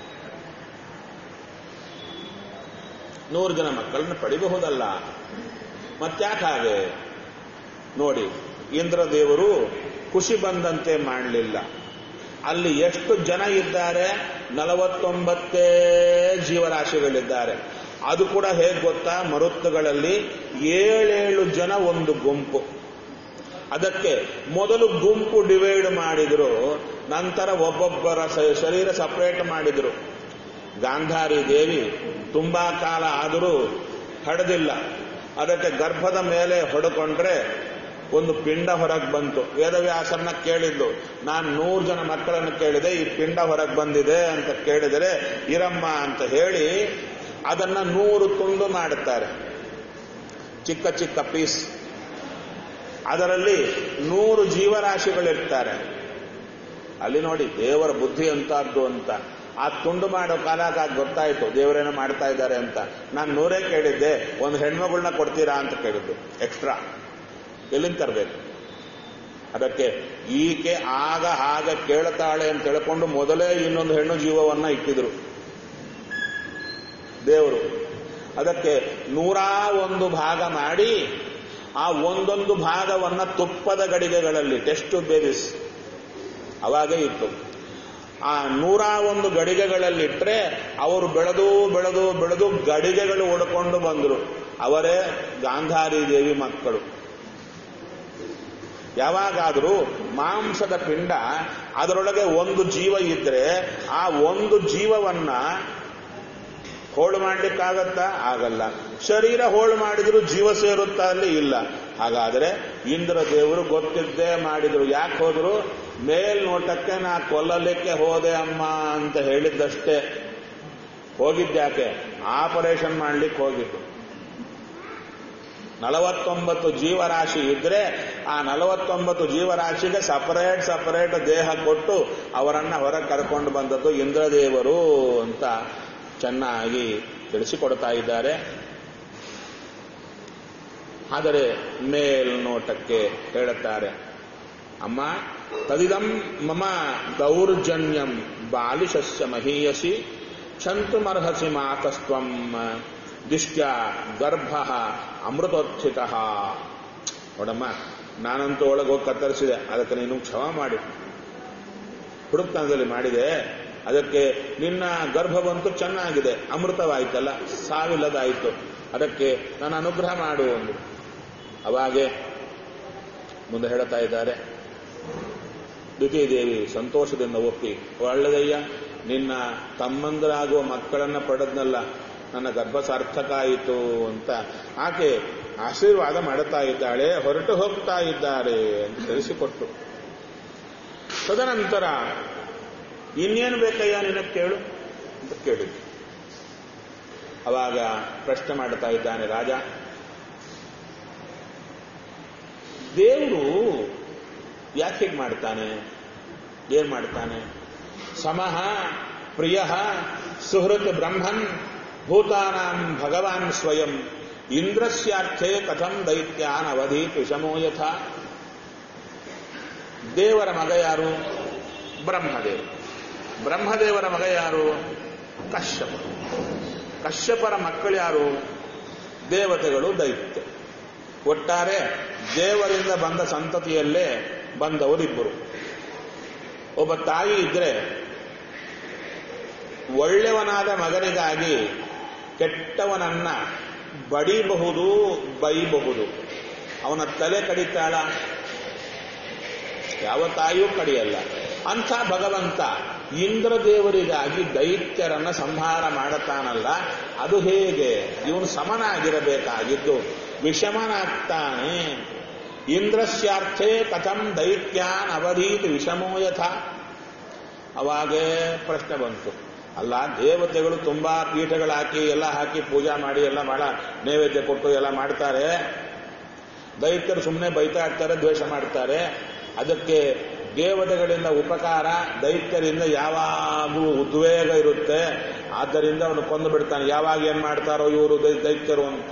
Speaker 1: ನೂರು ಜನ ಮಕ್ಕಳನ್ನು ಪಡಿಬಹುದಲ್ಲ ಮತ್ತ್ಯಾಕೆ ಹಾಗೆ ನೋಡಿ ಇಂದ್ರದೇವರು ಖುಷಿ ಬಂದಂತೆ ಮಾಡಲಿಲ್ಲ ಅಲ್ಲಿ ಎಷ್ಟು ಜನ ಇದ್ದಾರೆ ನಲವತ್ತೊಂಬತ್ತೇ ಜೀವರಾಶಿಗಳಿದ್ದಾರೆ ಅದು ಕೂಡ ಹೇಗೆ ಗೊತ್ತಾ ಮರುತ್ತುಗಳಲ್ಲಿ ಏಳೇಳು ಜನ ಒಂದು ಗುಂಪು ಅದಕ್ಕೆ ಮೊದಲು ಗುಂಪು ಡಿವೈಡ್ ಮಾಡಿದ್ರು ನಂತರ ಒಬ್ಬೊಬ್ಬರ ಸ- ಶರೀರ ಸಪರೇಟ್ ಮಾಡಿದ್ರು ಗಾಂಧಾರಿ ದೇವಿ ತುಂಬಾ ಕಾಲ ಆದರೂ ಹಡದಿಲ್ಲ ಅದಕ್ಕೆ ಗರ್ಭದ ಮೇಲೆ ಹೊಡ್ಕೊಂಡ್ರೆ ಒಂದು ಪಿಂಡ ಹೊರಗೆ ಬಂತು ವೇದವ್ಯಾಸನ್ನ ಕೇಳಿದ್ದು ನಾನು ನೂರು ಜನ ಮಕ್ಕಳನ್ನು ಕೇಳಿದೆ ಈ ಪಿಂಡ ಹೊರಗೆ ಬಂದಿದೆ ಅಂತ ಕೇಳಿದರೆ ಇರಮ್ಮ ಅಂತ ಹೇಳಿ ಅದನ್ನ ನೂರು ತುಂಡು ಮಾಡುತ್ತಾರೆ ಚಿಕ್ಕ ಚಿಕ್ಕ ಪೀಸ್ ಅದರಲ್ಲಿ ನೂರು ಜೀವರಾಶಿಗಳಿರ್ತಾರೆ ಅಲ್ಲಿ ನೋಡಿ ದೇವರ ಬುದ್ಧಿ ಅಂತದ್ದು ಅಂತ ಆ ತುಂಡು ಮಾಡೋ ಕಾಲಕ್ಕೆ ಗೊತ್ತಾಯ್ತು ದೇವರೇನೋ ಮಾಡ್ತಾ ಇದ್ದಾರೆ ಅಂತ ನಾನು ನೂರೇ ಕೇಳಿದ್ದೆ ಒಂದು ಹೆಣ್ಮಗಳನ್ನ ಕೊಡ್ತೀರಾ ಅಂತ ಕೇಳಿದ್ದು ಎಕ್ಸ್ಟ್ರಾ ಎಲ್ಲಿಂದ ತರಬೇಕು ಅದಕ್ಕೆ ಈಕೆ ಆಗ ಆಗ ಕೇಳ್ತಾಳೆ ಅಂತ ತಿಳ್ಕೊಂಡು ಮೊದಲೇ ಇನ್ನೊಂದು ಹೆಣ್ಣು ಜೀವವನ್ನ ಇಟ್ಟಿದ್ರು ದೇವರು ಅದಕ್ಕೆ ನೂರಾ ಒಂದು ಭಾಗ ಮಾಡಿ ಆ ಒಂದೊಂದು ಭಾಗವನ್ನ ತುಪ್ಪದ ಗಡಿಗೆಗಳಲ್ಲಿ ಟೆಸ್ಟ್ ಬೇಬಿಸ್ ಅವಾಗೇ ಇತ್ತು ಆ ನೂರ ಒಂದು ಗಡಿಗೆಗಳಲ್ಲಿಟ್ಟರೆ ಅವರು ಬೆಳೆದು ಬೆಳೆದು ಬೆಳೆದು ಗಡಿಗೆಗಳು ಉಡ್ಕೊಂಡು ಬಂದರು ಅವರೇ ಗಾಂಧಾರಿ ದೇವಿ ಮಕ್ಕಳು ಯಾವಾಗಾದರೂ ಮಾಂಸದ ಪಿಂಡ ಅದರೊಳಗೆ ಒಂದು ಜೀವ ಇದ್ರೆ ಆ ಒಂದು ಜೀವವನ್ನ ಹೋಳು ಮಾಡ್ಲಿಕ್ಕಾಗತ್ತಾ ಆಗಲ್ಲ ಶರೀರ ಹೋಳು ಮಾಡಿದ್ರು ಜೀವ ಸೇರುತ್ತಾ ಅಲ್ಲಿ ಇಲ್ಲ ಹಾಗಾದ್ರೆ ಇಂದ್ರ ದೇವರು ಗೊತ್ತಿದ್ದೇ ಮಾಡಿದ್ರು ಯಾಕೆ ಹೋದ್ರು ಮೇಲ್ನೋಟಕ್ಕೆ ನಾ ಕೊಲ್ಲಲಿಕ್ಕೆ ಹೋದೆ ಅಮ್ಮ ಅಂತ ಹೇಳಿದ್ದಷ್ಟೇ ಹೋಗಿದ್ಯಾಕೆ ಆಪರೇಷನ್ ಮಾಡ್ಲಿಕ್ಕೆ ಹೋಗಿದ್ದು ನಲವತ್ತೊಂಬತ್ತು ಜೀವರಾಶಿ ಇದ್ರೆ ಆ ನಲವತ್ತೊಂಬತ್ತು ಜೀವರಾಶಿಗೆ ಸಪರೇಟ್ ಸಪರೇಟ್ ದೇಹ ಕೊಟ್ಟು ಅವರನ್ನ ಹೊರಗೆ ಕರ್ಕೊಂಡು ಬಂದದ್ದು ಇಂದ್ರದೇವರು ಅಂತ ಚೆನ್ನಾಗಿ ತಿಳಿಸಿಕೊಡ್ತಾ ಇದ್ದಾರೆ ಆದರೆ ಮೇಲ್ನೋಟಕ್ಕೆ ಹೇಳುತ್ತಾರೆ ಅಮ್ಮ ತದಿದಂ ಮಮ ದೌರ್ಜನ್ಯಂ ಬಾಲಿಶಸ್ಯ ಮಹೀಯಸಿ ಕ್ಷಂತುಮರ್ಹಸಿ ಮಾತಸ್ತ್ವಂ ದಿಷ್ಟ್ಯ ಗರ್ಭ ಅಮೃತೋತ್ಥಿತ ನೋಡಮ್ಮ ನಾನಂತೂ ಒಳಗೆ ಹೋಗಿ ಕತ್ತರಿಸಿದೆ ಅದಕ್ಕೆ ನೀನು ಕ್ಷಮ ಮಾಡಿ ಹುಡುಕ್ತನದಲ್ಲಿ ಮಾಡಿದೆ ಅದಕ್ಕೆ ನಿನ್ನ ಗರ್ಭವಂತೂ ಚೆನ್ನಾಗಿದೆ ಅಮೃತವಾಯ್ತಲ್ಲ ಸಾವಿಲ್ಲದಾಯಿತು ಅದಕ್ಕೆ ನಾನು ಅನುಗ್ರಹ ಮಾಡು ಅಂದ್ರು ಅವಾಗೆ ಮುಂದೆ ಹೇಳ್ತಾ ಇದ್ದಾರೆ ದ್ವಿತೀಯ ದೇವಿ ಸಂತೋಷದಿಂದ ಒಪ್ಪಿ ಒಳ್ಳೆದಯ್ಯ ನಿನ್ನ ತಮ್ಮಂದರಾಗುವ ಮಕ್ಕಳನ್ನ ಪಡೆದ್ನಲ್ಲ ನನ್ನ ಗರ್ಭ ಸಾರ್ಥಕ ಆಯಿತು ಅಂತ ಆಕೆ ಆಶೀರ್ವಾದ ಮಾಡುತ್ತಾ ಇದ್ದಾಳೆ ಹೊರಟು ಹೋಗ್ತಾ ಇದ್ದಾರೆ ಅಂತ ತಿಳಿಸಿಕೊಟ್ಟು ತದನಂತರ ಇನ್ನೇನು ಬೇಕಯ್ಯ ನಿನಗೆ ಕೇಳು ಅಂತ ಕೇಳಿದ್ರು ಅವಾಗ ಪ್ರಶ್ನೆ ಮಾಡುತ್ತಾ ಇದ್ದಾನೆ ರಾಜ ದೇವರು ಯಾಕೆ ಹೀಗೆ ಮಾಡ್ತಾನೆ ಏನ್ ಮಾಡ್ತಾನೆ ಸಮಃ ಪ್ರಿಯ ಸುಹೃತ್ ಬ್ರಹ್ಮನ್ ಭೂತಾನಾಂ ಭಗವಾನ್ ಸ್ವಯಂ ಇಂದ್ರಸ್ಯಾರ್ಥೆ ಕಥಂ ದೈತ್ಯಾನ್ ಅವಧಿ ವಿಷಮೋ ಯಥ ದೇವರ ಮಗ ಯಾರು ಬ್ರಹ್ಮದೇವರು ಬ್ರಹ್ಮದೇವರ ಮಗ ಯಾರು ಕಶ್ಯಪ ಕಶ್ಯಪರ ಮಕ್ಕಳು ಯಾರು ದೇವತೆಗಳು ದೈತ್ಯ ಒಟ್ಟಾರೆ ದೇವರಿಂದ ಬಂದ ಸಂತತಿಯಲ್ಲೇ ಬಂದವರಿಬ್ಬರು ಒಬ್ಬ ತಾಯಿ ಇದ್ರೆ ಒಳ್ಳೆಯವನಾದ ಮಗನಿಗಾಗಿ ಕೆಟ್ಟವನನ್ನ ಬಡಿಬಹುದು ಬೈಬಹುದು ಅವನ ತಲೆ ಕಡಿತಾಳ ಯಾವ ತಾಯಿಯೂ ಕಡಿಯಲ್ಲ ಅಂಥ ಭಗವಂತ ಇಂದ್ರದೇವರಿಗಾಗಿ ದೈತ್ಯರನ್ನ ಸಂಹಾರ ಮಾಡುತ್ತಾನಲ್ಲ ಅದು ಹೇಗೆ ಇವನು ಸಮನಾಗಿರಬೇಕಾಗಿದ್ದು ವಿಷಮನಾಗ್ತಾನೆ ಇಂದ್ರಸ್ಯಾರ್ಥೆ ಕಥಂ ದೈತ್ಯಾನ್ ಅವಧೀತ್ ವಿಷಮೋ ಯಥ ಅವಾಗೇ ಪ್ರಶ್ನೆ ಬಂತು ಅಲ್ಲ ದೇವತೆಗಳು ತುಂಬಾ ಪೀಠಗಳು ಹಾಕಿ ಎಲ್ಲ ಹಾಕಿ ಪೂಜಾ ಮಾಡಿ ಎಲ್ಲ ಬಹಳ ನೈವೇದ್ಯ ಕೊಟ್ಟು ಎಲ್ಲ ಮಾಡ್ತಾರೆ ದೈತ್ಯರು ಸುಮ್ಮನೆ ಬೈತಾ ಇರ್ತಾರೆ ದ್ವೇಷ ಮಾಡ್ತಾರೆ ಅದಕ್ಕೆ ದೇವತೆಗಳಿಂದ ಉಪಕಾರ ದೈತ್ಯರಿಂದ ಯಾವಾಗಲೂ ಉದ್ವೇಗ ಇರುತ್ತೆ ಆದ್ದರಿಂದ ಅವನು ಕೊಂದು ಬಿಡ್ತಾನೆ ಯಾವಾಗ ಏನ್ ಮಾಡ್ತಾರೋ ಇವರು ದೈತ್ಯರು ಅಂತ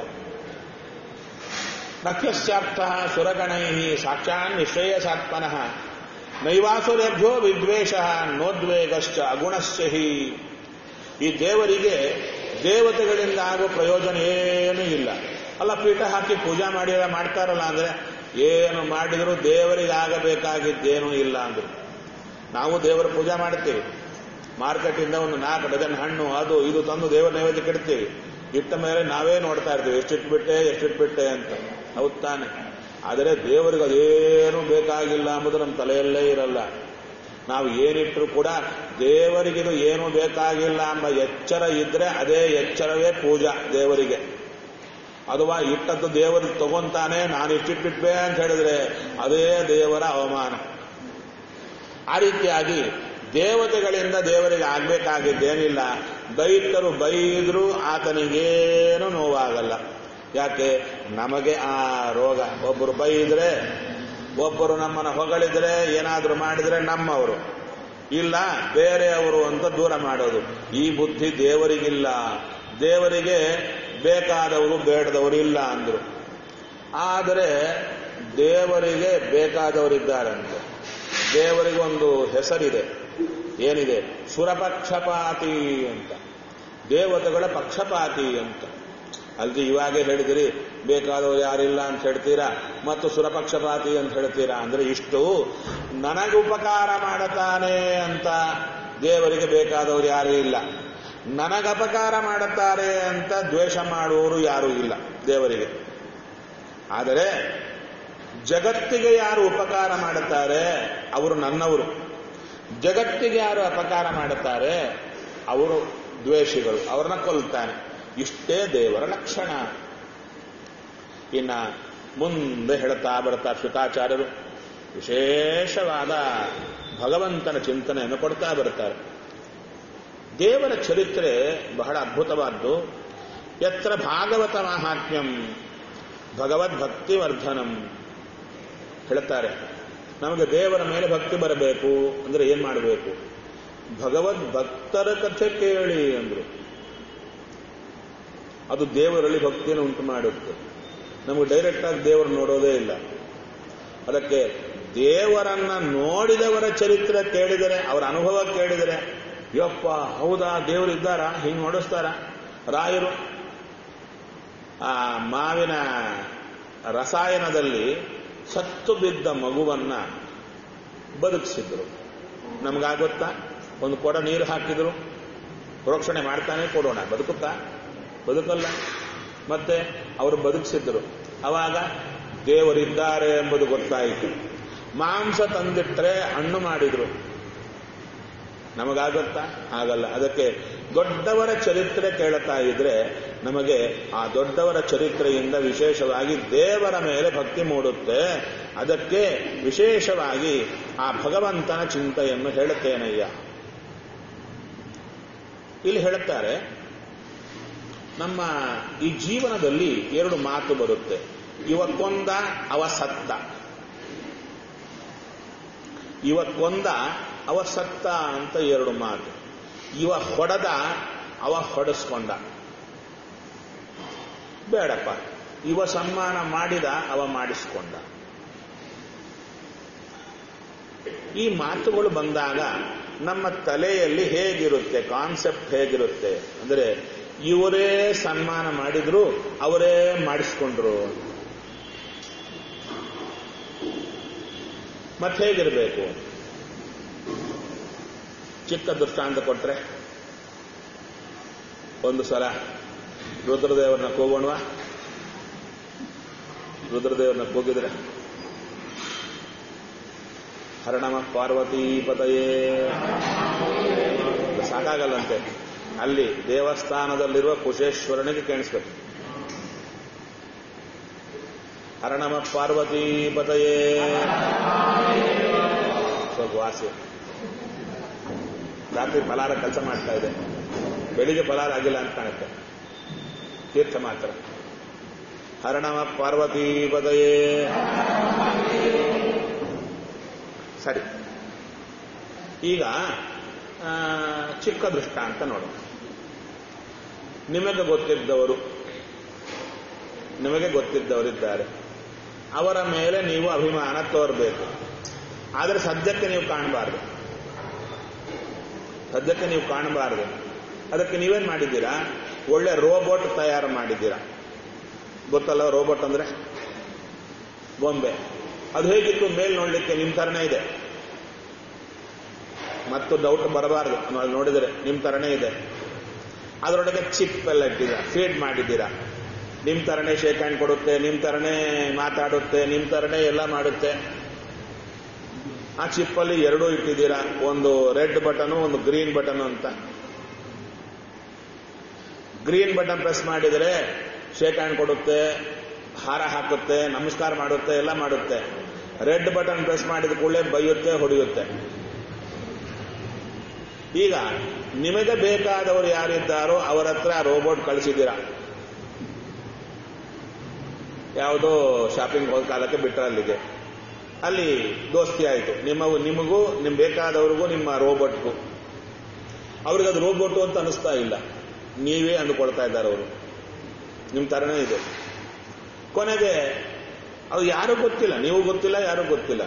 Speaker 1: ನಖ್ಯಶ್ಚಾರ್ಥ ಸುರಗಣೈ ಸಾಕ್ಷಾನ್ ನಿಶ್ರೇಯಸಾತ್ಮನಃ ನೈವಾಸುರೇಭ್ಯೋ ವಿದ್ವೇಷ ನೋದ್ವೇಗಶ್ಚ ಅಗುಣಶ್ಚ ಹಿ ಈ ದೇವರಿಗೆ ದೇವತೆಗಳಿಂದ ಆಗೋ ಪ್ರಯೋಜನ ಏನೂ ಇಲ್ಲ ಅಲ್ಲ ಪೀಠ ಹಾಕಿ ಪೂಜಾ ಮಾಡಿ ಎಲ್ಲ ಮಾಡ್ತಾರಲ್ಲ ಅಂದ್ರೆ ಏನು ಮಾಡಿದರೂ ದೇವರಿಗೆ ಆಗಬೇಕಾಗಿದ್ದೇನೂ ಇಲ್ಲ ಅಂದ್ರು ನಾವು ದೇವರ ಪೂಜಾ ಮಾಡ್ತೀವಿ ಮಾರ್ಕೆಟಿಂದ ಒಂದು ನಾಲ್ಕು ಡಜನ್ ಹಣ್ಣು ಅದು ಇದು ತಂದು ದೇವರ ನೈವೇದ್ಯ ಇಡ್ತೀವಿ ಇಟ್ಟ ಮೇಲೆ ನಾವೇ ನೋಡ್ತಾ ಇರ್ತೀವಿ ಎಷ್ಟಿಟ್ಬಿಟ್ಟೆ ಎಷ್ಟಿಟ್ಬಿಟ್ಟೆ ಅಂತ ಹೌದ್ ತಾನೆ ಆದರೆ ದೇವರಿಗೆ ಅದೇನೂ ಬೇಕಾಗಿಲ್ಲ ಎಂಬುದು ನಮ್ಮ ತಲೆಯಲ್ಲೇ ಇರಲ್ಲ ನಾವು ಏನಿಟ್ಟರು ಕೂಡ ದೇವರಿಗಿದು ಏನೂ ಬೇಕಾಗಿಲ್ಲ ಎಂಬ ಎಚ್ಚರ ಇದ್ರೆ ಅದೇ ಎಚ್ಚರವೇ ಪೂಜಾ ದೇವರಿಗೆ ಅಥವಾ ಇಟ್ಟದ್ದು ದೇವರು ತಗೊಂತಾನೆ ನಾನು ಇಷ್ಟಿಟ್ಟಿಟ್ಬೇ ಅಂತ ಹೇಳಿದ್ರೆ ಅದೇ ದೇವರ ಅವಮಾನ ಆ ರೀತಿಯಾಗಿ ದೇವತೆಗಳಿಂದ ದೇವರಿಗೆ ಆಗ್ಬೇಕಾಗಿದ್ದೇನಿಲ್ಲ ದೈತ್ಯರು ಬೈದ್ರು ಆತನಿಗೇನು ನೋವಾಗಲ್ಲ ಯಾಕೆ ನಮಗೆ ಆ ರೋಗ ಒಬ್ಬರು ಬೈದ್ರೆ ಒಬ್ಬರು ನಮ್ಮನ್ನು ಹೊಗಳಿದ್ರೆ ಏನಾದರೂ ಮಾಡಿದ್ರೆ ನಮ್ಮವರು ಇಲ್ಲ ಬೇರೆಯವರು ಅಂತ ದೂರ ಮಾಡೋದು ಈ ಬುದ್ಧಿ ದೇವರಿಗಿಲ್ಲ ದೇವರಿಗೆ ಬೇಕಾದವರು ಬೇಡದವರು ಇಲ್ಲ ಅಂದ್ರು ಆದರೆ ದೇವರಿಗೆ ಬೇಕಾದವರಿದ್ದಾರಂತೆ ದೇವರಿಗೆ ಒಂದು ಹೆಸರಿದೆ ಏನಿದೆ ಸುರಪಕ್ಷಪಾತಿ ಅಂತ ದೇವತೆಗಳ ಪಕ್ಷಪಾತಿ ಅಂತ ಅಲ್ಲಿ ಇವಾಗೇ ಹೇಳಿದಿರಿ ಬೇಕಾದವರು ಯಾರಿಲ್ಲ ಅಂತ ಹೇಳ್ತೀರಾ ಮತ್ತು ಸುರಪಕ್ಷಪಾತಿ ಅಂತ ಹೇಳ್ತೀರಾ ಅಂದ್ರೆ ಇಷ್ಟು ನನಗೆ ಉಪಕಾರ ಮಾಡುತ್ತಾನೆ ಅಂತ ದೇವರಿಗೆ ಬೇಕಾದವರು ಯಾರೂ ಇಲ್ಲ ನನಗೆ ಅಪಕಾರ ಮಾಡುತ್ತಾರೆ ಅಂತ ದ್ವೇಷ ಮಾಡುವವರು ಯಾರೂ ಇಲ್ಲ ದೇವರಿಗೆ ಆದರೆ ಜಗತ್ತಿಗೆ ಯಾರು ಉಪಕಾರ ಮಾಡುತ್ತಾರೆ ಅವರು ನನ್ನವರು ಜಗತ್ತಿಗೆ ಯಾರು ಅಪಕಾರ ಮಾಡುತ್ತಾರೆ ಅವರು ದ್ವೇಷಿಗಳು ಅವ್ರನ್ನ ಕೊಲ್ತಾನೆ ಇಷ್ಟೇ ದೇವರ ಲಕ್ಷಣ ಇನ್ನ ಮುಂದೆ ಹೇಳ್ತಾ ಬರ್ತಾ ಶುಕಾಚಾರ್ಯರು ವಿಶೇಷವಾದ ಭಗವಂತನ ಚಿಂತನೆಯನ್ನು ಕೊಡ್ತಾ ಬರ್ತಾರೆ ದೇವರ ಚರಿತ್ರೆ ಬಹಳ ಅದ್ಭುತವಾದ್ದು ಯತ್ರ ಭಾಗವತ ಮಾಹಾತ್ಮ್ಯಂ ಭಗವದ್ಭಕ್ತಿ ವರ್ಧನಂ ಹೇಳ್ತಾರೆ ನಮಗೆ ದೇವರ ಮೇಲೆ ಭಕ್ತಿ ಬರಬೇಕು ಅಂದ್ರೆ ಏನ್ ಮಾಡಬೇಕು ಭಗವದ್ ಭಕ್ತರ ಕಥೆ ಕೇಳಿ ಅಂದ್ರು ಅದು ದೇವರಲ್ಲಿ ಭಕ್ತಿಯನ್ನು ಉಂಟು ಮಾಡುತ್ತೆ ನಮಗೆ ಡೈರೆಕ್ಟ್ ಆಗಿ ದೇವರು ನೋಡೋದೇ ಇಲ್ಲ ಅದಕ್ಕೆ ದೇವರನ್ನ ನೋಡಿದವರ ಚರಿತ್ರೆ ಕೇಳಿದರೆ ಅವರ ಅನುಭವ ಕೇಳಿದರೆ ಯಪ್ಪ ಹೌದಾ ದೇವರು ಇದ್ದಾರಾ ಹಿಂಗೆ ನೋಡಿಸ್ತಾರ ರಾಯರು ಆ ಮಾವಿನ ರಸಾಯನದಲ್ಲಿ ಸತ್ತು ಬಿದ್ದ ಮಗುವನ್ನ ಬದುಕಿಸಿದ್ರು ನಮಗಾಗುತ್ತಾ ಒಂದು ಕೊಡ ನೀರು ಹಾಕಿದ್ರು ಪ್ರೋಕ್ಷಣೆ ಮಾಡ್ತಾನೆ ಕೊಡೋಣ ಬದುಕುತ್ತಾ ಬದುಕಲ್ಲ ಮತ್ತೆ ಅವರು ಬದುಕಿಸಿದ್ರು ಅವಾಗ ದೇವರಿದ್ದಾರೆ ಎಂಬುದು ಗೊತ್ತಾಯಿತು ಮಾಂಸ ತಂದಿಟ್ರೆ ಹಣ್ಣು ಮಾಡಿದ್ರು ನಮಗಾಗತ್ತಾ ಆಗಲ್ಲ ಅದಕ್ಕೆ ದೊಡ್ಡವರ ಚರಿತ್ರೆ ಕೇಳುತ್ತಾ ಇದ್ರೆ ನಮಗೆ ಆ ದೊಡ್ಡವರ ಚರಿತ್ರೆಯಿಂದ ವಿಶೇಷವಾಗಿ ದೇವರ ಮೇಲೆ ಭಕ್ತಿ ಮೂಡುತ್ತೆ ಅದಕ್ಕೆ ವಿಶೇಷವಾಗಿ ಆ ಭಗವಂತನ ಚಿಂತೆಯನ್ನು ಹೇಳುತ್ತೇನಯ್ಯ ಇಲ್ಲಿ ಹೇಳುತ್ತಾರೆ ನಮ್ಮ ಈ ಜೀವನದಲ್ಲಿ ಎರಡು ಮಾತು ಬರುತ್ತೆ ಇವಕ್ಕೊಂದ ಅವ ಸತ್ತ ಇವಕ್ಕೊಂದ ಅವ ಸತ್ತ ಅಂತ ಎರಡು ಮಾತು ಇವ ಹೊಡೆದ ಅವ ಹೊಡೆಸ್ಕೊಂಡ ಬೇಡಪ್ಪ ಇವ ಸನ್ಮಾನ ಮಾಡಿದ ಅವ ಮಾಡಿಸ್ಕೊಂಡ ಈ ಮಾತುಗಳು ಬಂದಾಗ ನಮ್ಮ ತಲೆಯಲ್ಲಿ ಹೇಗಿರುತ್ತೆ ಕಾನ್ಸೆಪ್ಟ್ ಹೇಗಿರುತ್ತೆ ಅಂದರೆ ಇವರೇ ಸನ್ಮಾನ ಮಾಡಿದ್ರು ಅವರೇ ಮಾಡಿಸ್ಕೊಂಡ್ರು ಮತ್ತೆ ಹೇಗಿರಬೇಕು ಚಿಕ್ಕ ದೃಷ್ಟಾಂತ ಕೊಟ್ರೆ ಒಂದು ಸಲ ರುದ್ರದೇವರನ್ನ ಕೂಗೋಣವಾ ರುದ್ರದೇವರನ್ನ ಕೂಗಿದ್ರೆ ಹರಣಮ ಪಾರ್ವತಿ ಪತಯೇ ಸಾಕಾಗಲ್ಲಂತೆ ಅಲ್ಲಿ ದೇವಸ್ಥಾನದಲ್ಲಿರುವ ಕುಶೇಶ್ವರನಿಗೆ ಕೇಳಿಸ್ಬೇಕು ಹರಣಮ ಪಾರ್ವತಿ ಪತಯೇ ಸ್ವಲ್ಪ ವಾಸಿ ರಾತ್ರಿ ಫಲಾರ ಕೆಲಸ ಮಾಡ್ತಾ ಇದೆ ಬೆಳಿಗ್ಗೆ ಫಲಾರ ಆಗಿಲ್ಲ ಅಂತ ಕಾಣುತ್ತೆ ತೀರ್ಥ ಮಾತ್ರ ಹರಣಮ ಪಾರ್ವತಿ ಪದಯೇ ಸರಿ ಈಗ ಆ, ಚಿಕ್ಕ ದೃಷ್ಟಾಂತ ನೋಡೋಣ ನಿಮಗೆ ಗೊತ್ತಿದ್ದವರು ನಿಮಗೆ ಗೊತ್ತಿದ್ದವರಿದ್ದಾರೆ ಅವರ ಮೇಲೆ ನೀವು ಅಭಿಮಾನ ತೋರಬೇಕು ಆದರೆ ಸದ್ಯಕ್ಕೆ ನೀವು ಕಾಣಬಾರ್ದು ಸದ್ಯಕ್ಕೆ ನೀವು ಕಾಣಬಾರದು ಅದಕ್ಕೆ ನೀವೇನ್ ಮಾಡಿದ್ದೀರಾ ಒಳ್ಳೆ ರೋಬೋಟ್ ತಯಾರು ಮಾಡಿದ್ದೀರಾ ಗೊತ್ತಲ್ಲ ರೋಬೋಟ್ ಅಂದ್ರೆ ಗೊಂಬೆ ಅದು ಹೇಗಿತ್ತು ಮೇಲ್ ನೋಡ್ಲಿಕ್ಕೆ ನಿಮ್ ತರನೇ ಇದೆ ಮತ್ತು ಡೌಟ್ ಬರಬಾರದು ನಾವು ನೋಡಿದರೆ ನಿಮ್ ತರನೇ ಇದೆ ಅದರೊಳಗೆ ಚಿಪ್ ಎಲ್ಲ ಇಟ್ಟಿದ್ದೀರಾ ಫೀಡ್ ಮಾಡಿದ್ದೀರಾ ನಿಮ್ ತರನೇ ಶೇಕ್ ಹ್ಯಾಂಡ್ ಕೊಡುತ್ತೆ ನಿಮ್ ತರನೇ ಮಾತಾಡುತ್ತೆ ನಿಮ್ ತರನೇ ಎಲ್ಲ ಮಾಡುತ್ತೆ ಆ ಚಿಪ್ಪಲ್ಲಿ ಎರಡೂ ಇಟ್ಟಿದ್ದೀರಾ ಒಂದು ರೆಡ್ ಬಟನ್ ಒಂದು ಗ್ರೀನ್ ಬಟನ್ ಅಂತ ಗ್ರೀನ್ ಬಟನ್ ಪ್ರೆಸ್ ಮಾಡಿದರೆ ಶೇಕ್ ಹ್ಯಾಂಡ್ ಕೊಡುತ್ತೆ ಹಾರ ಹಾಕುತ್ತೆ ನಮಸ್ಕಾರ ಮಾಡುತ್ತೆ ಎಲ್ಲ ಮಾಡುತ್ತೆ ರೆಡ್ ಬಟನ್ ಪ್ರೆಸ್ ಮಾಡಿದ ಕೂಡಲೇ ಬೈಯುತ್ತೆ ಹೊಡೆಯುತ್ತೆ ಈಗ ನಿಮಗೆ ಬೇಕಾದವರು ಯಾರಿದ್ದಾರೋ ಅವರ ಹತ್ರ ರೋಬೋಟ್ ಕಳಿಸಿದ್ದೀರಾ ಯಾವುದೋ ಶಾಪಿಂಗ್ ಹೋದ ಕಾಲಕ್ಕೆ ಬಿಟ್ಟರೆ ಅಲ್ಲಿಗೆ ಅಲ್ಲಿ ದೋಸ್ತಿ ಆಯಿತು ನಿಮ್ಮ ನಿಮಗೂ ನಿಮ್ ಬೇಕಾದವ್ರಿಗೂ ನಿಮ್ಮ ರೋಬೋಟ್ಗೂ ಅವ್ರಿಗೆ ಅದು ರೋಬೋಟು ಅಂತ ಅನಿಸ್ತಾ ಇಲ್ಲ ನೀವೇ ಅಂದುಕೊಳ್ತಾ ಇದ್ದಾರೆ ಅವರು ನಿಮ್ಮ ತರನೇ ಇದೆ ಕೊನೆಗೆ ಅದು ಯಾರು ಗೊತ್ತಿಲ್ಲ ನೀವು ಗೊತ್ತಿಲ್ಲ ಯಾರು ಗೊತ್ತಿಲ್ಲ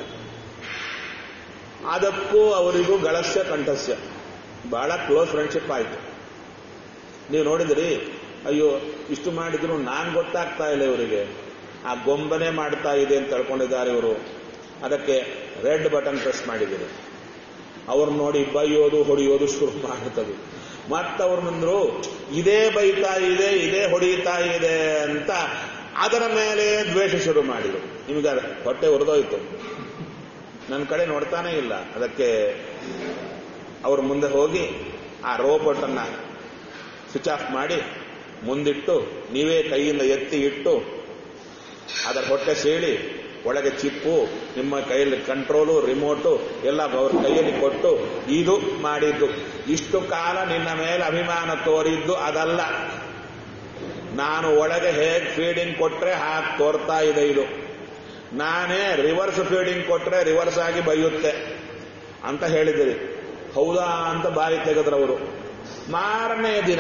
Speaker 1: ಅದಕ್ಕೂ ಅವರಿಗೂ ಗಳಸ್ಯ ಕಂಠಸ್ಯ ಬಹಳ ಕ್ಲೋಸ್ ಫ್ರೆಂಡ್ಶಿಪ್ ಆಯಿತು ನೀವು ನೋಡಿದ್ರಿ ಅಯ್ಯೋ ಇಷ್ಟು ಮಾಡಿದ್ರು ನಾನ್ ಗೊತ್ತಾಗ್ತಾ ಇಲ್ಲ ಇವರಿಗೆ ಆ ಗೊಂಬನೆ ಮಾಡ್ತಾ ಇದೆ ಅಂತ ತಿಳ್ಕೊಂಡಿದ್ದಾರೆ ಇವರು ಅದಕ್ಕೆ ರೆಡ್ ಬಟನ್ ಪ್ರೆಸ್ ಮಾಡಿದರು ಅವ್ರು ನೋಡಿ ಬೈಯೋದು ಹೊಡೆಯೋದು ಶುರು ಮಾಡುತ್ತದೆ ಮತ್ತವ್ರು ಬಂದ್ರು ಇದೇ ಬೈತಾ ಇದೆ ಇದೇ ಹೊಡೆಯುತ್ತಾ ಇದೆ ಅಂತ ಅದರ ಮೇಲೆ ದ್ವೇಷ ಶುರು ಮಾಡಿದರು ನಿಮಗೆ ಹೊಟ್ಟೆ ಉರಿದೋಯ್ತು ನನ್ನ ಕಡೆ ನೋಡ್ತಾನೆ ಇಲ್ಲ ಅದಕ್ಕೆ ಅವರು ಮುಂದೆ ಹೋಗಿ ಆ ರೋಬೋಟ್ ಅನ್ನ ಸ್ವಿಚ್ ಆಫ್ ಮಾಡಿ ಮುಂದಿಟ್ಟು ನೀವೇ ಕೈಯಿಂದ ಎತ್ತಿ ಇಟ್ಟು ಅದರ ಹೊಟ್ಟೆ ಸೇಳಿ ಒಳಗೆ ಚಿಪ್ಪು ನಿಮ್ಮ ಕೈಯಲ್ಲಿ ಕಂಟ್ರೋಲು ರಿಮೋಟು ಎಲ್ಲ ಅವ್ರ ಕೈಯಲ್ಲಿ ಕೊಟ್ಟು ಇದು ಮಾಡಿದ್ದು ಇಷ್ಟು ಕಾಲ ನಿನ್ನ ಮೇಲೆ ಅಭಿಮಾನ ತೋರಿದ್ದು ಅದಲ್ಲ ನಾನು ಒಳಗೆ ಹೇಗೆ ಫೀಡಿಂಗ್ ಕೊಟ್ರೆ ಹಾಗೆ ತೋರ್ತಾ ಇದೆ ಇದು ನಾನೇ ರಿವರ್ಸ್ ಫೀಡಿಂಗ್ ಕೊಟ್ರೆ ರಿವರ್ಸ್ ಆಗಿ ಬೈಯುತ್ತೆ ಅಂತ ಹೇಳಿದಿರಿ ಹೌದಾ ಅಂತ ಬಾಯಿ ತೆಗೆದ್ರವರು ಮಾರನೇ ದಿನ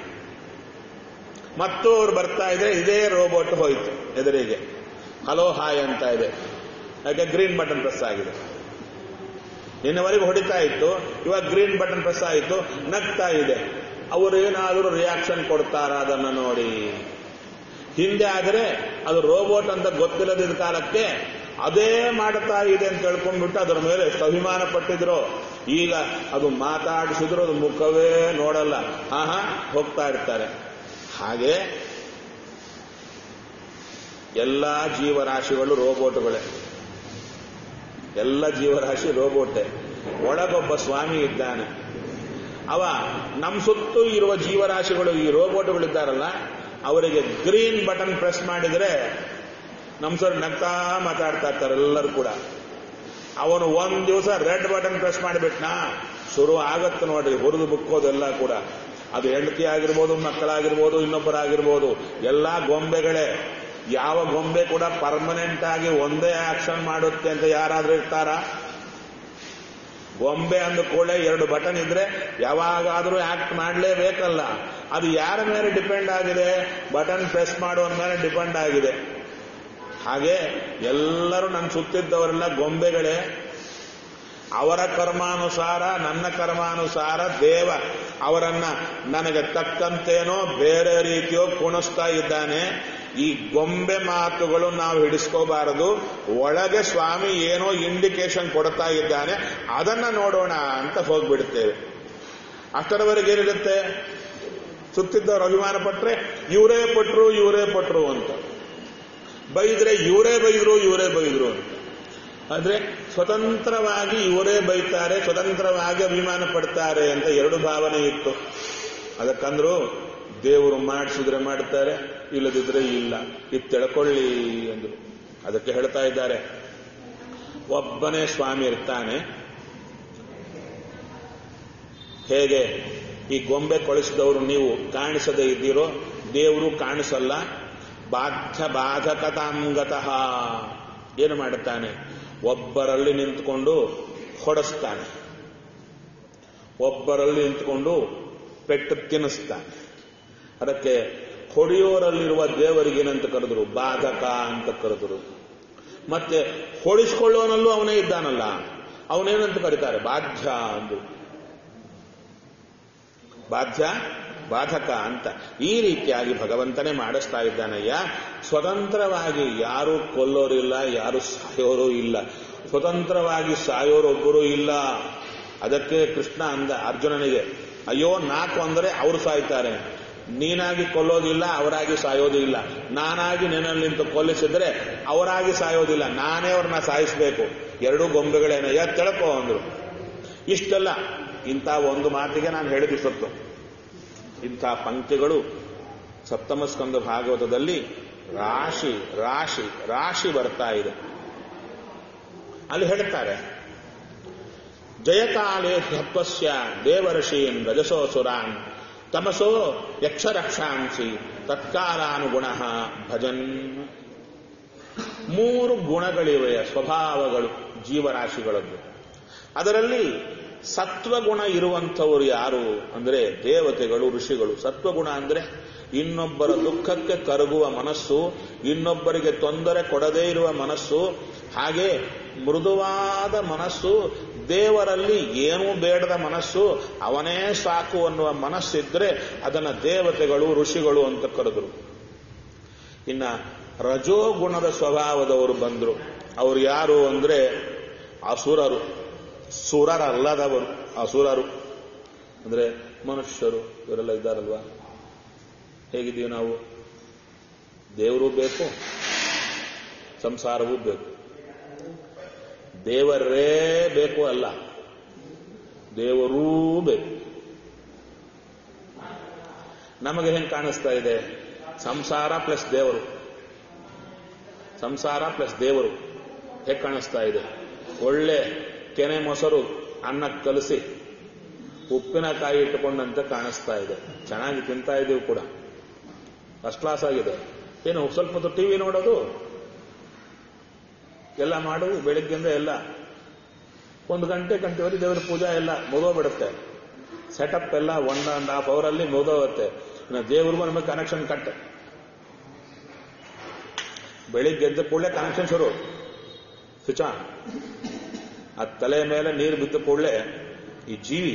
Speaker 1: ಮತ್ತು ಅವ್ರು ಬರ್ತಾ ಇದ್ರೆ ಇದೇ ರೋಬೋಟ್ ಹೋಯ್ತು ಎದುರಿಗೆ ಹಲೋ ಹಾಯ್ ಅಂತ ಇದೆ ಯಾಕೆ ಗ್ರೀನ್ ಬಟನ್ ಪ್ರೆಸ್ ಆಗಿದೆ ನಿನ್ನೆವರೆಗೂ ಹೊಡಿತಾ ಇತ್ತು ಇವಾಗ ಗ್ರೀನ್ ಬಟನ್ ಪ್ರೆಸ್ ಆಯಿತು ನಗ್ತಾ ಇದೆ ಅವರು ಏನಾದರೂ ರಿಯಾಕ್ಷನ್ ಕೊಡ್ತಾರ ಅದನ್ನು ನೋಡಿ ಹಿಂದೆ ಆದರೆ ಅದು ರೋಬೋಟ್ ಅಂತ ಗೊತ್ತಿಲ್ಲದಿದ್ದ ಕಾಲಕ್ಕೆ ಅದೇ ಮಾಡ್ತಾ ಇದೆ ಅಂತ ತಿಳ್ಕೊಂಡ್ಬಿಟ್ಟು ಅದರ ಮೇಲೆ ಎಷ್ಟು ಅಭಿಮಾನ ಪಟ್ಟಿದ್ರು ಈಗ ಅದು ಮಾತಾಡಿಸಿದ್ರು ಅದು ಮುಖವೇ ನೋಡಲ್ಲ ಹಾ ಹಾ ಹೋಗ್ತಾ ಇರ್ತಾರೆ ಹಾಗೆ ಎಲ್ಲ ಜೀವರಾಶಿಗಳು ರೋಬೋಟ್ಗಳೇ ಎಲ್ಲ ಜೀವರಾಶಿ ರೋಬೋಟೆ ಒಳಗೊಬ್ಬ ಸ್ವಾಮಿ ಇದ್ದಾನೆ ಅವ ನಮ್ಮ ಸುತ್ತು ಇರುವ ಜೀವರಾಶಿಗಳು ಈ ರೋಬೋಟ್ಗಳಿದ್ದಾರಲ್ಲ ಅವರಿಗೆ ಗ್ರೀನ್ ಬಟನ್ ಪ್ರೆಸ್ ಮಾಡಿದರೆ ನಮ್ಮ ಸರ್ ನಗ್ತಾ ಮಾತಾಡ್ತಾ ಇರ್ತಾರೆ ಎಲ್ಲರೂ ಕೂಡ ಅವನು ಒಂದ್ ದಿವಸ ರೆಡ್ ಬಟನ್ ಪ್ರೆಸ್ ಮಾಡಿಬಿಟ್ನಾ ಶುರು ಆಗತ್ತೆ ನೋಡ್ರಿ ಹುರಿದು ಬುಕ್ಕೋದೆಲ್ಲ ಕೂಡ ಅದು ಹೆಂಡತಿ ಆಗಿರ್ಬೋದು ಮಕ್ಕಳಾಗಿರ್ಬೋದು ಇನ್ನೊಬ್ಬರಾಗಿರ್ಬೋದು ಎಲ್ಲಾ ಗೊಂಬೆಗಳೇ ಯಾವ ಗೊಂಬೆ ಕೂಡ ಪರ್ಮನೆಂಟ್ ಆಗಿ ಒಂದೇ ಆಕ್ಷನ್ ಮಾಡುತ್ತೆ ಅಂತ ಯಾರಾದ್ರೂ ಇರ್ತಾರ ಗೊಂಬೆ ಅಂದ ಕೂಡಲೇ ಎರಡು ಬಟನ್ ಇದ್ರೆ ಯಾವಾಗಾದ್ರೂ ಆಕ್ಟ್ ಮಾಡಲೇಬೇಕಲ್ಲ ಅದು ಯಾರ ಮೇಲೆ ಡಿಪೆಂಡ್ ಆಗಿದೆ ಬಟನ್ ಪ್ರೆಸ್ ಮಾಡುವ ಮೇಲೆ ಡಿಪೆಂಡ್ ಆಗಿದೆ ಹಾಗೆ ಎಲ್ಲರೂ ನನ್ನ ಸುತ್ತಿದ್ದವರೆಲ್ಲ ಗೊಂಬೆಗಳೇ ಅವರ ಕರ್ಮಾನುಸಾರ ನನ್ನ ಕರ್ಮಾನುಸಾರ ದೇವ ಅವರನ್ನ ನನಗೆ ತಕ್ಕಂತೇನೋ ಬೇರೆ ರೀತಿಯೋ ಕುಣಿಸ್ತಾ ಇದ್ದಾನೆ ಈ ಗೊಂಬೆ ಮಾತುಗಳು ನಾವು ಹಿಡಿಸ್ಕೋಬಾರದು ಒಳಗೆ ಸ್ವಾಮಿ ಏನೋ ಇಂಡಿಕೇಶನ್ ಕೊಡ್ತಾ ಇದ್ದಾನೆ ಅದನ್ನ ನೋಡೋಣ ಅಂತ ಹೋಗ್ಬಿಡ್ತೇವೆ ಅಷ್ಟರವರೆಗೆ ಏನಿರುತ್ತೆ ಸುತ್ತಿದ್ದವರು ಅಭಿಮಾನ ಪಟ್ರೆ ಇವರೇ ಪಟ್ರು ಇವರೇ ಪಟ್ರು ಅಂತ ಬೈದ್ರೆ ಇವರೇ ಬೈದ್ರು ಇವರೇ ಬೈದ್ರು ಅಂತ ಆದ್ರೆ ಸ್ವತಂತ್ರವಾಗಿ ಇವರೇ ಬೈತಾರೆ ಸ್ವತಂತ್ರವಾಗಿ ಅಭಿಮಾನ ಪಡ್ತಾರೆ ಅಂತ ಎರಡು ಭಾವನೆ ಇತ್ತು ಅದಕ್ಕಂದ್ರು ದೇವರು ಮಾಡಿಸಿದ್ರೆ ಮಾಡ್ತಾರೆ ಇಲ್ಲದಿದ್ರೆ ಇಲ್ಲ ಇದು ತಿಳ್ಕೊಳ್ಳಿ ಅಂದ್ರು ಅದಕ್ಕೆ ಹೇಳ್ತಾ ಇದ್ದಾರೆ ಒಬ್ಬನೇ ಸ್ವಾಮಿ ಇರ್ತಾನೆ ಹೇಗೆ ಈ ಗೊಂಬೆ ಕೊಳಿಸಿದವರು ನೀವು ಕಾಣಿಸದೇ ಇದ್ದೀರೋ ದೇವರು ಕಾಣಿಸಲ್ಲ ಬಾಧ್ಯ ಬಾಧಕತಾಂಗತಃ ಏನು ಮಾಡುತ್ತಾನೆ ಒಬ್ಬರಲ್ಲಿ ನಿಂತ್ಕೊಂಡು ಹೊಡೆಸ್ತಾನೆ ಒಬ್ಬರಲ್ಲಿ ನಿಂತ್ಕೊಂಡು ಪೆಟ್ಟು ತಿನ್ನಿಸ್ತಾನೆ ಅದಕ್ಕೆ ಹೊಡೆಯೋರಲ್ಲಿರುವ ದೇವರಿಗೆ ಏನಂತ ಕರೆದ್ರು ಬಾಧಕ ಅಂತ ಕರೆದ್ರು ಮತ್ತೆ ಹೊಡಿಸ್ಕೊಳ್ಳೋನಲ್ಲೂ ಅವನೇ ಇದ್ದಾನಲ್ಲ ಅವನೇನಂತ ಕರೀತಾರೆ ಬಾಧ್ಯ ಅಂದ್ರು ಬಾಧ್ಯ ಬಾಧಕ ಅಂತ ಈ ರೀತಿಯಾಗಿ ಭಗವಂತನೇ ಮಾಡಿಸ್ತಾ ಇದ್ದಾನಯ್ಯ ಸ್ವತಂತ್ರವಾಗಿ ಯಾರು ಕೊಲ್ಲೋರಿಲ್ಲ ಯಾರು ಸಾಯೋರು ಇಲ್ಲ ಸ್ವತಂತ್ರವಾಗಿ ಸಾಯೋರೊಬ್ಬರು ಇಲ್ಲ ಅದಕ್ಕೆ ಕೃಷ್ಣ ಅಂದ ಅರ್ಜುನನಿಗೆ ಅಯ್ಯೋ ನಾಲ್ಕು ಅಂದರೆ ಅವರು ಸಾಯ್ತಾರೆ ನೀನಾಗಿ ಕೊಲ್ಲೋದಿಲ್ಲ ಅವರಾಗಿ ಸಾಯೋದು ಇಲ್ಲ ನಾನಾಗಿ ನಿನ್ನಲ್ಲಿ ನಿಂತು ಕೊಲ್ಲಿಸಿದ್ರೆ ಅವರಾಗಿ ಸಾಯೋದಿಲ್ಲ ನಾನೇ ಅವ್ರನ್ನ ಸಾಯಿಸಬೇಕು ಎರಡೂ ಗೊಂಬೆಗಳೇನಯ್ಯ ತಿಳ್ಕೋ ಅಂದ್ರು ಇಷ್ಟೆಲ್ಲ ಇಂಥ ಒಂದು ಮಾತಿಗೆ ನಾನು ಹೇಳಿದಿಸತ್ತು ಇಂಥ ಪಂಕ್ತಿಗಳು ಸಪ್ತಮ ಸ್ಕಂದ ಭಾಗವತದಲ್ಲಿ ರಾಶಿ ರಾಶಿ ರಾಶಿ ಬರ್ತಾ ಇದೆ ಅಲ್ಲಿ ಹೇಳ್ತಾರೆ ಜಯಕಾಲೇ ಧತ್ವಸ್ಯ ದೇವರ್ಷೀನ್ ರಜಸೋಸುರಾನ್ ತಮಸೋ ಯಕ್ಷರಕ್ಷಾಂಸಿ ತತ್ಕಾಲಾನುಗುಣ ಭಜನ್ ಮೂರು ಗುಣಗಳಿವೆ ಸ್ವಭಾವಗಳು ಜೀವರಾಶಿಗಳದ್ದು ಅದರಲ್ಲಿ ಸತ್ವಗುಣ ಇರುವಂಥವರು ಯಾರು ಅಂದ್ರೆ ದೇವತೆಗಳು ಋಷಿಗಳು ಸತ್ವಗುಣ ಅಂದ್ರೆ ಇನ್ನೊಬ್ಬರ ದುಃಖಕ್ಕೆ ಕರಗುವ ಮನಸ್ಸು ಇನ್ನೊಬ್ಬರಿಗೆ ತೊಂದರೆ ಕೊಡದೇ ಇರುವ ಮನಸ್ಸು ಹಾಗೆ ಮೃದುವಾದ ಮನಸ್ಸು ದೇವರಲ್ಲಿ ಏನೂ ಬೇಡದ ಮನಸ್ಸು ಅವನೇ ಸಾಕು ಅನ್ನುವ ಮನಸ್ಸಿದ್ರೆ ಅದನ್ನ ದೇವತೆಗಳು ಋಷಿಗಳು ಅಂತ ಕರೆದರು ಇನ್ನ ರಜೋಗುಣದ ಸ್ವಭಾವದವರು ಬಂದರು ಅವರು ಯಾರು ಅಂದ್ರೆ ಅಸುರರು ಸುರರಲ್ಲದವರು ಅಸುರರು ಅಂದ್ರೆ ಮನುಷ್ಯರು ಇವರೆಲ್ಲ ಇದ್ದಾರಲ್ವಾ ಹೇಗಿದ್ದೀವಿ ನಾವು ದೇವರು ಬೇಕು ಸಂಸಾರವೂ ಬೇಕು ದೇವರೇ ಬೇಕು ಅಲ್ಲ ದೇವರೂ ಬೇಕು ನಮಗೆ ಹೆಂಗೆ ಕಾಣಿಸ್ತಾ ಇದೆ ಸಂಸಾರ ಪ್ಲಸ್ ದೇವರು ಸಂಸಾರ ಪ್ಲಸ್ ದೇವರು ಹೇಗೆ ಕಾಣಿಸ್ತಾ ಇದೆ ಒಳ್ಳೆ ಕೆನೆ ಮೊಸರು ಅನ್ನಕ್ಕೆ ಕಲಸಿ ಉಪ್ಪಿನಕಾಯಿ ಇಟ್ಟುಕೊಂಡಂತೆ ಕಾಣಿಸ್ತಾ ಇದೆ ಚೆನ್ನಾಗಿ ತಿಂತಾ ಇದ್ದೀವಿ ಕೂಡ ಫಸ್ಟ್ ಕ್ಲಾಸ್ ಆಗಿದೆ ಏನು ಸ್ವಲ್ಪ ಹೊತ್ತು ಟಿವಿ ನೋಡೋದು ಎಲ್ಲ ಮಾಡೋದು ಬೆಳಿಗ್ಗೆಯಿಂದ ಎಲ್ಲ ಒಂದು ಗಂಟೆ ಗಂಟೆವರೆಗೆ ದೇವರ ಪೂಜಾ ಎಲ್ಲ ಮುಗೋಗ್ಬಿಡುತ್ತೆ ಸೆಟಪ್ ಎಲ್ಲ ಒನ್ ಅಂಡ್ ಹಾಫ್ ಅವರಲ್ಲಿ ಮುಗಿದೋಗುತ್ತೆ ಇನ್ನು ದೇವ್ರಿಗೂ ನಮಗೆ ಕನೆಕ್ಷನ್ ಕಟ್ ಬೆಳಿಗ್ಗೆ ಎದ್ದ ಕೂಡಲೇ ಕನೆಕ್ಷನ್ ಶುರು ಸ್ವಿಚ್ ಆನ್ ಆ ತಲೆ ಮೇಲೆ ನೀರು ಬಿದ್ದ ಕೂಡಲೇ ಈ ಜೀವಿ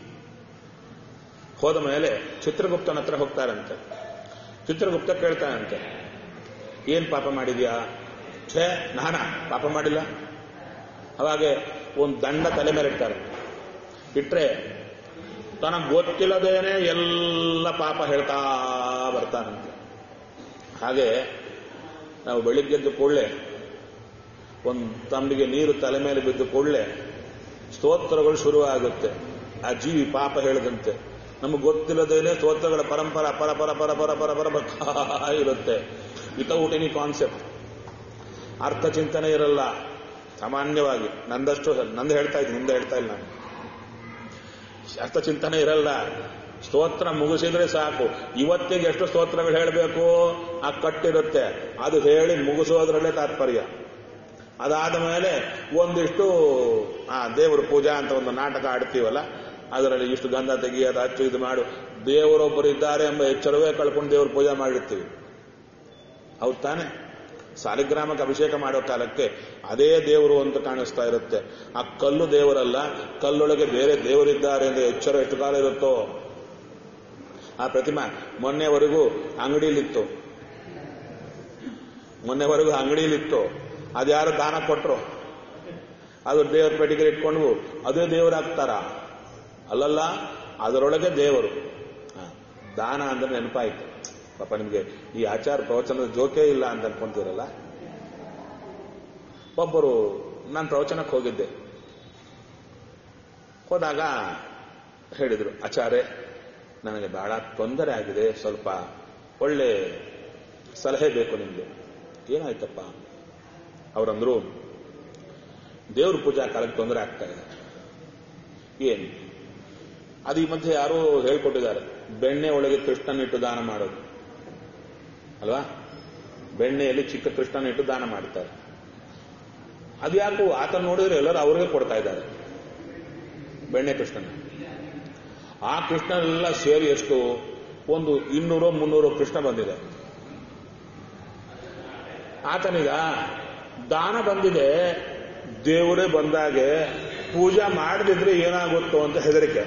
Speaker 1: ಹೋದ ಮೇಲೆ ಚಿತ್ರಗುಪ್ತನ ಹತ್ರ ಹೋಗ್ತಾರಂತೆ ಚಿತ್ರಗುಪ್ತ ಕೇಳ್ತಾನಂತೆ ಏನ್ ಪಾಪ ಮಾಡಿದ್ಯಾ ಛೇ ನಾನಾ ಪಾಪ ಮಾಡಿಲ್ಲ ಅವಾಗೆ ಒಂದು ದಂಡ ತಲೆ ಮೇಲೆ ಇಡ್ತಾರೆ ಇಟ್ರೆ ತನಗೆ ಗೊತ್ತಿಲ್ಲದೇನೆ ಎಲ್ಲ ಪಾಪ ಹೇಳ್ತಾ ಬರ್ತಾನಂತೆ ಹಾಗೆ ನಾವು ಬೆಳಿಗ್ಗೆದ್ದು ಕೂಡಲೇ ಒಂದು ತಂಬಿಗೆ ನೀರು ತಲೆ ಮೇಲೆ ಬಿದ್ದು ಕೂಡಲೇ ಸ್ತೋತ್ರಗಳು ಶುರುವಾಗುತ್ತೆ ಆ ಜೀವಿ ಪಾಪ ಹೇಳದಂತೆ ನಮಗೆ ಗೊತ್ತಿಲ್ಲದೇನೆ ಸ್ತೋತ್ರಗಳ ಪರಂಪರ ಪರ ಪರ ಪರ ಪರ ಪರ ಪರ ಬರ್ತಾ ಇರುತ್ತೆ ವಿತೌಟ್ ಎನಿ ಕಾನ್ಸೆಪ್ಟ್ ಅರ್ಥ ಚಿಂತನೆ ಇರಲ್ಲ ಸಾಮಾನ್ಯವಾಗಿ ನಂದಷ್ಟು ನಂದು ಹೇಳ್ತಾ ಇದ್ದೀನಿ ಹಿಂದೆ ಹೇಳ್ತಾ ಇಲ್ಲ ನಾನು ಅರ್ಥ ಚಿಂತನೆ ಇರಲ್ಲ ಸ್ತೋತ್ರ ಮುಗಿಸಿದ್ರೆ ಸಾಕು ಇವತ್ತಿಗೆ ಎಷ್ಟು ಸ್ತೋತ್ರಗಳು ಹೇಳಬೇಕು ಆ ಕಟ್ಟಿರುತ್ತೆ ಅದು ಹೇಳಿ ಮುಗಿಸೋದ್ರಲ್ಲೇ ತಾತ್ಪರ್ಯ ಅದಾದ ಮೇಲೆ ಒಂದಿಷ್ಟು ಆ ದೇವರ ಪೂಜಾ ಅಂತ ಒಂದು ನಾಟಕ ಆಡ್ತೀವಲ್ಲ ಅದರಲ್ಲಿ ಇಷ್ಟು ಗಂಧ ತೆಗಿಯೋದು ಹಚ್ಚು ಇದು ಮಾಡು ದೇವರೊಬ್ಬರು ಇದ್ದಾರೆ ಎಂಬ ಎಚ್ಚರವೇ ಕಳ್ಕೊಂಡು ದೇವ್ರ ಪೂಜೆ ಮಾಡಿರ್ತೀವಿ ಹೌದು ತಾನೆ ಸಾಲಿಗ್ರಾಮಕ್ಕೆ ಅಭಿಷೇಕ ಮಾಡೋ ಕಾಲಕ್ಕೆ ಅದೇ ದೇವರು ಅಂತ ಕಾಣಿಸ್ತಾ ಇರುತ್ತೆ ಆ ಕಲ್ಲು ದೇವರಲ್ಲ ಕಲ್ಲೊಳಗೆ ಬೇರೆ ದೇವರಿದ್ದಾರೆ ಎಂದು ಎಚ್ಚರ ಎಷ್ಟು ಕಾಲ ಇರುತ್ತೋ ಆ ಪ್ರತಿಮಾ ಮೊನ್ನೆವರೆಗೂ ಅಂಗಡಿಲಿತ್ತು ಮೊನ್ನೆವರೆಗೂ ಅಂಗಡಿಲಿತ್ತು ಅದ್ಯಾರು ದಾನ ಕೊಟ್ರು ಅದು ದೇವರ ಪೆಟ್ಟಿಗೆ ಇಟ್ಕೊಂಡು ಅದೇ ದೇವರಾಗ್ತಾರ ಅಲ್ಲಲ್ಲ ಅದರೊಳಗೆ ದೇವರು ಹ, ದಾನ ಅಂದ್ರೆ ನೆನಪಾಯ್ತು ಪಾಪ ನಿಮಗೆ ಈ ಆಚಾರ ಪ್ರವಚನದ ಜೋಕೆ ಇಲ್ಲ ಅಂತ ಅನ್ಕೊಂತೀರಲ್ಲ ಒಬ್ಬರು ನಾನು ಪ್ರವಚನಕ್ಕೆ ಹೋಗಿದ್ದೆ ಹೋದಾಗ ಹೇಳಿದರು ಆಚಾರ್ಯ ನನಗೆ ಬಹಳ ತೊಂದರೆ ಆಗಿದೆ ಸ್ವಲ್ಪ ಒಳ್ಳೆ ಸಲಹೆ ಬೇಕು ನಿಮಗೆ ಏನಾಯ್ತಪ್ಪ ಅವರಂದ್ರು ದೇವ್ರ ಪೂಜಾ ಕಾಲಕ್ಕೆ ತೊಂದರೆ ಆಗ್ತಾ ಇದೆ ಏನು ಅದು ಈ ಮಧ್ಯೆ ಯಾರೋ ಹೇಳ್ಕೊಟ್ಟಿದ್ದಾರೆ ಬೆಣ್ಣೆ ಒಳಗೆ ಕೃಷ್ಣನಿಟ್ಟು ದಾನ ಮಾಡೋದು ಅಲ್ವಾ ಬೆಣ್ಣೆಯಲ್ಲಿ ಚಿಕ್ಕ ಕೃಷ್ಣನಿಟ್ಟು ದಾನ ಮಾಡ್ತಾರೆ ಅದ್ಯಾಕೋ ಆತ ನೋಡಿದ್ರೆ ಎಲ್ಲರೂ ಅವ್ರಿಗೆ ಕೊಡ್ತಾ ಇದ್ದಾರೆ ಬೆಣ್ಣೆ ಕೃಷ್ಣನ ಆ ಕೃಷ್ಣನೆಲ್ಲ ಸೇರಿ ಎಷ್ಟು ಒಂದು ಇನ್ನೂರು ಮುನ್ನೂರು ಕೃಷ್ಣ ಬಂದಿದೆ ಆತನಿಗ ದಾನ ಬಂದಿದೆ ದೇವರೇ ಬಂದಾಗೆ ಪೂಜಾ ಮಾಡದಿದ್ರೆ ಏನಾಗುತ್ತೋ ಅಂತ ಹೆದರಿಕೆ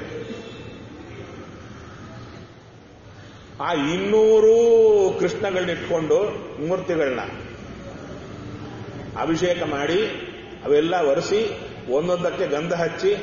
Speaker 1: ಆ ಇನ್ನೂರು ಕೃಷ್ಣಗಳನ್ನ ಇಟ್ಕೊಂಡು ಮೂರ್ತಿಗಳನ್ನ ಅಭಿಷೇಕ ಮಾಡಿ ಅವೆಲ್ಲ ಒರೆಸಿ ಒಂದೊಂದಕ್ಕೆ ಗಂಧ ಹಚ್ಚಿ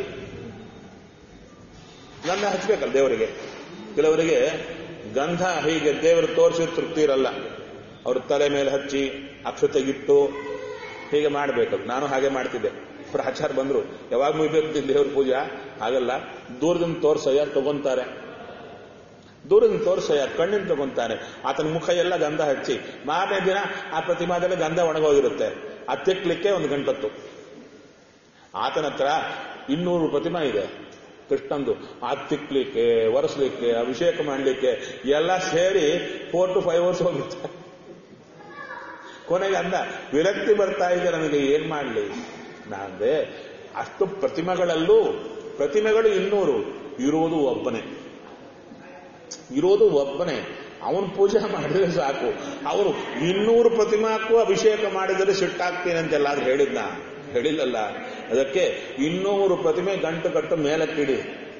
Speaker 1: ಗಂಧ ಹಚ್ಚಬೇಕಲ್ಲ ದೇವರಿಗೆ ಕೆಲವರಿಗೆ ಗಂಧ ಹೀಗೆ ದೇವರು ತೋರಿಸಿ ತೃಪ್ತಿ ಇರಲ್ಲ ಅವ್ರ ತಲೆ ಮೇಲೆ ಹಚ್ಚಿ ಅಕ್ಷತೆಗಿಟ್ಟು ಹೀಗೆ ಮಾಡಬೇಕು ನಾನು ಹಾಗೆ ಮಾಡ್ತಿದ್ದೆ ಪ್ರಾಚಾರ ಬಂದ್ರು ಯಾವಾಗ ಮುಗಿಬೇಕು ದೇವ್ರ ಪೂಜಾ ಹಾಗಲ್ಲ ದೂರದಿಂದ ತೋರ್ಸಯ್ಯ ತಗೊಂತಾರೆ ದೂರದಿಂದ ತೋರ್ಸಯ್ಯ ಕಣ್ಣಿನ ತಗೊಂತಾನೆ ಆತನ ಮುಖ ಎಲ್ಲ ಗಂಧ ಹಚ್ಚಿ ಮಾರನೇ ದಿನ ಆ ಪ್ರತಿಮಾದಲ್ಲಿ ಗಂಧ ಒಣಗೋಗಿರುತ್ತೆ ಅದು ತೆಕ್ಲಿಕ್ಕೆ ಒಂದು ಗಂಟತ್ತು ಆತನ ಹತ್ರ ಇನ್ನೂರು ಪ್ರತಿಮಾ ಇದೆ ಕೃಷ್ಣಂದು ಆ ತಿಕ್ಲಿಕ್ಕೆ ಒರೆಸ್ಲಿಕ್ಕೆ ಅಭಿಷೇಕ ಮಾಡಲಿಕ್ಕೆ ಎಲ್ಲ ಸೇರಿ ಫೋರ್ ಟು ಫೈವ್ ಅವರ್ಸ್ ಹೋಗುತ್ತೆ ಕೊನೆಗೆ ಅಂದ ವಿರಕ್ತಿ ಬರ್ತಾ ಇದೆ ನನಗೆ ಏನ್ ಮಾಡಲಿ ನಾಂದೆ ಅಷ್ಟು ಪ್ರತಿಮೆಗಳಲ್ಲೂ ಪ್ರತಿಮೆಗಳು ಇನ್ನೂರು ಇರೋದು ಒಬ್ಬನೇ ಇರೋದು ಒಬ್ಬನೇ ಅವನು ಪೂಜೆ ಮಾಡಿದ್ರೆ ಸಾಕು ಅವರು ಇನ್ನೂರು ಪ್ರತಿಮಾಕ್ಕೂ ಅಭಿಷೇಕ ಮಾಡಿದರೆ ಸಿಟ್ಟಾಗ್ತೀನಿ ಅಂತೆಲ್ಲಾದ್ರೂ ಹೇಳಿದ್ನ ಹೇಳಿಲ್ಲಲ್ಲ ಅದಕ್ಕೆ ಇನ್ನೂರು ಪ್ರತಿಮೆ ಗಂಟು ಕಟ್ಟು ಮೇಲಕ್ಕಿಡಿ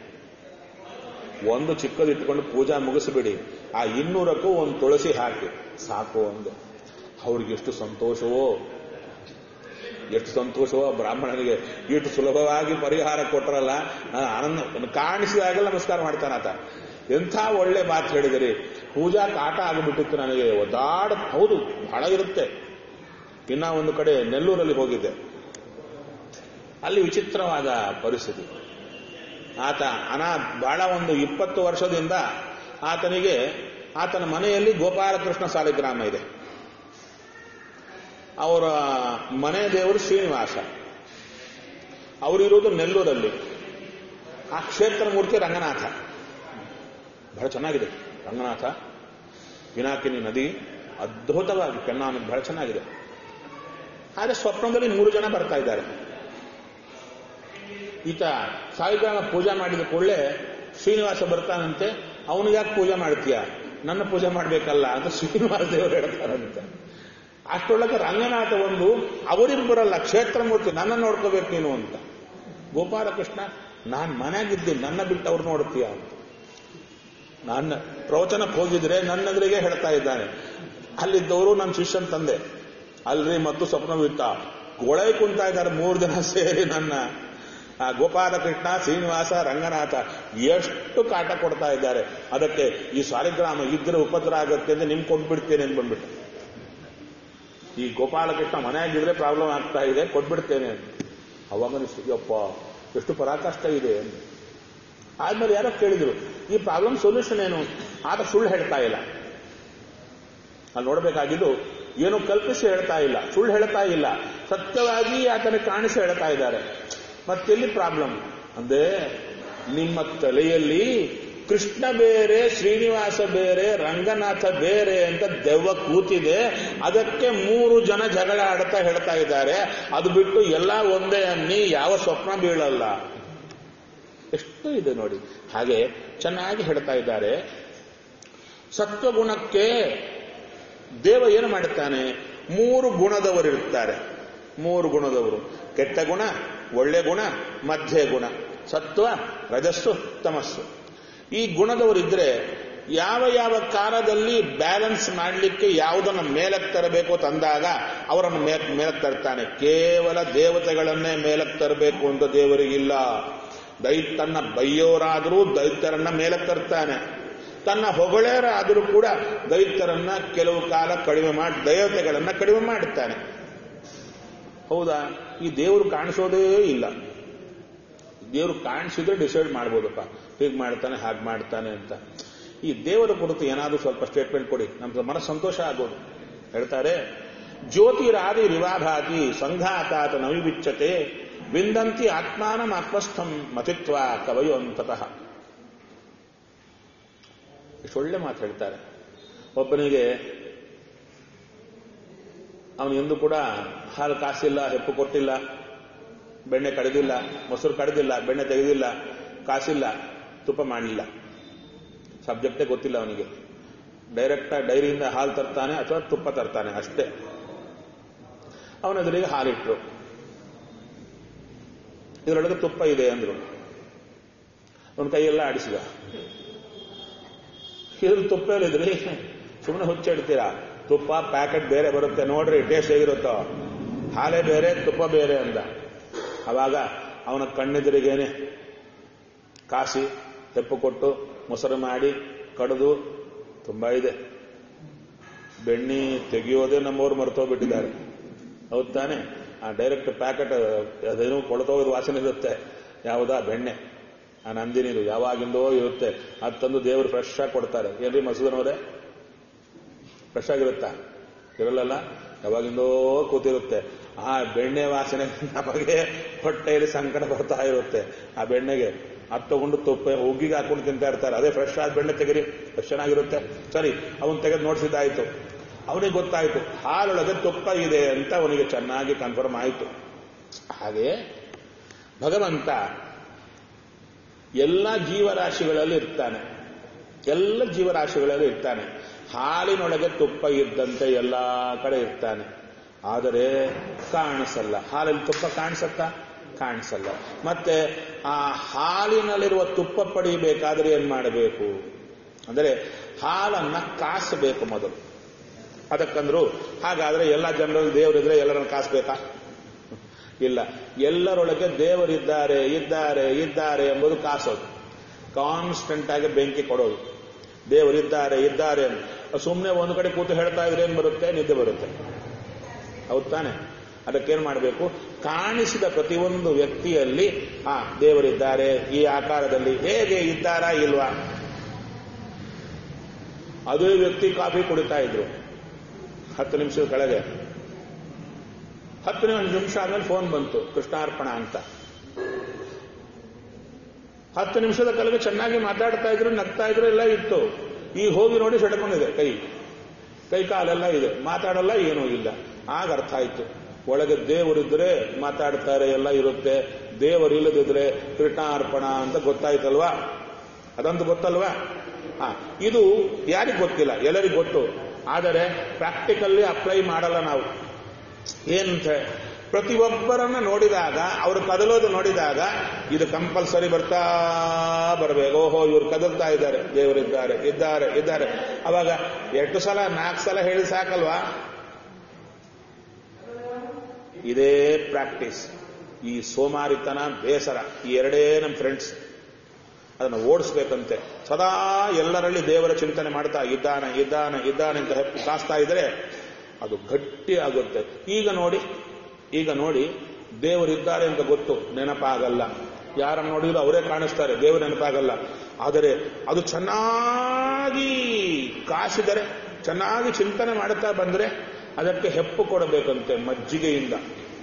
Speaker 1: ಒಂದು ಚಿಕ್ಕದಿಟ್ಕೊಂಡು ಪೂಜಾ ಮುಗಿಸಿಬಿಡಿ ಆ ಇನ್ನೂರಕ್ಕೂ ಒಂದು ತುಳಸಿ ಹಾಕಿ ಸಾಕು ಒಂದು ಅವ್ರಿಗೆ ಎಷ್ಟು ಸಂತೋಷವೋ ಎಷ್ಟು ಸಂತೋಷವೋ ಬ್ರಾಹ್ಮಣನಿಗೆ ಇಷ್ಟು ಸುಲಭವಾಗಿ ಪರಿಹಾರ ಕೊಟ್ಟರಲ್ಲ ನಾನು ಆನಂದ ಕಾಣಿಸಿದಾಗೆಲ್ಲ ನಮಸ್ಕಾರ ಮಾಡ್ತಾನೆ ಆತ ಎಂಥ ಒಳ್ಳೆ ಮಾತು ಹೇಳಿದಿರಿ ಪೂಜಾ ಕಾಟ ಆಗಿಬಿಟ್ಟಿತ್ತು ನನಗೆ ಒದ್ದಾಡ ಹೌದು ಬಹಳ ಇರುತ್ತೆ ಇನ್ನ ಒಂದು ಕಡೆ ನೆಲ್ಲೂರಲ್ಲಿ ಹೋಗಿದ್ದೆ ಅಲ್ಲಿ ವಿಚಿತ್ರವಾದ ಪರಿಸ್ಥಿತಿ ಆತ ಅನಾ ಬಹಳ ಒಂದು ಇಪ್ಪತ್ತು ವರ್ಷದಿಂದ ಆತನಿಗೆ ಆತನ ಮನೆಯಲ್ಲಿ ಗೋಪಾಲಕೃಷ್ಣ ಸಾಲಿಗ್ರಾಮ ಇದೆ ಅವರ ಮನೆ ದೇವರು ಶ್ರೀನಿವಾಸ ಅವರಿರೋದು ನೆಲ್ಲೂರಲ್ಲಿ ಆ ಕ್ಷೇತ್ರ ಮೂರ್ತಿ ರಂಗನಾಥ ಬಹಳ ಚೆನ್ನಾಗಿದೆ ರಂಗನಾಥ ಪಿನಾಕಿನಿ ನದಿ ಅದ್ಭುತವಾಗಿ ಪೆನ್ನಾನದು ಬಹಳ ಚೆನ್ನಾಗಿದೆ ಆದರೆ ಸ್ವಪ್ನದಲ್ಲಿ ಮೂರು ಜನ ಬರ್ತಾ ಇದ್ದಾರೆ ಈತ ಸಾಯಿಗ್ರಾಮ ಪೂಜೆ ಮಾಡಿದ ಕೂಡಲೇ ಶ್ರೀನಿವಾಸ ಬರ್ತಾನಂತೆ ಅವನಿಗೆ ಯಾಕೆ ಪೂಜೆ ಮಾಡ್ತೀಯ ನನ್ನ ಪೂಜೆ ಮಾಡ್ಬೇಕಲ್ಲ ಅಂತ ಶ್ರೀನಿವಾಸ ದೇವರು ಹೇಳ್ತಾರಂತೆ ಅಷ್ಟರೊಳಗೆ ರಂಗನಾಥ ಒಂದು ಅವರಿಬ್ಬರಲ್ಲ ಕ್ಷೇತ್ರಮೂರ್ತಿ ನನ್ನ ನೋಡ್ಕೋಬೇಕು ನೀನು ಅಂತ ಗೋಪಾಲಕೃಷ್ಣ ನಾನು ಮನೆಯಾಗಿದ್ದೀನಿ ನನ್ನ ಬಿಟ್ಟು ಅವ್ರು ನೋಡ್ತೀಯ ಅಂತ ನನ್ನ ಪ್ರವಚನಕ್ಕೆ ಹೋಗಿದ್ರೆ ನನ್ನೆದುರಿಗೆ ಹೇಳ್ತಾ ಇದ್ದಾನೆ ಅಲ್ಲಿದ್ದವರು ನನ್ನ ಶಿಷ್ಯನ್ ತಂದೆ ಅಲ್ರಿ ಮತ್ತು ಸ್ವಪ್ನವಿತ್ತ ಗೊಳೆ ಕುಂತ ಇದ್ದಾರೆ ಮೂರು ಜನ ಸೇರಿ ನನ್ನ ಆ ಗೋಪಾಲಕೃಷ್ಣ ಶ್ರೀನಿವಾಸ ರಂಗನಾಥ ಎಷ್ಟು ಕಾಟ ಕೊಡ್ತಾ ಇದ್ದಾರೆ ಅದಕ್ಕೆ ಈ ಸಾಲಿಗ್ರಾಮ ಇದ್ರೆ ಉಪದ್ರ ಆಗತ್ತೆ ಅಂತ ನಿಮ್ಗೆ ಕೊಟ್ಬಿಡ್ತೇನೆ ಅಂತ ಬಂದ್ಬಿಟ್ಟು ಈ ಗೋಪಾಲಕೃಷ್ಣ ಮನೆಯಾಗಿದ್ರೆ ಪ್ರಾಬ್ಲಮ್ ಆಗ್ತಾ ಇದೆ ಕೊಟ್ಬಿಡ್ತೇನೆ ಅಂತ ಅವಾಗ ಅನಿಸ್ತು ಯಪ್ಪ ಎಷ್ಟು ಪರಾಕಾಷ್ಠ ಇದೆ ಅಂತ ಆದ್ಮೇಲೆ ಯಾರೋ ಕೇಳಿದ್ರು ಈ ಪ್ರಾಬ್ಲಮ್ ಸೊಲ್ಯೂಷನ್ ಏನು ಆತ ಸುಳ್ಳು ಹೇಳ್ತಾ ಇಲ್ಲ ಅಲ್ಲಿ ನೋಡಬೇಕಾಗಿದ್ದು ಏನು ಕಲ್ಪಿಸಿ ಹೇಳ್ತಾ ಇಲ್ಲ ಸುಳ್ಳು ಹೇಳ್ತಾ ಇಲ್ಲ ಸತ್ಯವಾಗಿ ಆತನಿಗೆ ಕಾಣಿಸಿ ಹೇಳ್ತಾ ಇದ್ದಾರೆ ಮತ್ತೆಲ್ಲಿ ಪ್ರಾಬ್ಲಮ್ ಅಂದ್ರೆ ನಿಮ್ಮ ತಲೆಯಲ್ಲಿ ಕೃಷ್ಣ ಬೇರೆ ಶ್ರೀನಿವಾಸ ಬೇರೆ ರಂಗನಾಥ ಬೇರೆ ಅಂತ ದೆವ್ವ ಕೂತಿದೆ ಅದಕ್ಕೆ ಮೂರು ಜನ ಜಗಳ ಆಡ್ತಾ ಹೇಳ್ತಾ ಇದ್ದಾರೆ ಅದು ಬಿಟ್ಟು ಎಲ್ಲ ಒಂದೇ ಅನ್ನಿ ಯಾವ ಸ್ವಪ್ನ ಬೀಳಲ್ಲ ಎಷ್ಟು ಇದೆ ನೋಡಿ ಹಾಗೆ ಚೆನ್ನಾಗಿ ಹೇಳ್ತಾ ಇದ್ದಾರೆ ಸತ್ವಗುಣಕ್ಕೆ ದೇವ ಏನು ಮಾಡುತ್ತಾನೆ ಮೂರು ಗುಣದವರು ಇರ್ತಾರೆ ಮೂರು ಗುಣದವರು ಕೆಟ್ಟ ಗುಣ ಒಳ್ಳೆ ಗುಣ ಮಧ್ಯೆ ಗುಣ ಸತ್ವ ರಜಸ್ಸು ತಮಸ್ಸು ಈ ಗುಣದವರಿದ್ರೆ ಯಾವ ಯಾವ ಕಾಲದಲ್ಲಿ ಬ್ಯಾಲೆನ್ಸ್ ಮಾಡಲಿಕ್ಕೆ ಯಾವುದನ್ನು ಮೇಲಕ್ಕೆ ತರಬೇಕು ತಂದಾಗ ಅವರನ್ನು ಮೇಲಕ್ಕೆ ತರ್ತಾನೆ ಕೇವಲ ದೇವತೆಗಳನ್ನೇ ಮೇಲಕ್ಕೆ ತರಬೇಕು ಅಂತ ದೇವರಿಗಿಲ್ಲ ದೈತ್ಯನ್ನ ಬೈಯೋರಾದರೂ ದೈತ್ಯರನ್ನ ಮೇಲಕ್ಕೆ ತರ್ತಾನೆ ತನ್ನ ಹೊಗಳೇರಾದರೂ ಕೂಡ ದೈತ್ಯರನ್ನ ಕೆಲವು ಕಾಲ ಕಡಿಮೆ ಮಾಡಿ ದೇವತೆಗಳನ್ನ ಕಡಿಮೆ ಮಾಡುತ್ತಾನೆ ಹೌದಾ ಈ ದೇವರು ಕಾಣಿಸೋದೇ ಇಲ್ಲ ದೇವರು ಕಾಣಿಸಿದ್ರೆ ಡಿಸೈಡ್ ಮಾಡ್ಬೋದಪ್ಪ ಹೀಗೆ ಮಾಡ್ತಾನೆ ಹಾಗೆ ಮಾಡ್ತಾನೆ ಅಂತ ಈ ದೇವರ ಕುರಿತು ಏನಾದರೂ ಸ್ವಲ್ಪ ಸ್ಟೇಟ್ಮೆಂಟ್ ಕೊಡಿ ನಮ್ಮ ಮನಸ್ಸು ಸಂತೋಷ ಆಗೋದು ಹೇಳ್ತಾರೆ ಜ್ಯೋತಿರಾದಿ ರಿವಾಭಾತಿ ಸಂಘಾತಾತ ನವಿಬಿಚ್ಚತೆ ವಿಂದಂತಿ ಆತ್ಮಾನಂ ಆತ್ಮಸ್ಥಂ ಮತಿತ್ವ ಕವಯೋ ಅಂತತಃ ಎಷ್ಟು ಒಳ್ಳೆ ಮಾತು ಹೇಳ್ತಾರೆ ಒಬ್ಬನಿಗೆ ಅವನು ಎಂದೂ ಕೂಡ ಹಾಲು ಕಾಸಿಲ್ಲ ಹೆಪ್ಪು ಕೊಟ್ಟಿಲ್ಲ ಬೆಣ್ಣೆ ಕಡಿದಿಲ್ಲ ಮೊಸರು ಕಡಿದಿಲ್ಲ ಬೆಣ್ಣೆ ತೆಗೆದಿಲ್ಲ ಕಾಸಿಲ್ಲ ತುಪ್ಪ ಮಾಡಲಿಲ್ಲ ಸಬ್ಜೆಕ್ಟೇ ಗೊತ್ತಿಲ್ಲ ಅವನಿಗೆ ಡೈರೆಕ್ಟ್ ಡೈರಿಯಿಂದ ಹಾಲು ತರ್ತಾನೆ ಅಥವಾ ತುಪ್ಪ ತರ್ತಾನೆ ಅಷ್ಟೇ ಅವನ ಎದುರಿಗೆ ಹಾಲಿಟ್ರು ಇದರೊಳಗೆ ತುಪ್ಪ ಇದೆ ಅಂದ್ರು ಅವನ ಕೈಯೆಲ್ಲ ಆಡಿಸಿದ ಇದ್ರ ತುಪ್ಪ ಹೇಳಿದ್ರಿ ಸುಮ್ಮನೆ ಹುಚ್ಚಿಡ್ತೀರಾ ತುಪ್ಪ ಪ್ಯಾಕೆಟ್ ಬೇರೆ ಬರುತ್ತೆ ನೋಡ್ರಿ ಟೇಸ್ಟ್ ಹೇಗಿರುತ್ತೋ ಹಾಲೇ ಬೇರೆ ತುಪ್ಪ ಬೇರೆ ಅಂದ ಅವಾಗ ಅವನ ಕಣ್ಣೆದುರಿಗೇನೆ ಕಾಸಿ ತೆಪ್ಪು ಕೊಟ್ಟು ಮೊಸರು ಮಾಡಿ ಕಡಿದು ತುಂಬಾ ಇದೆ ಬೆಣ್ಣೆ ತೆಗೆಯೋದೇ ನಮ್ಮವ್ರು ಮರ್ತೋಗ್ಬಿಟ್ಟಿದ್ದಾರೆ ಹೌದ್ ತಾನೆ ಆ ಡೈರೆಕ್ಟ್ ಪ್ಯಾಕೆಟ್ ಅದೇನು ಕೊಳತೋಗೋದು ವಾಸನೆ ಇರುತ್ತೆ ಯಾವುದಾ ಬೆಣ್ಣೆ ಆ ನಂದಿನಿದು ಯಾವಾಗಿಂದೋ ಇರುತ್ತೆ ಅದು ತಂದು ದೇವರು ಫ್ರೆಶ್ ಆಗಿ ಕೊಡ್ತಾರೆ ಏನ್ರಿ ಮಸೂದನವರೇ ಫ್ರೆಶ್ ಆಗಿರುತ್ತಾ ಇರಲ್ಲ ಯಾವಾಗಿಂದೋ ಕೂತಿರುತ್ತೆ ಆ ಬೆಣ್ಣೆ ವಾಸನೆ ನಮಗೆ ಹೊಟ್ಟೆಯಲ್ಲಿ ಸಂಕಟ ಬರ್ತಾ ಇರುತ್ತೆ ಆ ಬೆಣ್ಣೆಗೆ ಅದು ತಗೊಂಡು ತುಪ್ಪ ಉಗ್ಗಿಗೆ ಹಾಕೊಂಡು ತಿಂತಾ ಇರ್ತಾರೆ ಅದೇ ಫ್ರೆಶ್ ಆದ ಬೆಣ್ಣೆ ತೆಗಿರಿ ಎಷ್ಟು ಚೆನ್ನಾಗಿರುತ್ತೆ ಸರಿ ಅವನು ತೆಗೆದು ನೋಡಿಸಿದ್ದಾಯ್ತು ಅವನಿಗೆ ಗೊತ್ತಾಯ್ತು ಹಾಲೊಳಗೆ ತುಪ್ಪ ಇದೆ ಅಂತ ಅವನಿಗೆ ಚೆನ್ನಾಗಿ ಕನ್ಫರ್ಮ್ ಆಯಿತು ಹಾಗೆ ಭಗವಂತ ಎಲ್ಲ ಜೀವರಾಶಿಗಳಲ್ಲಿ ಇರ್ತಾನೆ ಎಲ್ಲ ಜೀವರಾಶಿಗಳಲ್ಲಿ ಇರ್ತಾನೆ ಹಾಲಿನೊಳಗೆ ತುಪ್ಪ ಇದ್ದಂತೆ ಎಲ್ಲ ಕಡೆ ಇರ್ತಾನೆ ಆದರೆ ಕಾಣಿಸಲ್ಲ ಹಾಲಲ್ಲಿ ತುಪ್ಪ ಕಾಣಿಸತ್ತಾ ಕಾಣಿಸಲ್ಲ ಮತ್ತೆ ಆ ಹಾಲಿನಲ್ಲಿರುವ ತುಪ್ಪ ಪಡಿಬೇಕಾದ್ರೆ ಏನ್ ಮಾಡಬೇಕು ಅಂದರೆ ಹಾಲನ್ನ ಕಾಸಬೇಕು ಮೊದಲು ಅದಕ್ಕಂದ್ರು ಹಾಗಾದ್ರೆ ಎಲ್ಲ ಜನರಲ್ಲಿ ದೇವರಿದ್ರೆ ಎಲ್ಲರನ್ನು ಕಾಸಬೇಕಾ ಇಲ್ಲ ಎಲ್ಲರೊಳಗೆ ದೇವರಿದ್ದಾರೆ ಇದ್ದಾರೆ ಇದ್ದಾರೆ ಎಂಬುದು ಕಾಸೋದು ಕಾನ್ಸ್ಟೆಂಟ್ ಆಗಿ ಬೆಂಕಿ ಕೊಡೋದು ದೇವರಿದ್ದಾರೆ ಇದ್ದಾರೆ ಸುಮ್ಮನೆ ಒಂದು ಕಡೆ ಕೂತು ಹೇಳ್ತಾ ಇದ್ರೆ ಏನ್ ಬರುತ್ತೆ ನಿದ್ದೆ ಬರುತ್ತೆ ಹೌದ್ ತಾನೆ ಅದಕ್ಕೇನ್ ಮಾಡಬೇಕು ಕಾಣಿಸಿದ ಪ್ರತಿಯೊಂದು ವ್ಯಕ್ತಿಯಲ್ಲಿ ಆ ದೇವರಿದ್ದಾರೆ ಈ ಆಕಾರದಲ್ಲಿ ಹೇಗೆ ಇದ್ದಾರಾ ಇಲ್ವಾ ಅದೇ ವ್ಯಕ್ತಿ ಕಾಫಿ ಕುಡಿತಾ ಇದ್ರು ಹತ್ತು ನಿಮಿಷದ ಕೆಳಗೆ ಹತ್ತು ನಿಮಿಷ ಆದ್ಮೇಲೆ ಫೋನ್ ಬಂತು ಕೃಷ್ಣಾರ್ಪಣ ಅಂತ ಹತ್ತು ನಿಮಿಷದ ಕೆಳಗೆ ಚೆನ್ನಾಗಿ ಮಾತಾಡ್ತಾ ಇದ್ರು ನಗ್ತಾ ಇದ್ರು ಎಲ್ಲ ಇತ್ತು ಈಗ ಹೋಗಿ ನೋಡಿ ಸೆಡ್ಕೊಂಡಿದೆ ಕೈ ಕೈ ಕಾಲೆಲ್ಲ ಇದೆ ಮಾತಾಡಲ್ಲ ಏನೂ ಇಲ್ಲ ಆಗ ಅರ್ಥ ಆಯ್ತು ಒಳಗೆ ದೇವರಿದ್ರೆ ಮಾತಾಡ್ತಾರೆ ಎಲ್ಲ ಇರುತ್ತೆ ದೇವರಿಲ್ಲದಿದ್ರೆ ಕೃಷ್ಣಾರ್ಪಣ ಅಂತ ಗೊತ್ತಾಯ್ತಲ್ವಾ ಅದಂತೂ ಗೊತ್ತಲ್ವಾ ಹಾ ಇದು ಯಾರಿಗೆ ಗೊತ್ತಿಲ್ಲ ಎಲ್ಲರಿಗೂ ಗೊತ್ತು ಆದರೆ ಪ್ರಾಕ್ಟಿಕಲ್ಲಿ ಅಪ್ಲೈ ಮಾಡಲ್ಲ ನಾವು ಏನಂತ ಪ್ರತಿಯೊಬ್ಬರನ್ನ ನೋಡಿದಾಗ ಅವರು ಕದಲೋದು ನೋಡಿದಾಗ ಇದು ಕಂಪಲ್ಸರಿ ಬರ್ತಾ ಬರಬೇಕು ಓಹೋ ಇವ್ರು ಕದಲ್ತಾ ಇದ್ದಾರೆ ದೇವರಿದ್ದಾರೆ ಇದ್ದಾರೆ ಇದ್ದಾರೆ ಅವಾಗ ಎಷ್ಟು ಸಲ ನಾಲ್ಕು ಸಲ ಹೇಳಿ ಸಾಕಲ್ವಾ ಇದೇ ಪ್ರಾಕ್ಟೀಸ್ ಈ ಸೋಮಾರಿತನ ಬೇಸರ ಈ ಎರಡೇ ನಮ್ಮ ಫ್ರೆಂಡ್ಸ್ ಅದನ್ನು ಓಡಿಸ್ಬೇಕಂತೆ ಸದಾ ಎಲ್ಲರಲ್ಲಿ ದೇವರ ಚಿಂತನೆ ಮಾಡ್ತಾ ಇದ್ದಾನೆ ಇದ್ದಾನೆ ಇದ್ದಾನೆ ಅಂತ ಹೆಪ್ಪು ಕಾಸ್ತಾ ಇದ್ರೆ ಅದು ಗಟ್ಟಿ ಆಗುತ್ತೆ ಈಗ ನೋಡಿ ಈಗ ನೋಡಿ ದೇವರಿದ್ದಾರೆ ಅಂತ ಗೊತ್ತು ನೆನಪಾಗಲ್ಲ ಯಾರನ್ನು ನೋಡಿದ್ರು ಅವರೇ ಕಾಣಿಸ್ತಾರೆ ದೇವರು ನೆನಪಾಗಲ್ಲ ಆದರೆ ಅದು ಚೆನ್ನಾಗಿ ಕಾಸಿದರೆ ಚೆನ್ನಾಗಿ ಚಿಂತನೆ ಮಾಡುತ್ತಾ ಬಂದ್ರೆ ಅದಕ್ಕೆ ಹೆಪ್ಪು ಕೊಡಬೇಕಂತೆ ಮಜ್ಜಿಗೆಯಿಂದ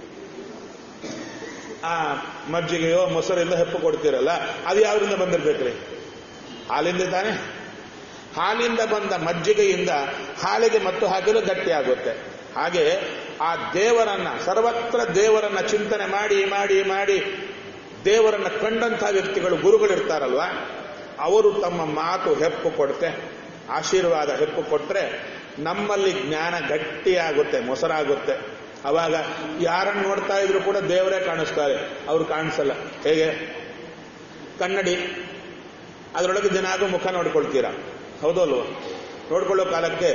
Speaker 1: ಆ ಮಜ್ಜಿಗೆಯೋ ಮೊಸರಿಂದ ಹೆಪ್ಪು ಕೊಡ್ತೀರಲ್ಲ ಅದು ಯಾವ್ರಿಂದ ಬಂದಿರ್ಬೇಕ್ರಿ ಹಾಲಿಂದ ತಾನೆ ಹಾಲಿಂದ ಬಂದ ಮಜ್ಜಿಗೆಯಿಂದ ಹಾಲಿಗೆ ಮತ್ತು ಹಾಕಿದ್ರೆ ಗಟ್ಟಿ ಆಗುತ್ತೆ ಹಾಗೆ ಆ ದೇವರನ್ನ ಸರ್ವತ್ರ ದೇವರನ್ನ ಚಿಂತನೆ ಮಾಡಿ ಮಾಡಿ ಮಾಡಿ ದೇವರನ್ನ ಕಂಡಂತಹ ವ್ಯಕ್ತಿಗಳು ಗುರುಗಳಿರ್ತಾರಲ್ವ ಅವರು ತಮ್ಮ ಮಾತು ಹೆಪ್ಪು ಕೊಡುತ್ತೆ ಆಶೀರ್ವಾದ ಹೆಪ್ಪು ಕೊಟ್ರೆ ನಮ್ಮಲ್ಲಿ ಜ್ಞಾನ ಗಟ್ಟಿಯಾಗುತ್ತೆ ಮೊಸರಾಗುತ್ತೆ ಅವಾಗ ಯಾರನ್ನು ನೋಡ್ತಾ ಇದ್ರು ಕೂಡ ದೇವರೇ ಕಾಣಿಸ್ತಾರೆ ಅವ್ರು ಕಾಣಿಸಲ್ಲ ಹೇಗೆ ಕನ್ನಡಿ ಅದರೊಳಗೆ ದಿನಾಗೂ ಮುಖ ನೋಡ್ಕೊಳ್ತೀರಾ ಹೌದಲ್ವ ನೋಡ್ಕೊಳ್ಳೋ ಕಾಲಕ್ಕೆ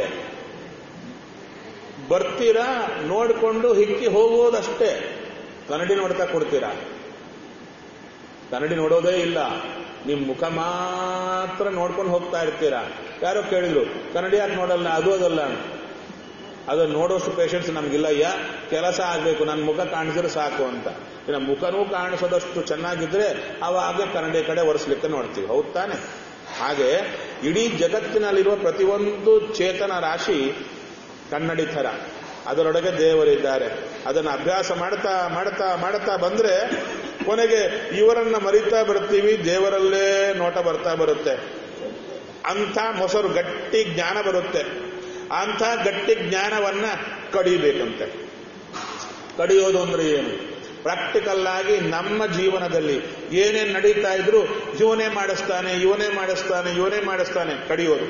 Speaker 1: ಬರ್ತೀರಾ ನೋಡಿಕೊಂಡು ಹಿಕ್ಕಿ ಹೋಗೋದಷ್ಟೇ ಕನ್ನಡಿ ನೋಡ್ತಾ ಕೊಡ್ತೀರಾ ಕನ್ನಡಿ ನೋಡೋದೇ ಇಲ್ಲ ನಿಮ್ ಮುಖ ಮಾತ್ರ ನೋಡ್ಕೊಂಡು ಹೋಗ್ತಾ ಇರ್ತೀರಾ ಯಾರೋ ಕೇಳಿದ್ರು ಕನ್ನಡಿ ಯಾಕೆ ನೋಡಲ್ಲ ಅದು ಅದಲ್ಲ ಅದು ನೋಡೋಷ್ಟು ಪೇಷನ್ಸ್ ನಮ್ಗಿಲ್ಲ ಅಯ್ಯ ಕೆಲಸ ಆಗ್ಬೇಕು ನನ್ನ ಮುಖ ಕಾಣಿಸಿದ್ರೆ ಸಾಕು ಅಂತ ಇನ್ನು ಮುಖನೂ ಕಾಣಿಸೋದಷ್ಟು ಚೆನ್ನಾಗಿದ್ರೆ ಅವಾಗ ಕನ್ನಡಿ ಕಡೆ ಒರೆಸ್ಲಿಕ್ಕೆ ನೋಡ್ತೀವಿ ಹೌದ್ ತಾನೆ ಹಾಗೆ ಇಡೀ ಜಗತ್ತಿನಲ್ಲಿರುವ ಪ್ರತಿಯೊಂದು ಚೇತನ ರಾಶಿ ಕನ್ನಡಿ ಥರ ಅದರೊಳಗೆ ದೇವರಿದ್ದಾರೆ ಅದನ್ನು ಅಭ್ಯಾಸ ಮಾಡ್ತಾ ಮಾಡ್ತಾ ಮಾಡ್ತಾ ಬಂದ್ರೆ ಕೊನೆಗೆ ಇವರನ್ನ ಮರಿತಾ ಬರ್ತೀವಿ ದೇವರಲ್ಲೇ ನೋಟ ಬರ್ತಾ ಬರುತ್ತೆ ಅಂಥ ಮೊಸರು ಗಟ್ಟಿ ಜ್ಞಾನ ಬರುತ್ತೆ ಅಂಥ ಗಟ್ಟಿ ಜ್ಞಾನವನ್ನ ಕಡಿಬೇಕಂತೆ ಕಡಿಯೋದು ಅಂದ್ರೆ ಏನು ಪ್ರಾಕ್ಟಿಕಲ್ ಆಗಿ ನಮ್ಮ ಜೀವನದಲ್ಲಿ ಏನೇನ್ ನಡೀತಾ ಇದ್ರು ಇವನೇ ಮಾಡಿಸ್ತಾನೆ ಇವನೇ ಮಾಡಿಸ್ತಾನೆ ಇವನೇ ಮಾಡಿಸ್ತಾನೆ ಕಡಿಯೋದು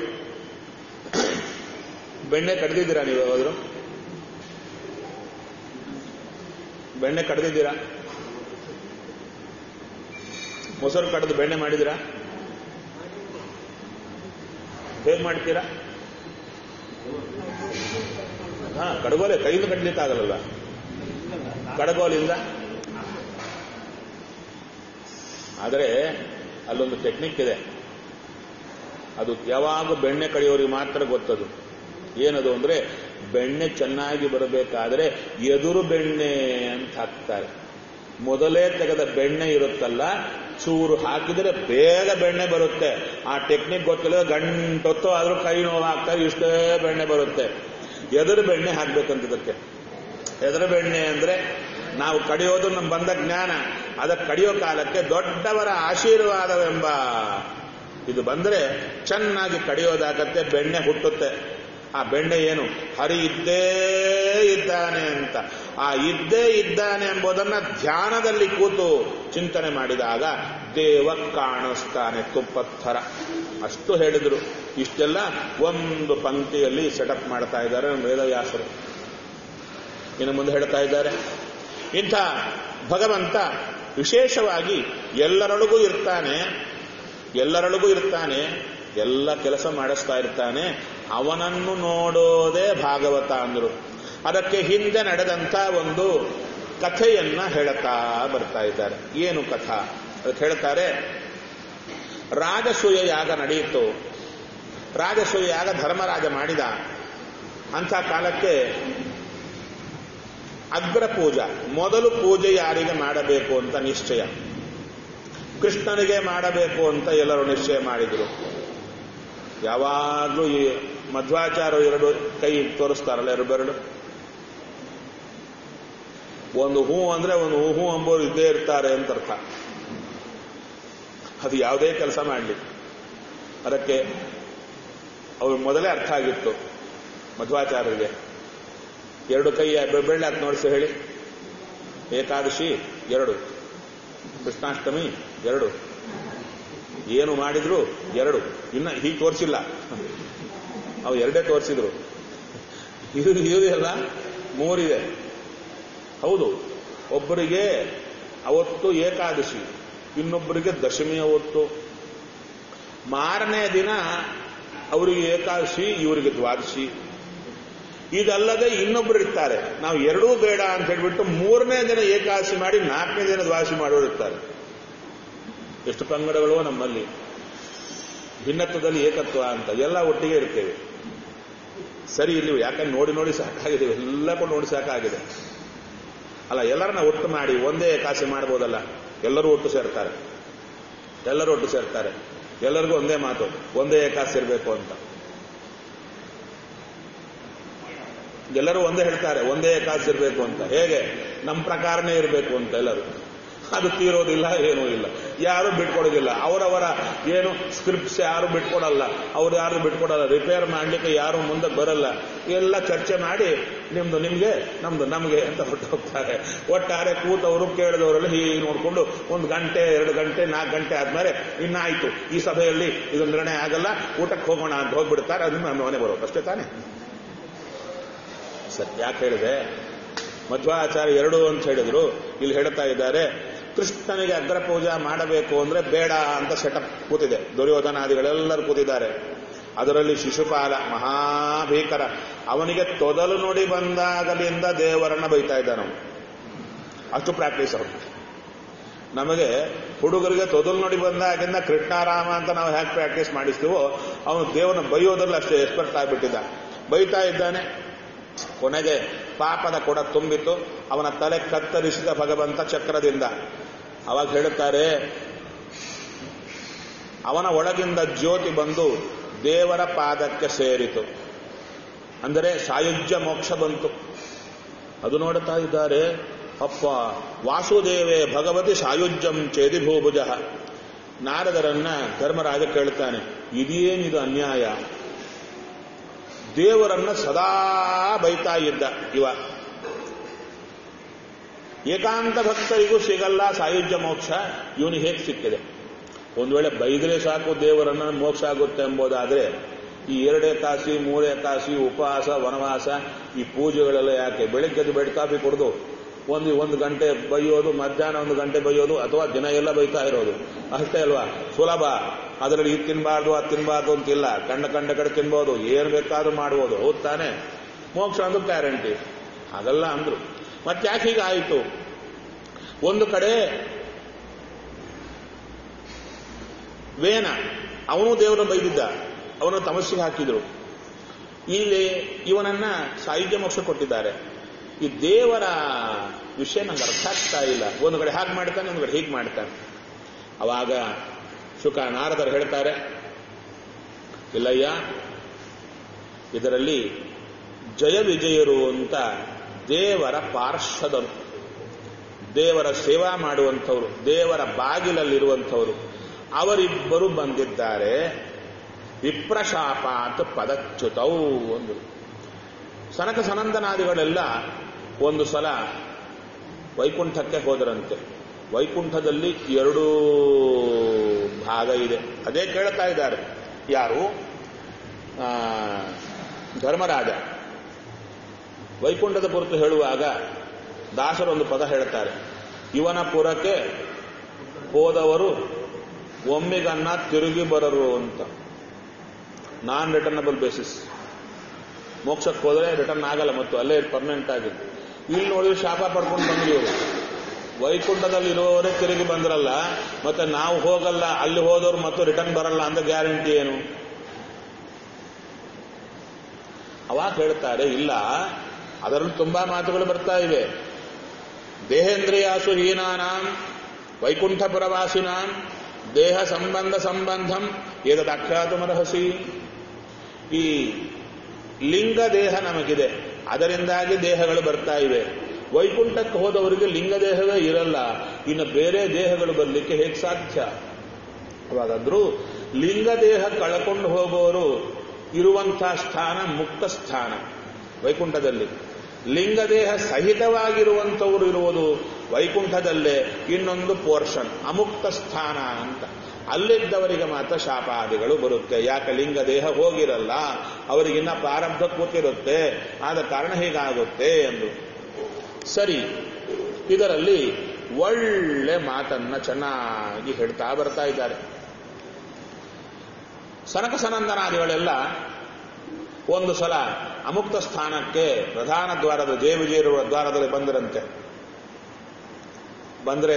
Speaker 1: ಬೆಣ್ಣೆ ಕಡ್ದಿದ್ದೀರಾ ನೀವು ಯಾವಾದ್ರು ಬೆಣ್ಣೆ ಕಡ್ದಿದ್ದೀರಾ ಮೊಸರು ಕಡ್ದು ಬೆಣ್ಣೆ ಮಾಡಿದ್ದೀರಾ ಹೇಗೆ ಮಾಡ್ತೀರಾ ಹಾ ಕಡಗೋಲೆ ಕೈಯಿಂದ ಕಡ್ಲಿಕ್ಕಾಗಲ್ಲ ಕಡಗೋಲಿಂದ ಆದರೆ ಅಲ್ಲೊಂದು ಟೆಕ್ನಿಕ್ ಇದೆ ಅದು ಯಾವಾಗ ಬೆಣ್ಣೆ ಕಡಿಯೋರಿಗೆ ಮಾತ್ರ ಗೊತ್ತದು ಏನದು ಅಂದ್ರೆ ಬೆಣ್ಣೆ ಚೆನ್ನಾಗಿ ಬರಬೇಕಾದ್ರೆ ಎದುರು ಬೆಣ್ಣೆ ಅಂತ ಹಾಕ್ತಾರೆ ಮೊದಲೇ ತೆಗೆದ ಬೆಣ್ಣೆ ಇರುತ್ತಲ್ಲ ಚೂರು ಹಾಕಿದರೆ ಬೇಗ ಬೆಣ್ಣೆ ಬರುತ್ತೆ ಆ ಟೆಕ್ನಿಕ್ ಗೊತ್ತಿಲ್ಲ ಗಂಟೊತ್ತು ಆದ್ರೂ ಕೈ ನೋವು ಹಾಕ್ತಾರೆ ಇಷ್ಟೇ ಬೆಣ್ಣೆ ಬರುತ್ತೆ ಎದುರು ಬೆಣ್ಣೆ ಹಾಕ್ಬೇಕಂತ ಇದಕ್ಕೆ ಎದುರು ಬೆಣ್ಣೆ ಅಂದ್ರೆ ನಾವು ಕಡಿಯೋದು ನಮ್ಮ ಬಂದ ಜ್ಞಾನ ಅದಕ್ಕೆ ಕಡಿಯೋ ಕಾಲಕ್ಕೆ ದೊಡ್ಡವರ ಆಶೀರ್ವಾದವೆಂಬ ಇದು ಬಂದ್ರೆ ಚೆನ್ನಾಗಿ ಕಡಿಯೋದಾಗತ್ತೆ ಬೆಣ್ಣೆ ಹುಟ್ಟುತ್ತೆ ಆ ಬೆಣ್ಣೆ ಏನು ಹರಿ ಇದ್ದೇ ಇದ್ದಾನೆ ಅಂತ ಆ ಇದ್ದೇ ಇದ್ದಾನೆ ಎಂಬುದನ್ನ ಧ್ಯಾನದಲ್ಲಿ ಕೂತು ಚಿಂತನೆ ಮಾಡಿದಾಗ ದೇವ ಕಾಣಿಸ್ತಾನೆ ತುಪ್ಪತ್ಥರ ಅಷ್ಟು ಹೇಳಿದ್ರು ಇಷ್ಟೆಲ್ಲ ಒಂದು ಪಂಕ್ತಿಯಲ್ಲಿ ಸೆಟಪ್ ಮಾಡ್ತಾ ಇದ್ದಾರೆ ನಮ್ಮ ವೇದವ್ಯಾಸರು ಇನ್ನು ಮುಂದೆ ಹೇಳ್ತಾ ಇದ್ದಾರೆ ಇಂಥ ಭಗವಂತ ವಿಶೇಷವಾಗಿ ಎಲ್ಲರೊಳಗೂ ಇರ್ತಾನೆ ಎಲ್ಲರೊಳಗೂ ಇರ್ತಾನೆ ಎಲ್ಲ ಕೆಲಸ ಮಾಡಿಸ್ತಾ ಇರ್ತಾನೆ ಅವನನ್ನು ನೋಡೋದೇ ಭಾಗವತ ಅಂದ್ರು ಅದಕ್ಕೆ ಹಿಂದೆ ನಡೆದಂತ ಒಂದು ಕಥೆಯನ್ನ ಹೇಳುತ್ತಾ ಬರ್ತಾ ಇದ್ದಾರೆ ಏನು ಕಥಾ ಅದಕ್ಕೆ ಹೇಳ್ತಾರೆ ರಾಜಸೂಯ ಯಾಗ ನಡೆಯಿತು ರಾಜಸೂಯ ಯಾಗ ಧರ್ಮರಾಜ ಮಾಡಿದ ಅಂಥ ಕಾಲಕ್ಕೆ ಅಗ್ರ ಪೂಜಾ ಮೊದಲು ಪೂಜೆ ಯಾರಿಗೆ ಮಾಡಬೇಕು ಅಂತ ನಿಶ್ಚಯ ಕೃಷ್ಣನಿಗೆ ಮಾಡಬೇಕು ಅಂತ ಎಲ್ಲರೂ ನಿಶ್ಚಯ ಮಾಡಿದರು ಯಾವಾಗಲೂ ಈ ಮಧ್ವಾಚಾರ ಎರಡು ಕೈ ತೋರಿಸ್ತಾರಲ್ಲ ಎರಡು ಬೆರಳು ಒಂದು ಹೂ ಅಂದ್ರೆ ಒಂದು ಹೂ ಹೂ ಅಂಬೋರು ಇದ್ದೇ ಇರ್ತಾರೆ ಅಂತ ಅರ್ಥ ಅದು ಯಾವುದೇ ಕೆಲಸ ಮಾಡಲಿ ಅದಕ್ಕೆ ಅವ್ರು ಮೊದಲೇ ಅರ್ಥ ಆಗಿತ್ತು ಮಧ್ವಾಚಾರ್ಯರಿಗೆ ಎರಡು ಕೈ ಬೆಳ್ಳೆ ಹಾಕಿ ನೋಡಿಸಿ ಹೇಳಿ ಏಕಾದಶಿ ಎರಡು ಕೃಷ್ಣಾಷ್ಟಮಿ ಎರಡು ಏನು ಮಾಡಿದ್ರು ಎರಡು ಇನ್ನ ಹೀಗೆ ತೋರಿಸಿಲ್ಲ ಅವು ಎರಡೇ ತೋರಿಸಿದ್ರು ಇದು ಇದೆಯಲ್ಲ ಮೂರಿದೆ ಹೌದು ಒಬ್ಬರಿಗೆ ಅವತ್ತು ಏಕಾದಶಿ ಇನ್ನೊಬ್ಬರಿಗೆ ದಶಮಿ ಅವತ್ತು ಮಾರನೇ ದಿನ ಅವರಿಗೆ ಏಕಾದಶಿ ಇವರಿಗೆ ದ್ವಾದಶಿ ಇದಲ್ಲದೆ ಇನ್ನೊಬ್ರು ಇರ್ತಾರೆ ನಾವು ಎರಡೂ ಬೇಡ ಅಂತ ಹೇಳ್ಬಿಟ್ಟು ಮೂರನೇ ದಿನ ಏಕಾದಶಿ ಮಾಡಿ ನಾಲ್ಕನೇ ದಿನ ದ್ವಾದಶಿ ಮಾಡೋರು ಇರ್ತಾರೆ ಎಷ್ಟು ಪಂಗಡಗಳು ನಮ್ಮಲ್ಲಿ ಭಿನ್ನತ್ವದಲ್ಲಿ ಏಕತ್ವ ಅಂತ ಎಲ್ಲ ಒಟ್ಟಿಗೆ ಇರ್ತೇವೆ ಸರಿ ಇಲ್ಲಿ ಯಾಕಂದ್ರೆ ನೋಡಿ ನೋಡಿ ಸಾಕಾಗಿದೆ ಎಲ್ಲ ಕೂಡ ನೋಡಿ ಸಾಕಾಗಿದೆ ಅಲ್ಲ ಎಲ್ಲರನ್ನ ಒಟ್ಟು ಮಾಡಿ ಒಂದೇ ಏಕಾಸಿ ಮಾಡ್ಬೋದಲ್ಲ ಎಲ್ಲರೂ ಒಟ್ಟು ಸೇರ್ತಾರೆ ಎಲ್ಲರೂ ಒಟ್ಟು ಸೇರ್ತಾರೆ ಎಲ್ಲರಿಗೂ ಒಂದೇ ಮಾತು ಒಂದೇ ಏಕಾಸಿ ಇರಬೇಕು ಅಂತ ಎಲ್ಲರೂ ಒಂದೇ ಹೇಳ್ತಾರೆ ಒಂದೇ ಏಕಾಸಿ ಇರಬೇಕು ಅಂತ ಹೇಗೆ ನಮ್ಮ ಪ್ರಕಾರನೇ ಇರಬೇಕು ಅಂತ ಎಲ್ಲರೂ ಅದು ತೀರೋದಿಲ್ಲ ಏನೂ ಇಲ್ಲ ಯಾರು ಬಿಟ್ಕೊಡೋದಿಲ್ಲ ಅವರವರ ಏನು ಸ್ಕ್ರಿಪ್ಟ್ಸ್ ಯಾರು ಬಿಟ್ಕೊಡಲ್ಲ ಅವ್ರು ಯಾರು ಬಿಟ್ಕೊಡಲ್ಲ ರಿಪೇರ್ ಮಾಡ್ಲಿಕ್ಕೆ ಯಾರು ಮುಂದೆ ಬರಲ್ಲ ಎಲ್ಲ ಚರ್ಚೆ ಮಾಡಿ ನಿಮ್ದು ನಿಮ್ಗೆ ನಮ್ದು ನಮ್ಗೆ ಅಂತ ಹೊಟ್ಟು ಹೋಗ್ತಾರೆ ಒಟ್ಟಾರೆ ಕೂತವರು ಕೇಳಿದವರೆಲ್ಲ ಹೀಗೆ ನೋಡ್ಕೊಂಡು ಒಂದು ಗಂಟೆ ಎರಡು ಗಂಟೆ ನಾಲ್ಕು ಗಂಟೆ ಆದ್ಮೇಲೆ ಇನ್ನಾಯ್ತು ಈ ಸಭೆಯಲ್ಲಿ ಇದು ನಿರ್ಣಯ ಆಗಲ್ಲ ಊಟಕ್ಕೆ ಹೋಗೋಣ ಅಂತ ಹೋಗ್ಬಿಡ್ತಾರೆ ಅದನ್ನ ನಮ್ಮ ಮನೆ ಬರೋದು ಅಷ್ಟೇ ತಾನೆ ಸರ್ ಯಾಕೆ ಹೇಳಿದೆ ಮಧ್ವಾಚಾರ್ಯ ಎರಡು ಅಂತ ಹೇಳಿದ್ರು ಇಲ್ಲಿ ಹೇಳ್ತಾ ಇದ್ದಾರೆ ಕೃಷ್ಣನಿಗೆ ಅಗ್ರ ಪೂಜಾ ಮಾಡಬೇಕು ಅಂದ್ರೆ ಬೇಡ ಅಂತ ಸೆಟಪ್ ಕೂತಿದೆ ದುರ್ಯೋಧನಾದಿಗಳೆಲ್ಲರೂ ಕೂತಿದ್ದಾರೆ ಅದರಲ್ಲಿ ಶಿಶುಪಾಲ ಮಹಾಭೀಕರ ಅವನಿಗೆ ತೊದಲು ನುಡಿ ಬಂದಾಗಲಿಂದ ದೇವರನ್ನ ಬೈತಾ ಇದ್ದ ನಾವು ಅಷ್ಟು ಪ್ರಾಕ್ಟೀಸ್ ಅವರು ನಮಗೆ ಹುಡುಗರಿಗೆ ತೊದಲು ನೋಡಿ ಬಂದಾಗಿಂದ ಕೃಷ್ಣಾರಾಮ ಅಂತ ನಾವು ಹೇಗೆ ಪ್ರಾಕ್ಟೀಸ್ ಮಾಡಿಸ್ತೀವೋ ಅವನು ದೇವರನ್ನ ಬೈಯೋದ್ರಲ್ಲಿ ಅಷ್ಟೇ ಎಕ್ಸ್ಪರ್ಟ್ ಆಗಿಬಿಟ್ಟಿದ್ದ ಬೈತಾ ಇದ್ದಾನೆ ಕೊನೆಗೆ ಪಾಪದ ಕೊಡ ತುಂಬಿತು ಅವನ ತಲೆ ಕತ್ತರಿಸಿದ ಭಗವಂತ ಚಕ್ರದಿಂದ ಅವಾಗ ಹೇಳುತ್ತಾರೆ ಅವನ ಒಳಗಿಂದ ಜ್ಯೋತಿ ಬಂದು ದೇವರ ಪಾದಕ್ಕೆ ಸೇರಿತು ಅಂದರೆ ಸಾಯುಜ್ಯ ಮೋಕ್ಷ ಬಂತು ಅದು ನೋಡುತ್ತಾ ಇದ್ದಾರೆ ಅಪ್ಪ ವಾಸುದೇವೇ ಭಗವತಿ ಸಾಯುಜ್ಯಂ ಚೇದಿ ಭೂಭುಜ ನಾರದರನ್ನ ಧರ್ಮರಾಜ ಕೇಳ್ತಾನೆ ಇದೇನಿದು ಅನ್ಯಾಯ ದೇವರನ್ನ ಸದಾ ಬೈತಾ ಇದ್ದ ಇವ ಏಕಾಂತ ಭಕ್ತರಿಗೂ ಸಿಗಲ್ಲ ಸಾಯುಜ್ಯ ಮೋಕ್ಷ ಇವನಿಗೆ ಹೇಗೆ ಸಿಕ್ಕಿದೆ ಒಂದು ವೇಳೆ ಬೈದ್ರೆ ಸಾಕು ದೇವರನ್ನ ಮೋಕ್ಷ ಆಗುತ್ತೆ ಎಂಬುದಾದ್ರೆ ಈ ಎರಡೇ ಕಾಸಿ ಮೂರೇ ಕಾಸಿ ಉಪವಾಸ ವನವಾಸ ಈ ಪೂಜೆಗಳೆಲ್ಲ ಯಾಕೆ ಬೆಳಿಗ್ಗೆ ಬೆಡ್ ಕಾಫಿ ಕುಡಿದು ಒಂದು ಒಂದು ಗಂಟೆ ಬೈಯೋದು ಮಧ್ಯಾಹ್ನ ಒಂದು ಗಂಟೆ ಬೈಯೋದು ಅಥವಾ ದಿನ ಎಲ್ಲ ಬೈತಾ ಇರೋದು ಅಷ್ಟೇ ಅಲ್ವಾ ಸುಲಭ ಅದರಲ್ಲಿ ಇದು ತಿನ್ನಬಾರ್ದು ಅದು ತಿನ್ನಬಾರ್ದು ಅಂತಿಲ್ಲ ಕಂಡ ಕಂಡ ಕಡೆ ತಿನ್ಬೋದು ಏನು ಬೇಕಾದ್ರೂ ಮಾಡ್ಬೋದು ಹೌದು ತಾನೆ ಮೋಕ್ಷ ಅಂದ್ರೂ ಗ್ಯಾರಂಟಿ ಹಾಗಲ್ಲ ಅಂದ್ರು ಮತ್ತೆ ಯಾಕೆ ಹೀಗಾಯಿತು ಒಂದು ಕಡೆ ವೇನ ಅವನು ದೇವರನ್ನು ಬೈದಿದ್ದ ಅವನು ತಮಸ್ಸಿಗೆ ಹಾಕಿದ್ರು ಇಲ್ಲಿ ಇವನನ್ನ ಸಾಹಿತ್ಯ ಮೋಕ್ಷ ಕೊಟ್ಟಿದ್ದಾರೆ ಈ ದೇವರ ವಿಷಯ ನಂಗೆ ಅರ್ಥ ಆಗ್ತಾ ಇಲ್ಲ ಒಂದು ಕಡೆ ಹಾಗೆ ಮಾಡ್ತಾನೆ ಒಂದು ಕಡೆ ಹೀಗೆ ಮಾಡ್ತಾನೆ ಅವಾಗ ಶುಕ ನಾರದರು ಹೇಳ್ತಾರೆ ಇಲ್ಲಯ್ಯ ಇದರಲ್ಲಿ ಜಯ ವಿಜಯರು ಅಂತ ದೇವರ ಪಾರ್ಶ್ವದರು ದೇವರ ಸೇವಾ ಮಾಡುವಂಥವರು ದೇವರ ಬಾಗಿಲಲ್ಲಿರುವಂಥವರು ಅವರಿಬ್ಬರು ಬಂದಿದ್ದಾರೆ ವಿಪ್ರಶಾಪಾತ್ ಪದಚ್ಯುತೌ ಒಂದು ಸನಕ ಸನಂದನಾದಿಗಳೆಲ್ಲ ಒಂದು ಸಲ ವೈಕುಂಠಕ್ಕೆ ಹೋದರಂತೆ ವೈಕುಂಠದಲ್ಲಿ ಎರಡೂ ಭಾಗ ಇದೆ ಅದೇ ಕೇಳ್ತಾ ಇದ್ದಾರೆ ಯಾರು ಆ, ಧರ್ಮರಾಜ ವೈಕುಂಠದ ಕುರಿತು ಹೇಳುವಾಗ ದಾಸರೊಂದು ಪದ ಹೇಳ್ತಾರೆ ಇವನ ಪುರಕ್ಕೆ ಹೋದವರು ಒಮ್ಮೆಗನ್ನ ತಿರುಗಿ ಬರರು ಅಂತ ನಾನ್ ರಿಟರ್ನಬಲ್ ಬೇಸಿಸ್ ಮೋಕ್ಷಕ್ಕೆ ಹೋದ್ರೆ ರಿಟರ್ನ್ ಆಗಲ್ಲ ಮತ್ತು ಅಲ್ಲೇ ಪರ್ಮನೆಂಟ್ ಆಗಿದೆ ಇಲ್ಲಿ ನೋಡಿದ್ರೆ ಶಾಪ ಪಡ್ಕೊಂಡು ಬಂದ್ರಿ ಇವರು ವೈಕುಂಠದಲ್ಲಿ ಇರುವವರೇ ತಿರುಗಿ ಬಂದ್ರಲ್ಲ ಮತ್ತೆ ನಾವು ಹೋಗಲ್ಲ ಅಲ್ಲಿ ಹೋದವ್ರು ಮತ್ತು ರಿಟರ್ನ್ ಬರಲ್ಲ ಅಂತ ಗ್ಯಾರಂಟಿ ಏನು ಅವಾಗ ಹೇಳ್ತಾರೆ ಇಲ್ಲ ಅದರಲ್ಲಿ ತುಂಬಾ ಮಾತುಗಳು ಬರ್ತಾ ಇವೆ ದೇಹೇಂದ್ರಿಯಾಸು ಹೀನಾನಾಂ ವೈಕುಂಠ ಪುರವಾಸಿನಾಂ ದೇಹ ಸಂಬಂಧ ಸಂಬಂಧಂ ಏದದಾಖ್ಯಾತಮರ್ಹಸಿ ಈ ಲಿಂಗ ದೇಹ ನಮಗಿದೆ ಅದರಿಂದಾಗಿ ದೇಹಗಳು ಬರ್ತಾ ಇವೆ ವೈಕುಂಠಕ್ಕೆ ಹೋದವರಿಗೆ ಲಿಂಗ ದೇಹವೇ ಇರಲ್ಲ ಇನ್ನು ಬೇರೆ ದೇಹಗಳು ಬರಲಿಕ್ಕೆ ಹೇಗೆ ಸಾಧ್ಯ ಅವಾಗಾದ್ರೂ ಲಿಂಗ ದೇಹ ಕಳ್ಕೊಂಡು ಹೋಗೋರು ಇರುವಂತಹ ಸ್ಥಾನ ಮುಕ್ತ ಸ್ಥಾನ ವೈಕುಂಠದಲ್ಲಿ ಲಿಂಗದೇಹ ಸಹಿತವಾಗಿರುವಂಥವರು ಇರುವುದು ವೈಕುಂಠದಲ್ಲೇ ಇನ್ನೊಂದು ಪೋರ್ಷನ್ ಅಮುಕ್ತ ಸ್ಥಾನ ಅಂತ ಅಲ್ಲಿದ್ದವರಿಗೆ ಮಾತ್ರ ಶಾಪಾದಿಗಳು ಬರುತ್ತೆ ಯಾಕೆ ಲಿಂಗ ದೇಹ ಹೋಗಿರಲ್ಲ ಅವರಿಗಿನ್ನ ಪ್ರಾರಬ್ಧ ಕೂತಿರುತ್ತೆ ಆದ ಕಾರಣ ಹೀಗಾಗುತ್ತೆ ಎಂದು ಸರಿ ಇದರಲ್ಲಿ ಒಳ್ಳೆ ಮಾತನ್ನ ಚೆನ್ನಾಗಿ ಹೇಳ್ತಾ ಬರ್ತಾ ಇದ್ದಾರೆ ಸನಕ ಸನಂದನಾದಿಗಳೆಲ್ಲ ಒಂದು ಸಲ ಅಮುಕ್ತ ಸ್ಥಾನಕ್ಕೆ ಪ್ರಧಾನ ದ್ವಾರದ ಜಯ ವಿಜಯರುವ ದ್ವಾರದಲ್ಲಿ ಬಂದರಂತೆ ಬಂದ್ರೆ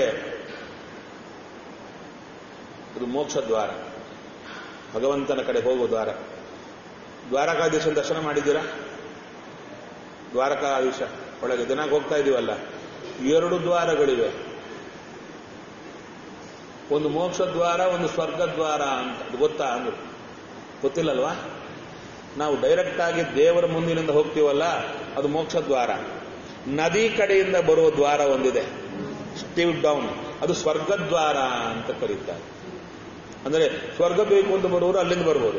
Speaker 1: ಇದು ಮೋಕ್ಷ ದ್ವಾರ ಭಗವಂತನ ಕಡೆ ಹೋಗುವ ದ್ವಾರ ದ್ವಾರಕಾಧೀಶನ ದರ್ಶನ ಮಾಡಿದ್ದೀರಾ ದ್ವಾರಕಾಧೀಶ ಒಳಗೆ ದಿನ ಹೋಗ್ತಾ ಇದೀವಲ್ಲ ಎರಡು ದ್ವಾರಗಳಿವೆ ಒಂದು ಮೋಕ್ಷ ದ್ವಾರ ಒಂದು ಸ್ವರ್ಗ ದ್ವಾರ ಅಂತ ಅದು ಗೊತ್ತಾ ಅಂದ್ರು ಗೊತ್ತಿಲ್ಲಲ್ವಾ ನಾವು ಡೈರೆಕ್ಟ್ ಆಗಿ ದೇವರ ಮುಂದಿನಿಂದ ಹೋಗ್ತೀವಲ್ಲ ಅದು ಮೋಕ್ಷ ದ್ವಾರ ನದಿ ಕಡೆಯಿಂದ ಬರುವ ದ್ವಾರ ಒಂದಿದೆ ಸ್ಟೀವ್ ಡೌನ್ ಅದು ಸ್ವರ್ಗ ದ್ವಾರ ಅಂತ ಕರೀತಾರೆ ಅಂದ್ರೆ ಸ್ವರ್ಗ ಬೇಕು ಅಂತ ಬರುವವರು ಅಲ್ಲಿಂದ ಬರ್ಬೋದು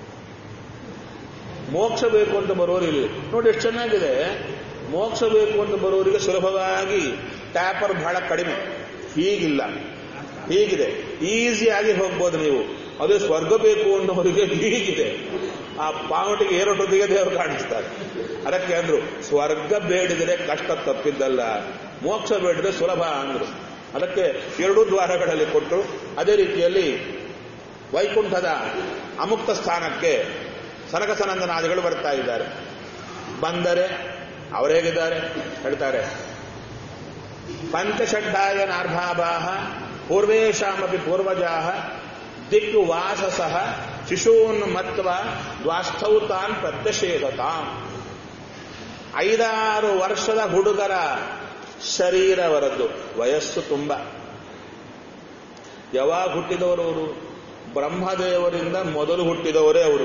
Speaker 1: ಮೋಕ್ಷ ಬೇಕು ಅಂತ ಬರುವವರು ಇಲ್ಲಿ ನೋಡಿ ಎಷ್ಟು ಚೆನ್ನಾಗಿದೆ ಮೋಕ್ಷ ಬೇಕು ಅಂತ ಬರುವವರಿಗೆ ಸುಲಭವಾಗಿ ಟ್ಯಾಪರ್ ಬಹಳ ಕಡಿಮೆ ಹೀಗಿಲ್ಲ ಹೀಗಿದೆ ಈಸಿಯಾಗಿ ಹೋಗ್ಬೋದು ನೀವು ಅದೇ ಸ್ವರ್ಗ ಬೇಕು ಅನ್ನೋರಿಗೆ ಹೀಗಿದೆ ಆ ಪಾವಟಿಗೆ ಏರೋಟೊತ್ತಿಗೆ ದೇವರು ಕಾಣಿಸ್ತಾರೆ ಅದಕ್ಕೆ ಅಂದ್ರು ಸ್ವರ್ಗ ಬೇಡಿದರೆ ಕಷ್ಟ ತಪ್ಪಿದ್ದಲ್ಲ ಮೋಕ್ಷ ಬೇಡಿದ್ರೆ ಸುಲಭ ಅಂದ್ರು ಅದಕ್ಕೆ ಎರಡೂ ದ್ವಾರಗಳಲ್ಲಿ ಕೊಟ್ಟು ಅದೇ ರೀತಿಯಲ್ಲಿ ವೈಕುಂಠದ ಅಮುಕ್ತ ಸ್ಥಾನಕ್ಕೆ ಸನಕ ಸನಂದನಾದಿಗಳು ಬರ್ತಾ ಇದ್ದಾರೆ ಬಂದರೆ ಅವರು ಹೇಗಿದ್ದಾರೆ ಹೇಳ್ತಾರೆ ಪಂಚಷಡ್ಡಾಯ ನಾರ್ಭಾಭಾಹ ಪೂರ್ವೇಶಾಮಪಿ ಪೂರ್ವಜಾಹ ದಿಕ್ಕು ವಾಸಸಃ ಶಿಶೂನ್ ಮತ್ವ ದ್ವಾಸ್ಥೌ ತಾನ್ ಪ್ರತ್ಯಷೇಧತಾಂ ಐದಾರು ವರ್ಷದ ಹುಡುಗರ ಶರೀರವರದ್ದು ವಯಸ್ಸು ತುಂಬ ಯಾವಾಗ ಹುಟ್ಟಿದವರು ಅವರು ಬ್ರಹ್ಮದೇವರಿಂದ ಮೊದಲು ಹುಟ್ಟಿದವರೇ ಅವರು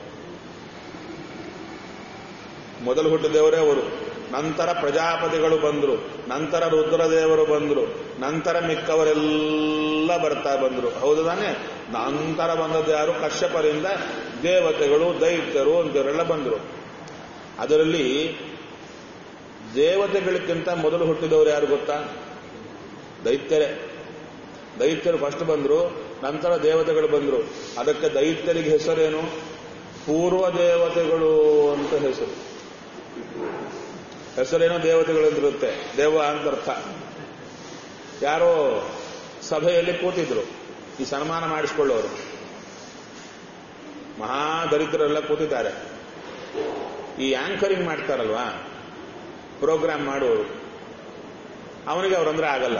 Speaker 1: ಮೊದಲು ಹುಟ್ಟಿದವರೇ ಅವರು ನಂತರ ಪ್ರಜಾಪತಿಗಳು ಬಂದರು ನಂತರ ರುದ್ರದೇವರು ಬಂದರು ನಂತರ ಮಿಕ್ಕವರೆಲ್ಲ ಬರ್ತಾ ಬಂದರು ಹೌದು ತಾನೆ ನಂತರ ಬಂದದ್ದು ಯಾರು ಕಶ್ಯಪರಿಂದ ದೇವತೆಗಳು ದೈತ್ಯರು ಅಂತವರೆಲ್ಲ ಬಂದರು ಅದರಲ್ಲಿ ದೇವತೆಗಳಿಗಿಂತ ಮೊದಲು ಹುಟ್ಟಿದವರು ಯಾರು ಗೊತ್ತಾ ದೈತ್ಯರೇ ದೈತ್ಯರು ಫಸ್ಟ್ ಬಂದರು ನಂತರ ದೇವತೆಗಳು ಬಂದರು ಅದಕ್ಕೆ ದೈತ್ಯರಿಗೆ ಹೆಸರೇನು ಪೂರ್ವ ದೇವತೆಗಳು ಅಂತ ಹೆಸರು ಹೆಸರೇನೋ ದೇವತೆಗಳು ಅಂತಿರುತ್ತೆ ದೇವ ಅಂತ ಅರ್ಥ ಯಾರೋ ಸಭೆಯಲ್ಲಿ ಕೂತಿದ್ರು ಈ ಸನ್ಮಾನ ಮಾಡಿಸಿಕೊಳ್ಳೋರು ಮಹಾ ದರಿದ್ರರೆಲ್ಲ ಕೂತಿದ್ದಾರೆ ಈ ಆಂಕರಿಂಗ್ ಮಾಡ್ತಾರಲ್ವಾ ಪ್ರೋಗ್ರಾಮ್ ಮಾಡುವವರು ಅವನಿಗೆ ಅವರಂದ್ರೆ ಆಗಲ್ಲ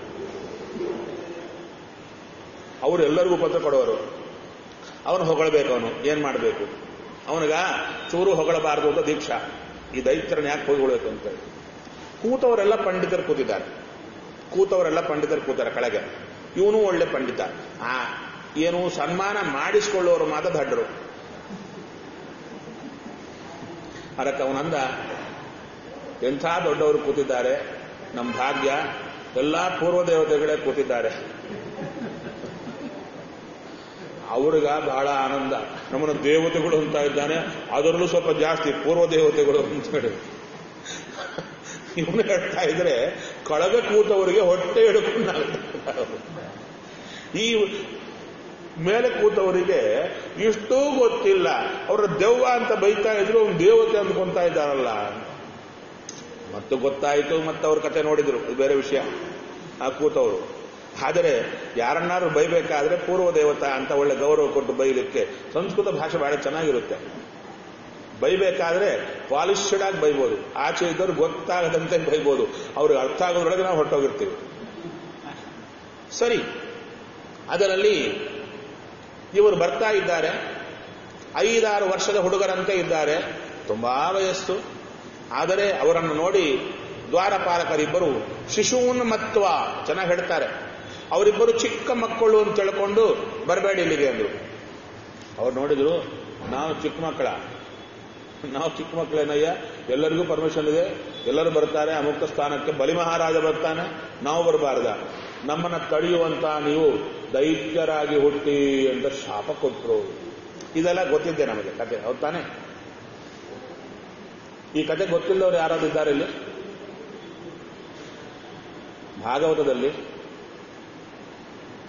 Speaker 1: ಅವರು ಎಲ್ಲರಿಗೂ ಪತ್ರ ಕೊಡೋರು ಅವನು ಹೊಗಳಬೇಕು ಅವನು ಏನ್ ಮಾಡಬೇಕು ಅವನಿಗ ಚೂರು ಹೊಗಳಬಾರದು ಅಂತ ದೀಕ್ಷಾ ಈ ದೈತ್ಯರನ್ನ ಯಾಕೆ ಹೊಗಳಬೇಕು ಅಂತ ಹೇಳಿ ಕೂತವರೆಲ್ಲ ಪಂಡಿತರು ಕೂತಿದ್ದಾರೆ ಕೂತವರೆಲ್ಲ ಪಂಡಿತರು ಕೂತಾರೆ ಕೆಳಗೆ ಇವನು ಒಳ್ಳೆ ಪಂಡಿತ ಆ ಏನು ಸನ್ಮಾನ ಮಾಡಿಸಿಕೊಳ್ಳೋರು ಮಾತ್ರ ದಡ್ಡರು ಅದಕ್ಕೆ ಅವನಂದ ಎಂಥ ದೊಡ್ಡವರು ಕೂತಿದ್ದಾರೆ ನಮ್ಮ ಭಾಗ್ಯ ಎಲ್ಲಾ ಪೂರ್ವ ದೇವತೆಗಳೇ ಕೂತಿದ್ದಾರೆ ಅವ್ರಿಗ ಬಹಳ ಆನಂದ ನಮ್ಮನ್ನು ದೇವತೆಗಳು ಅಂತ ಇದ್ದಾನೆ ಅದರಲ್ಲೂ ಸ್ವಲ್ಪ ಜಾಸ್ತಿ ಪೂರ್ವ ದೇವತೆಗಳು ಅಂತ ಹೇಳಿ ಇವನು ಹೇಳ್ತಾ ಇದ್ರೆ ಕಳಗ ಕೂತವರಿಗೆ ಹೊಟ್ಟೆ ಹಿಡ್ಕೊಂಡು ಈ ಮೇಲೆ ಕೂತವರಿಗೆ ಇಷ್ಟೂ ಗೊತ್ತಿಲ್ಲ ಅವರ ದೆವ್ವ ಅಂತ ಬೈತಾ ಇದ್ರು ಅವ್ನು ದೇವತೆ ಅಂದ್ಕೊಂತಾ ಇದ್ದಾರಲ್ಲ ಮತ್ತು ಗೊತ್ತಾಯಿತು ಮತ್ತೆ ಅವ್ರ ಕತೆ ನೋಡಿದ್ರು ಅದು ಬೇರೆ ವಿಷಯ ಆ ಕೂತವರು ಆದರೆ ಯಾರನ್ನಾರು ಬೈಬೇಕಾದ್ರೆ ಪೂರ್ವ ದೇವತಾ ಅಂತ ಒಳ್ಳೆ ಗೌರವ ಕೊಟ್ಟು ಬೈಲಿಕ್ಕೆ ಸಂಸ್ಕೃತ ಭಾಷೆ ಬಹಳ ಚೆನ್ನಾಗಿರುತ್ತೆ ಬೈಬೇಕಾದ್ರೆ ಪಾಲಿಶ್ಡ್ ಆಗಿ ಬೈಬೋದು ಆಚೆ ಇದ್ದವ್ರು ಗೊತ್ತಾಗದಂತೆ ಬೈಬೋದು ಅವ್ರಿಗೆ ಅರ್ಥ ಆಗೋದ್ರೊಳಗೆ ನಾವು ಹೊರಟೋಗಿರ್ತೀವಿ ಸರಿ ಅದರಲ್ಲಿ ಇವರು ಬರ್ತಾ ಇದ್ದಾರೆ ಐದಾರು ವರ್ಷದ ಹುಡುಗರಂತೆ ಇದ್ದಾರೆ ತುಂಬಾ ವಯಸ್ಸು ಆದರೆ ಅವರನ್ನು ನೋಡಿ ದ್ವಾರಪಾಲಕರಿಬ್ಬರು ಶಿಶೂನ್ ಮತ್ವ ಚೆನ್ನಾಗಿ ಹೇಳ್ತಾರೆ ಅವರಿಬ್ಬರು ಚಿಕ್ಕ ಮಕ್ಕಳು ಅಂತ ತಿಳ್ಕೊಂಡು ಬರಬೇಡಿ ಇಲ್ಲಿಗೆ ಅಂದ್ರು ಅವ್ರು ನೋಡಿದ್ರು ನಾವು ಚಿಕ್ಕ ಮಕ್ಕಳ ನಾವು ಚಿಕ್ಕ ಮಕ್ಕಳೇನಯ್ಯ ಎಲ್ಲರಿಗೂ ಪರ್ಮಿಷನ್ ಇದೆ ಎಲ್ಲರೂ ಬರ್ತಾರೆ ಅಮುಕ್ತ ಸ್ಥಾನಕ್ಕೆ ಬಲಿ ಮಹಾರಾಜ ಬರ್ತಾನೆ ನಾವು ಬರಬಾರ್ದ ನಮ್ಮನ್ನ ತಡೆಯುವಂತ ನೀವು ದೈತ್ಯರಾಗಿ ಹುಟ್ಟಿ ಅಂತ ಶಾಪ ಕೊಟ್ಟರು ಇದೆಲ್ಲ ಗೊತ್ತಿದ್ದೆ ನಮಗೆ ಕತೆ ಹೌದ್ ತಾನೆ ಈ ಕತೆ ಗೊತ್ತಿಲ್ಲದವ್ರು ಯಾರಾದ್ರೂ ಇದ್ದಾರೆ ಇಲ್ಲಿ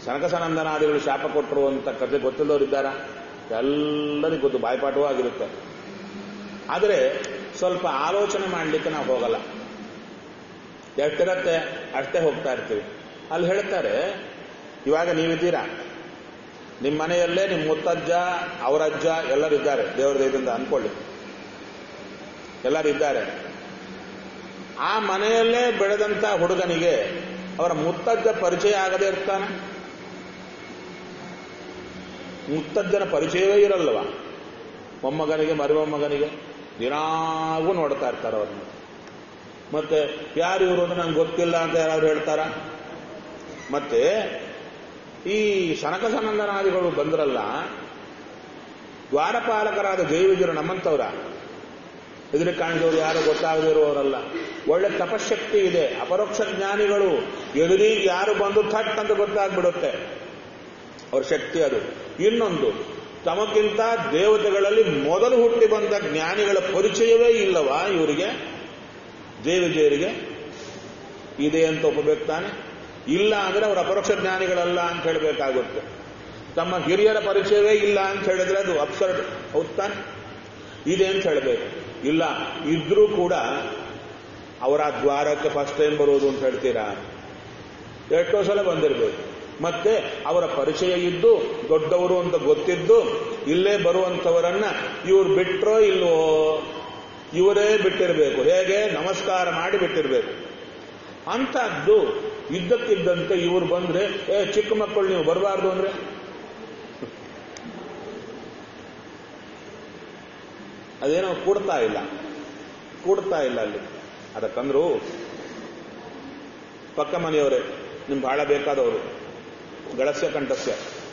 Speaker 1: ಸನಕಸನಂದನಾದಿಗಳು ಶಾಪ ಕೊಟ್ಟರು ಅಂತ ಕಥೆ ಗೊತ್ತಿಲ್ಲದವ್ರು ಇದ್ದಾರಾ ಎಲ್ಲರಿಗೂ ಗೊತ್ತು ಬಾಯ್ಪಾಠವೂ ಆಗಿರುತ್ತೆ ಆದರೆ ಸ್ವಲ್ಪ ಆಲೋಚನೆ ಮಾಡಲಿಕ್ಕೆ ನಾವು ಹೋಗಲ್ಲ ಎಷ್ಟಿರತ್ತೆ ಅಷ್ಟೇ ಹೋಗ್ತಾ ಇರ್ತೀವಿ ಅಲ್ಲಿ ಹೇಳ್ತಾರೆ ಇವಾಗ ನೀವಿದ್ದೀರಾ ನಿಮ್ಮ ಮನೆಯಲ್ಲೇ ನಿಮ್ಮ ಮುತ್ತಜ್ಜ ಅವರಜ್ಜ ಎಲ್ಲರಿದ್ದಾರೆ ದೇವರ ದಯದಿಂದ ಅನ್ಕೊಳ್ಳಿ ಎಲ್ಲರಿದ್ದಾರೆ ಆ ಮನೆಯಲ್ಲೇ ಬೆಳೆದಂತ ಹುಡುಗನಿಗೆ ಅವರ ಮುತ್ತಜ್ಜ ಪರಿಚಯ ಆಗದೆ ಇರ್ತಾನೆ ಮುತ್ತಜ್ಜನ ಪರಿಚಯವೇ ಇರಲ್ಲವ ಮೊಮ್ಮಗನಿಗೆ ಮರಿಮೊಮ್ಮಗನಿಗೆ ದಿನಾಗೂ ನೋಡ್ತಾ ಇರ್ತಾರೆ ಅವ್ರನ್ನ ಮತ್ತೆ ಯಾರು ಇವರು ಅಂತ ನಂಗೆ ಗೊತ್ತಿಲ್ಲ ಅಂತ ಯಾರಾದ್ರು ಹೇಳ್ತಾರ ಮತ್ತೆ ಈ ಸನಕ ಸನಂದನಾದಿಗಳು ಬಂದ್ರಲ್ಲ ದ್ವಾರಪಾಲಕರಾದ ಜೈವಿಜರು ನಮ್ಮಂತವ್ರ ಎದುರಿಗೆ ಕಾಣಿದವರು ಯಾರು ಗೊತ್ತಾಗದೇ ಇರುವವರಲ್ಲ ಒಳ್ಳೆ ತಪಶಕ್ತಿ ಇದೆ ಅಪರೋಕ್ಷ ಜ್ಞಾನಿಗಳು ಎದುರಿಗೆ ಯಾರು ಬಂದು ಥಟ್ ಅಂತ ಗೊತ್ತಾಗ್ಬಿಡುತ್ತೆ ಅವ್ರ ಶಕ್ತಿ ಅದು ಇನ್ನೊಂದು ತಮಗಿಂತ ದೇವತೆಗಳಲ್ಲಿ ಮೊದಲು ಹುಟ್ಟಿ ಬಂದ ಜ್ಞಾನಿಗಳ ಪರಿಚಯವೇ ಇಲ್ಲವಾ ಇವರಿಗೆ ದೇವಿಜಯರಿಗೆ ಇದೆ ಅಂತ ಒಪ್ಪಬೇಕು ತಾನೆ ಇಲ್ಲ ಅಂದ್ರೆ ಅವರು ಅಪರೋಕ್ಷ ಜ್ಞಾನಿಗಳಲ್ಲ ಅಂತ ಹೇಳಬೇಕಾಗುತ್ತೆ ತಮ್ಮ ಹಿರಿಯರ ಪರಿಚಯವೇ ಇಲ್ಲ ಅಂತ ಹೇಳಿದ್ರೆ ಅದು ಅಪ್ಸರ್ಡ್ ಹೌದ್ ತಾನೆ ಇದೆ ಅಂತ ಹೇಳಬೇಕು ಇಲ್ಲ ಇದ್ರೂ ಕೂಡ ಅವರ ದ್ವಾರಕ್ಕೆ ಫಸ್ಟ್ ಟೈಮ್ ಬರೋದು ಅಂತ ಹೇಳ್ತೀರಾ ಎಷ್ಟೋ ಸಲ ಬಂದಿರಬೇಕು ಮತ್ತೆ ಅವರ ಪರಿಚಯ ಇದ್ದು ದೊಡ್ಡವರು ಅಂತ ಗೊತ್ತಿದ್ದು ಇಲ್ಲೇ ಬರುವಂತವರನ್ನ ಇವ್ರು ಬಿಟ್ರೋ ಇಲ್ವೋ ಇವರೇ ಬಿಟ್ಟಿರಬೇಕು ಹೇಗೆ ನಮಸ್ಕಾರ ಮಾಡಿ ಬಿಟ್ಟಿರಬೇಕು ಅಂತದ್ದು ಇದ್ದಕ್ಕಿದ್ದಂತೆ ಇವ್ರು ಬಂದ್ರೆ ಏ ಚಿಕ್ಕ ಮಕ್ಕಳು ನೀವು ಬರಬಾರ್ದು ಅಂದ್ರೆ ಅದೇನೋ ಕೂಡ್ತಾ ಇಲ್ಲ ಕೂಡ್ತಾ ಇಲ್ಲ ಅಲ್ಲಿ ಅದಕ್ಕಂದ್ರು ಪಕ್ಕ ಮನೆಯವರೇ ನಿಮ್ಗೆ ಬಹಳ ಬೇಕಾದವರು ಗಳಸ್ಯ ಕಂಠಸ್ಯ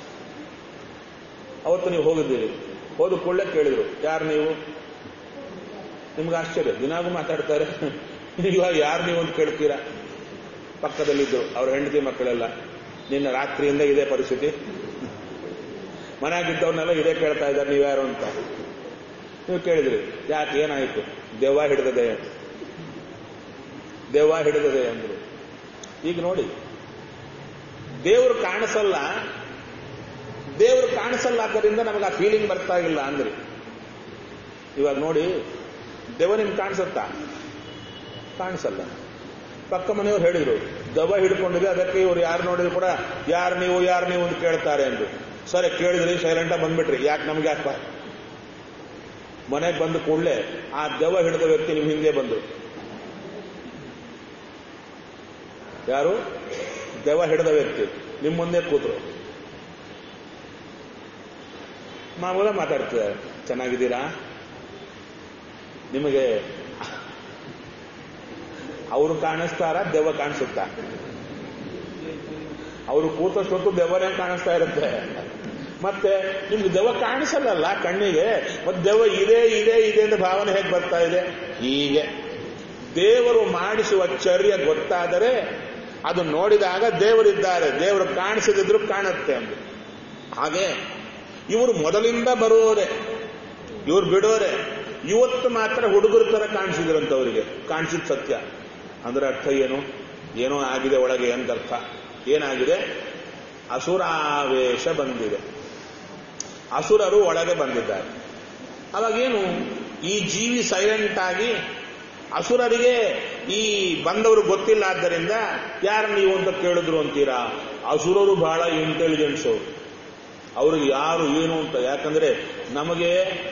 Speaker 1: ಅವತ್ತು ನೀವು ಹೋಗಿದ್ದೀರಿ ಹೋದ ಕೂಡಲೇ ಕೇಳಿದ್ರು ಯಾರು ನೀವು ನಿಮ್ಗೆ ಆಶ್ಚರ್ಯ ದಿನಾಗೂ ಮಾತಾಡ್ತಾರೆ ಇವಾಗ ಯಾರು ನೀವು ಅಂತ ಕೇಳ್ತೀರಾ ಪಕ್ಕದಲ್ಲಿದ್ದು ಅವ್ರ ಹೆಂಡತಿ ಮಕ್ಕಳೆಲ್ಲ ನಿನ್ನ ರಾತ್ರಿಯಿಂದ ಇದೇ ಪರಿಸ್ಥಿತಿ ಮನೆಯಾಗಿದ್ದವ್ರನ್ನೆಲ್ಲ ಇದೇ ಕೇಳ್ತಾ ಇದ್ದಾರೆ ನೀವ್ಯಾರು ಅಂತ ನೀವು ಕೇಳಿದ್ರಿ ಯಾಕೆ ಏನಾಯಿತು ದೆವ್ವ ಹಿಡಿದದೆ ದೆವ್ವ ಹಿಡಿದದೆ ಅಂದ್ರು ಈಗ ನೋಡಿ ದೇವರು ಕಾಣಿಸಲ್ಲ ದೇವರು ಕಾಣಿಸಲ್ಲ ಆದ್ದರಿಂದ ನಮಗೆ ಆ ಫೀಲಿಂಗ್ ಬರ್ತಾ ಇಲ್ಲ ಅಂದ್ರಿ ಇವಾಗ ನೋಡಿ ದೆವ್ವ ನಿಮ್ಗೆ ಕಾಣಿಸುತ್ತಾ ಕಾಣಿಸಲ್ಲ ಪಕ್ಕ ಮನೆಯವ್ರು ಹೇಳಿದ್ರು ದೆವ್ವ ಹಿಡ್ಕೊಂಡಿದೆ ಅದಕ್ಕೆ ಇವ್ರು ಯಾರು ನೋಡಿದ್ರು ಕೂಡ ಯಾರು ನೀವು ಯಾರು ನೀವು ಅಂತ ಕೇಳ್ತಾರೆ ಅಂದ್ರು ಸರಿ ಕೇಳಿದ್ರಿ ಸೈಲೆಂಟಾಗಿ ಬಂದ್ಬಿಟ್ರಿ ಯಾಕೆ ನಮ್ಗೆ ಯಾಕೆ ಮನೆಗೆ ಬಂದ ಕೂಡಲೇ ಆ ದೆವ್ವ ಹಿಡಿದ ವ್ಯಕ್ತಿ ನಿಮ್ ಹಿಂದೆ ಬಂದ್ರು ಯಾರು ದೆವ್ವ ಹಿಡಿದ ವ್ಯಕ್ತಿ ನಿಮ್ಮ ಮುಂದೆ ಕೂತರು ಮಾಮೂಲ ಮಾತಾಡ್ತಿದ್ದಾರೆ ಚೆನ್ನಾಗಿದ್ದೀರಾ ನಿಮಗೆ ಅವರು ಕಾಣಿಸ್ತಾರ ದೆವ್ವ ಕಾಣಿಸುತ್ತಾ ಅವರು ಕೂತಷ್ಟೊತ್ತು ದೆವ್ವನೇ ಕಾಣಿಸ್ತಾ ಇರುತ್ತೆ ಮತ್ತೆ ನಿಮ್ಗೆ ದೆವ್ವ ಕಾಣಿಸಲ್ಲ ಕಣ್ಣಿಗೆ ಮತ್ತೆ ದೆವ್ವ ಇದೆ ಇದೆ ಇದೆ ಅಂತ ಭಾವನೆ ಹೇಗೆ ಬರ್ತಾ ಇದೆ ಹೀಗೆ ದೇವರು ಮಾಡಿಸುವ ಚರ್ಯ ಗೊತ್ತಾದರೆ ಅದು ನೋಡಿದಾಗ ದೇವರಿದ್ದಾರೆ ದೇವರು ಕಾಣಿಸದಿದ್ರು ಕಾಣುತ್ತೆ ಅಂತ ಹಾಗೆ ಇವರು ಮೊದಲಿಂದ ಬರುವವರೇ ಇವ್ರು ಬಿಡೋರೆ ಇವತ್ತು ಮಾತ್ರ ಹುಡುಗರ ತರ ಕಾಣಿಸಿದ್ರಂತವರಿಗೆ ಕಾಣಿಸಿದ ಸತ್ಯ ಅಂದ್ರೆ ಅರ್ಥ ಏನು ಏನೋ ಆಗಿದೆ ಒಳಗೆ ಅಂತ ಅರ್ಥ ಏನಾಗಿದೆ ಅಸುರಾವೇಶ ಬಂದಿದೆ ಅಸುರರು ಒಳಗೆ ಬಂದಿದ್ದಾರೆ ಅವಾಗೇನು ಈ ಜೀವಿ ಸೈಲೆಂಟ್ ಆಗಿ ಅಸುರರಿಗೆ ಈ ಬಂದವರು ಗೊತ್ತಿಲ್ಲ ಆದ್ದರಿಂದ ಯಾರು ನೀವು ಅಂತ ಕೇಳಿದ್ರು ಅಂತೀರಾ ಅಸುರರು ಬಹಳ ಇಂಟೆಲಿಜೆನ್ಸ್ ಅವರು ಅವ್ರಿಗೆ ಯಾರು ಏನು ಅಂತ ಯಾಕಂದ್ರೆ ನಮಗೆ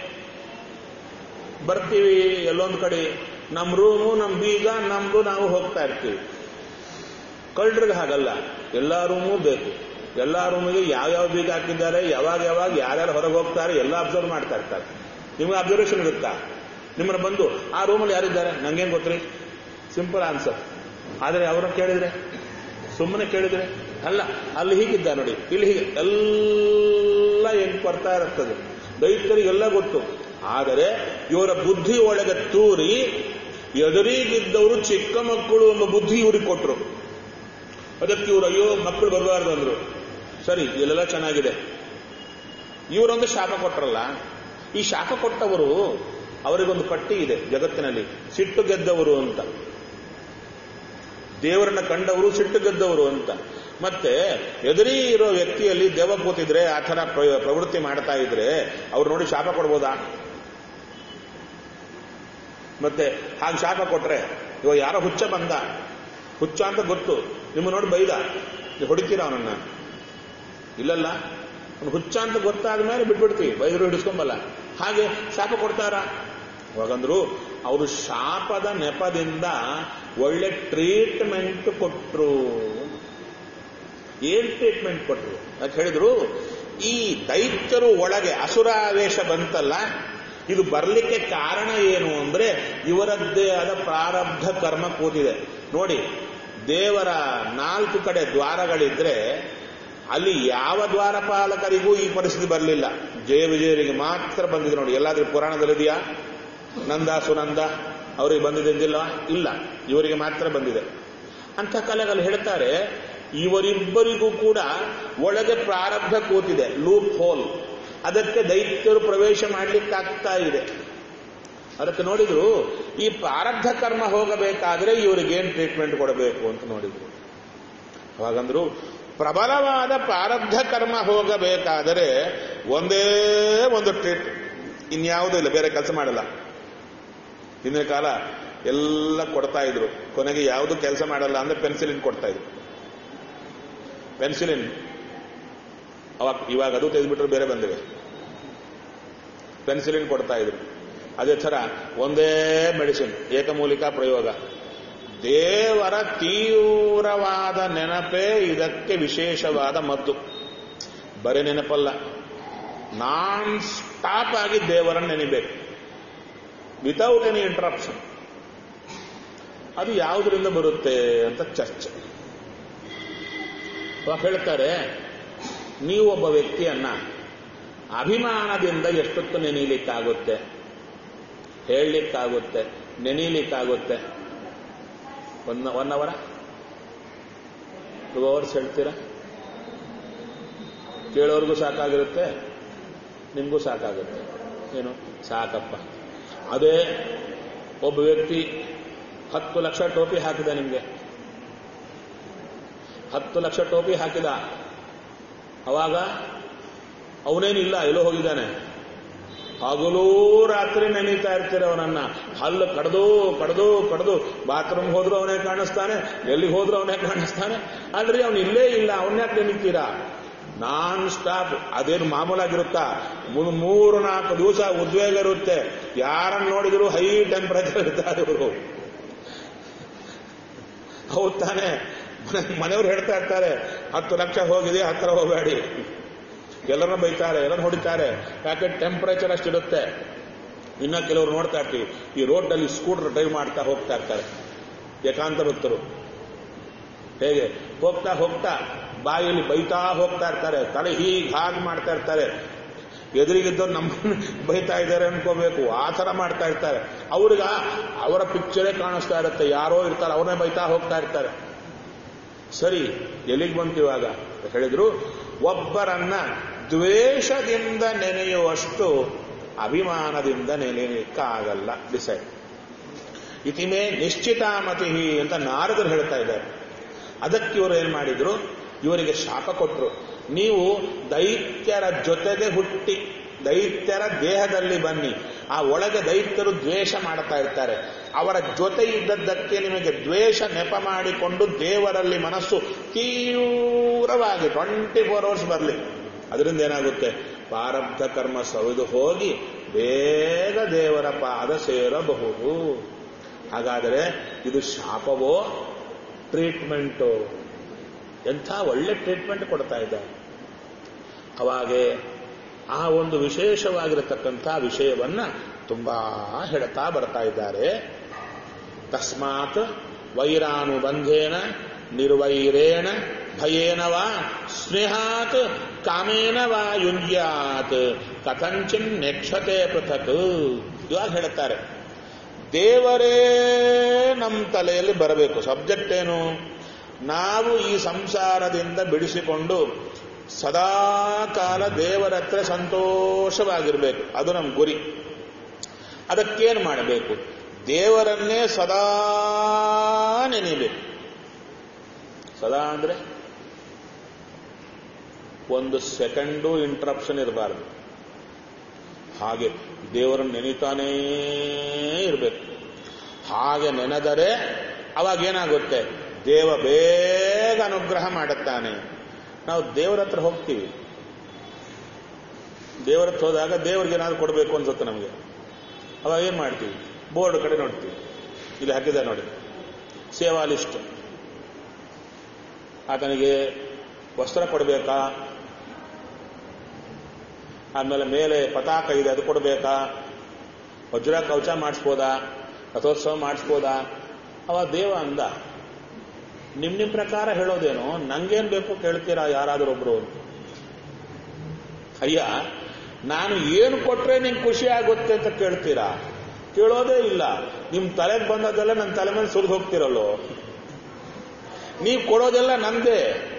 Speaker 1: ಬರ್ತೀವಿ ಎಲ್ಲೊಂದು ಕಡೆ ನಮ್ಮ ರೂಮು ನಮ್ಮ ಬೀಗ ನಮ್ದು ನಾವು ಹೋಗ್ತಾ ಇರ್ತೀವಿ ಕಳ್ಳರಿಗೆ ಹಾಗಲ್ಲ ಎಲ್ಲ ರೂಮು ಬೇಕು ಎಲ್ಲ ರೂಮಿಗೆ ಯಾವ್ಯಾವ ಬೀಗ ಹಾಕಿದ್ದಾರೆ ಯಾವಾಗ ಯಾವಾಗ ಯಾರ್ಯಾರು ಹೊರಗೆ ಹೋಗ್ತಾರೆ ಎಲ್ಲ ಅಬ್ಸರ್ವ್ ಮಾಡ್ತಾ ಇರ್ತಾರೆ ನಿಮ್ಗೆ ಅಬ್ಸರ್ವೇಷನ್ ಇರುತ್ತಾ ನಿಮ್ಮನ್ನ ಬಂದು ಆ ರೂಮಲ್ಲಿ ಯಾರಿದ್ದಾರೆ ನಂಗೇನು ಗೊತ್ತ್ರಿ ಸಿಂಪಲ್ ಆನ್ಸರ್ ಆದರೆ ಅವ್ರನ್ನ ಕೇಳಿದ್ರೆ ಸುಮ್ಮನೆ ಕೇಳಿದ್ರೆ ಅಲ್ಲ ಅಲ್ಲಿ ಹೀಗಿದ್ದ ನೋಡಿ ಇಲ್ಲಿ ಹೀಗೆ ಎಲ್ಲ ಹೆಂಗ್ ಬರ್ತಾ ಇರುತ್ತದೆ ದೈತ್ಯರಿಗೆಲ್ಲ ಗೊತ್ತು ಆದರೆ ಇವರ ಬುದ್ಧಿ ಒಳಗೆ ತೂರಿ ಎದುರಿಗಿದ್ದವರು ಚಿಕ್ಕ ಮಕ್ಕಳು ಎಂಬ ಬುದ್ಧಿ ಇವ್ರಿಗೆ ಕೊಟ್ಟರು ಅದಕ್ಕೆ ಇವರು ಅಯ್ಯೋ ಮಕ್ಕಳು ಬರಬಾರ್ದು ಅಂದ್ರು ಸರಿ ಇಲ್ಲೆಲ್ಲ ಚೆನ್ನಾಗಿದೆ ಇವರೊಂದು ಶಾಪ ಕೊಟ್ಟರಲ್ಲ ಈ ಶಾಪ ಕೊಟ್ಟವರು ಅವರಿಗೊಂದು ಪಟ್ಟಿ ಇದೆ ಜಗತ್ತಿನಲ್ಲಿ ಸಿಟ್ಟು ಗೆದ್ದವರು ಅಂತ ದೇವರನ್ನ ಕಂಡವರು ಸಿಟ್ಟು ಗೆದ್ದವರು ಅಂತ ಮತ್ತೆ ಎದುರಿ ಇರೋ ವ್ಯಕ್ತಿಯಲ್ಲಿ ದೆವ್ವ ಕೂತಿದ್ರೆ ಆ ಥರ ಪ್ರ- ಪ್ರವೃತ್ತಿ ಮಾಡ್ತಾ ಇದ್ರೆ ಅವ್ರು ನೋಡಿ ಶಾಪ ಕೊಡ್ಬೋದಾ ಮತ್ತೆ ಹಾಗೆ ಶಾಪ ಕೊಟ್ರೆ ಇವಾಗ ಯಾರೋ ಹುಚ್ಚ ಬಂದ ಹುಚ್ಚ ಅಂತ ಗೊತ್ತು ನಿಮ್ಮ ನೋಡಿ ಬೈದ ನೀವು ಹೊಡಿತೀರ ಅವನನ್ನ ಇಲ್ಲಲ್ಲ ಅವ್ನು ಹುಚ್ಚ ಅಂತ ಗೊತ್ತಾದ ಮೇಲೆ ಬಿಟ್ಬಿಡ್ತೀವಿ ಬೈದರು ಹಿಡಿಸ್ಕೊಂಬಲ್ಲ ಹಾಗೆ ಶಾಪ ಕೊಡ್ತಾರ ಅವಾಗಂದ್ರು ಅವರು ಶಾಪದ ನೆಪದಿಂದ ಒಳ್ಳೆ ಟ್ರೀಟ್ಮೆಂಟ್ ಕೊಟ್ರು ಏನ್ ಟ್ರೀಟ್ಮೆಂಟ್ ಕೊಟ್ರು ಅಂತ ಹೇಳಿದ್ರು ಈ ದೈತ್ಯರು ಒಳಗೆ ಅಸುರಾವೇಶ ಬಂತಲ್ಲ ಇದು ಬರಲಿಕ್ಕೆ ಕಾರಣ ಏನು ಅಂದ್ರೆ ಇವರದ್ದೇ ಆದ ಪ್ರಾರಬ್ಧ ಕರ್ಮ ಕೂತಿದೆ ನೋಡಿ ದೇವರ ನಾಲ್ಕು ಕಡೆ ದ್ವಾರಗಳಿದ್ರೆ ಅಲ್ಲಿ ಯಾವ ದ್ವಾರಪಾಲಕರಿಗೂ ಈ ಪರಿಸ್ಥಿತಿ ಬರಲಿಲ್ಲ ಜಯ ವಿಜಯರಿಗೆ ಮಾತ್ರ ಬಂದಿದೆ ನೋಡಿ ಎಲ್ಲಾದ್ರೂ ಪುರಾಣದಲ್ಲಿದೆಯಾ ನಂದ ಸುನಂದ ಅವರಿಗೆ ಬಂದಿದೆ ಅಂದಿಲ್ಲ ಇಲ್ಲ ಇವರಿಗೆ ಮಾತ್ರ ಬಂದಿದೆ ಅಂತ ಕಾಲದಲ್ಲಿ ಹೇಳ್ತಾರೆ ಇವರಿಬ್ಬರಿಗೂ ಕೂಡ ಒಳಗೆ ಪ್ರಾರಬ್ಧ ಕೂತಿದೆ ಲೂಪ್ ಹೋಲ್ ಅದಕ್ಕೆ ದೈತ್ಯರು ಪ್ರವೇಶ ಮಾಡ್ಲಿಕ್ಕಾಗ್ತಾ ಇದೆ ಅದಕ್ಕೆ ನೋಡಿದ್ರು ಈ ಪ್ರಾರಬ್ಧ ಕರ್ಮ ಹೋಗಬೇಕಾದ್ರೆ ಇವರಿಗೇನು ಟ್ರೀಟ್ಮೆಂಟ್ ಕೊಡಬೇಕು ಅಂತ ನೋಡಿದ್ರು ಅವಾಗಂದ್ರು ಪ್ರಬಲವಾದ ಪ್ರಾರಬ್ಧ ಕರ್ಮ ಹೋಗಬೇಕಾದರೆ ಒಂದೇ ಒಂದು ಟ್ರೀಟ್ ಇನ್ಯಾವುದೂ ಇಲ್ಲ ಬೇರೆ ಕೆಲಸ ಮಾಡಲ್ಲ ಹಿಂದಿನ ಕಾಲ ಎಲ್ಲ ಕೊಡ್ತಾ ಇದ್ರು ಕೊನೆಗೆ ಯಾವುದು ಕೆಲಸ ಮಾಡಲ್ಲ ಅಂದ್ರೆ ಪೆನ್ಸಿಲಿನ್ ಕೊಡ್ತಾ ಇದ್ರು ಪೆನ್ಸಿಲಿನ್ ಅವಾಗ ಇವಾಗ ಅದು ತೆಗೆದುಬಿಟ್ರೆ ಬೇರೆ ಬಂದಿವೆ ಪೆನ್ಸಿಲಿನ್ ಕೊಡ್ತಾ ಇದ್ರು ಅದೇ ಥರ ಒಂದೇ ಮೆಡಿಸಿನ್ ಏಕಮೂಲಿಕಾ ಪ್ರಯೋಗ ದೇವರ ತೀವ್ರವಾದ ನೆನಪೇ ಇದಕ್ಕೆ ವಿಶೇಷವಾದ ಮದ್ದು ಬರೀ ನೆನಪಲ್ಲ ನಾನ್ ಸ್ಟಾಪ್ ಆಗಿ ದೇವರನ್ನು ನೆನಿಬೇಕು ವಿತೌಟ್ ಎನಿ ಇಂಟ್ರಪ್ಷನ್ ಅದು ಯಾವುದರಿಂದ ಬರುತ್ತೆ ಅಂತ ಚರ್ಚೆ ಅವಾಗ ಹೇಳ್ತಾರೆ ನೀವು ಒಬ್ಬ ವ್ಯಕ್ತಿಯನ್ನ ಅಭಿಮಾನದಿಂದ ಎಷ್ಟೊತ್ತು ನೆನೀಲಿಕ್ಕಾಗುತ್ತೆ ಹೇಳಲಿಕ್ಕಾಗುತ್ತೆ ನೆನೀಲಿಕ್ಕಾಗುತ್ತೆ one one hour two hours ಹೇಳ್ತೀರಾ ಕೇಳೋರ್ಗೂ ಸಾಕಾಗಿರುತ್ತೆ ನಿಮಗೂ ಸಾಕಾಗುತ್ತೆ ಏನು ಸಾಕಪ್ಪ ಅದೇ ಒಬ್ಬ ವ್ಯಕ್ತಿ ಹತ್ತು ಲಕ್ಷ ಟೋಪಿ ಹಾಕಿದ ನಿಮಗೆ ಹತ್ತು ಲಕ್ಷ ಟೋಪಿ ಹಾಕಿದ ಅವಾಗ ಅವನೇನಿಲ್ಲ ಎಲ್ಲೋ ಹೋಗಿದ್ದಾನೆ ಹಗಲೂ ರಾತ್ರಿ ನೆನೀತಾ ಇರ್ತೀರ ಅವನನ್ನ ಹಲ್ಲು ಕಡ್ದು ಕಡ್ದು ಕಡ್ದು ಬಾತ್ರೂಮ್ ಹೋದ್ರು ಅವನೇ ಕಾಣಿಸ್ತಾನೆ ಎಲ್ಲಿಗೆ ಹೋದ್ರು ಅವನೇ ಕಾಣಿಸ್ತಾನೆ ಅಲ್ರಿ ಅವನು ಇಲ್ಲೇ ಇಲ್ಲ ಅವನ್ಯಾಕೆ ನೆನೀತೀರಾ ನಾನ್ ಸ್ಟಾಪ್ ಅದೇನು ಮಾಮೂಲಾಗಿರುತ್ತಾ ಮೂ- ಮೂರು ನಾಲ್ಕು ದಿವಸ ಉದ್ವೇಗ ಇರುತ್ತೆ ಯಾರನ್ನು ನೋಡಿದ್ರು ಹೈ ಟೆಂಪರೇಚರ್ ಇರ್ತಾರೆ ಇವರು ಹೌದು ತಾನೆ ಮನೆ- ಮನೆಯವ್ರು ಹೇಳ್ತಾ ಇರ್ತಾರೆ ಹತ್ತು ಲಕ್ಷ ಹೋಗಿದೆ ಹತ್ತಿರ ಹೋಗಬೇಡಿ ಎಲ್ಲರನ್ನ ಬೈತಾರೆ ಎಲ್ಲರನ್ನ ಹೊಡಿತಾರೆ ಯಾಕೆ ಟೆಂಪರೇಚರ್ ಅಷ್ಟಿರುತ್ತೆ ಇನ್ನ ಕೆಲವರು ನೋಡ್ತಾ ಇರ್ತೀವಿ ಈ ರೋಡ್ನಲ್ಲಿ ಸ್ಕೂಟರ್ ಡ್ರೈವ್ ಮಾಡ್ತಾ ಹೋಗ್ತಾ ಇರ್ತಾರೆ ಏಕಾಂತ ಭಕ್ತರು ಹೇಗೆ ಹೋಗ್ತಾ ಹೋಗ್ತಾ ಬಾಯಲ್ಲಿ ಬೈತಾ ಹೋಗ್ತಾ ಇರ್ತಾರೆ ತಲೆ ಹೀಗೆ ಹಾಗೆ ಮಾಡ್ತಾ ಇರ್ತಾರೆ ಎದುರಿಗಿದ್ದವ್ರು ನಮ್ಮನ್ನು ಬೈತಾ ಇದ್ದಾರೆ ಅನ್ಕೋಬೇಕು ಆ ಥರ ಮಾಡ್ತಾ ಇರ್ತಾರೆ ಅವ್ರಿಗೆ ಅವರ ಪಿಕ್ಚರೇ ಕಾಣಿಸ್ತಾ ಇರುತ್ತೆ ಯಾರೋ ಇರ್ತಾರೆ ಅವರನ್ನೇ ಬೈತಾ ಹೋಗ್ತಾ ಇರ್ತಾರೆ ಸರಿ ಎಲ್ಲಿಗೆ ಬಂತು ಇವಾಗ ಹೇಳಿದ್ರು ಒಬ್ಬರನ್ನ ದ್ವೇಷದಿಂದ ನೆನೆಯುವಷ್ಟು ಅಭಿಮಾನದಿಂದ ನೆನೆಯಲಿಕ್ಕಾಗಲ್ಲ ಡಿಸೈಡ್ ಇತಿಮೇ ನಿಶ್ಚಿತಾಮತಿ ಅಂತ ನಾರದರು ಹೇಳ್ತಾ ಇದ್ದಾರೆ ಅದಕ್ಕೆ ಇವರು ಏನ್ ಮಾಡಿದ್ರು ಇವರಿಗೆ ಶಾಪ ಕೊಟ್ಟರು ನೀವು ದೈತ್ಯರ ಜೊತೆಗೆ ಹುಟ್ಟಿ ದೈತ್ಯರ ದೇಹದಲ್ಲಿ ಬನ್ನಿ ಆ ಒಳಗೆ ದೈತ್ಯರು ದ್ವೇಷ ಮಾಡ್ತಾ ಇರ್ತಾರೆ ಅವರ ಜೊತೆ ಇದ್ದದ್ದಕ್ಕೆ ನಿಮಗೆ ದ್ವೇಷ ನೆಪ ಮಾಡಿಕೊಂಡು ದೇವರಲ್ಲಿ ಮನಸ್ಸು ತೀವ್ರವಾಗಿ ಟ್ವೆಂಟಿ ಫೋರ್ ಅವರ್ಸ್ ಬರಲಿ ಅದರಿಂದ ಏನಾಗುತ್ತೆ ಪ್ರಾರಬ್ಧ ಕರ್ಮ ಸವಿದು ಹೋಗಿ ಬೇಗ ದೇವರ ಪಾದ ಸೇರಬಹುದು ಹಾಗಾದರೆ ಇದು ಶಾಪವೋ ಟ್ರೀಟ್ಮೆಂಟು ಎಂಥ ಒಳ್ಳೆ ಟ್ರೀಟ್ಮೆಂಟ್ ಕೊಡ್ತಾ ಇದ್ದಾರೆ ಅವಾಗೆ ಆ ಒಂದು ವಿಶೇಷವಾಗಿರತಕ್ಕಂಥ ವಿಷಯವನ್ನ ತುಂಬಾ ಹೇಳ್ತಾ ಬರ್ತಾ ಇದ್ದಾರೆ ತಸ್ಮಾತ್ ವೈರಾನುಬಂಧೇನ ನಿರ್ವೈರೇಣ ಭಯೇನ ವಾ ಸ್ನೇಹಾತ್ ಕಾಮೇನ ವಾ ಯುಂಜ್ಯಾತ್ ಕಥಂಚಿನ್ ನೆಕ್ಷತೆ ಪೃಥಕ್ ಇವಾಗ ಹೇಳ್ತಾರೆ ದೇವರೇ ನಮ್ಮ ತಲೆಯಲ್ಲಿ ಬರಬೇಕು ಸಬ್ಜೆಕ್ಟ್ ಏನು ನಾವು ಈ ಸಂಸಾರದಿಂದ ಬಿಡಿಸಿಕೊಂಡು ಸದಾ ಕಾಲ ದೇವರ ಹತ್ರ ಸಂತೋಷವಾಗಿರ್ಬೇಕು ಅದು ನಮ್ಮ ಗುರಿ ಅದಕ್ಕೇನು ಮಾಡಬೇಕು ದೇವರನ್ನೇ ಸದಾ ನೆನೆಯಬೇಕು ಸದಾ ಅಂದ್ರೆ ಒಂದು ಸೆಕೆಂಡು ಇಂಟ್ರಪ್ಷನ್ ಇರಬಾರ್ದು ಹಾಗೆ ದೇವರನ್ನು ನೆನೀತಾನೇ ಇರಬೇಕು ಹಾಗೆ ನೆನೆದರೆ ಅವಾಗ ಏನಾಗುತ್ತೆ ದೇವ ಬೇಗ ಅನುಗ್ರಹ ಮಾಡುತ್ತಾನೆ ನಾವು ದೇವರ ಹತ್ರ ಹೋಗ್ತೀವಿ ದೇವರ ಹತ್ರ ಹೋದಾಗ ದೇವರಿಗೆ ಏನಾದ್ರು ಕೊಡಬೇಕು ಅನ್ಸುತ್ತೆ ನಮಗೆ ಅವಾಗ ಏನು ಮಾಡ್ತೀವಿ ಬೋರ್ಡ್ ಕಡೆ ನೋಡ್ತೀವಿ ಇಲ್ಲಿ ಹಾಕಿದೆ ನೋಡಿ ಸೇವಾ ಲಿಸ್ಟ್ ಆತನಿಗೆ ವಸ್ತ್ರ ಕೊಡಬೇಕಾ ಆಮೇಲೆ ಮೇಲೆ ಪತಾಕ ಇದೆ ಅದು ಕೊಡಬೇಕಾ ವಜ್ರ ಕವಚ ಮಾಡಿಸ್ಬೋದಾ ರಥೋತ್ಸವ ಮಾಡಿಸ್ಬೋದಾ ಅವ ದೇವ ಅಂದ ನಿಮ್ ನಿಮ್ ಪ್ರಕಾರ ಹೇಳೋದೇನು ನಂಗೇನ್ ಬೇಕು ಕೇಳ್ತೀರಾ ಯಾರಾದರೂ ಒಬ್ರು ಅಯ್ಯ ನಾನು ಏನು ಕೊಟ್ರೆ ನಿಂಗೆ ಖುಷಿ ಆಗುತ್ತೆ ಅಂತ ಕೇಳ್ತೀರಾ ಕೇಳೋದೇ ಇಲ್ಲ ನಿಮ್ ತಲೆಗೆ ಬಂದದೆಲ್ಲ ನನ್ನ ತಲೆ ಮೇಲೆ ಸುರಿದು ಹೋಗ್ತಿರಲ್ಲೋ ನೀವು ಕೊಡೋದೆಲ್ಲ ನಂದೇ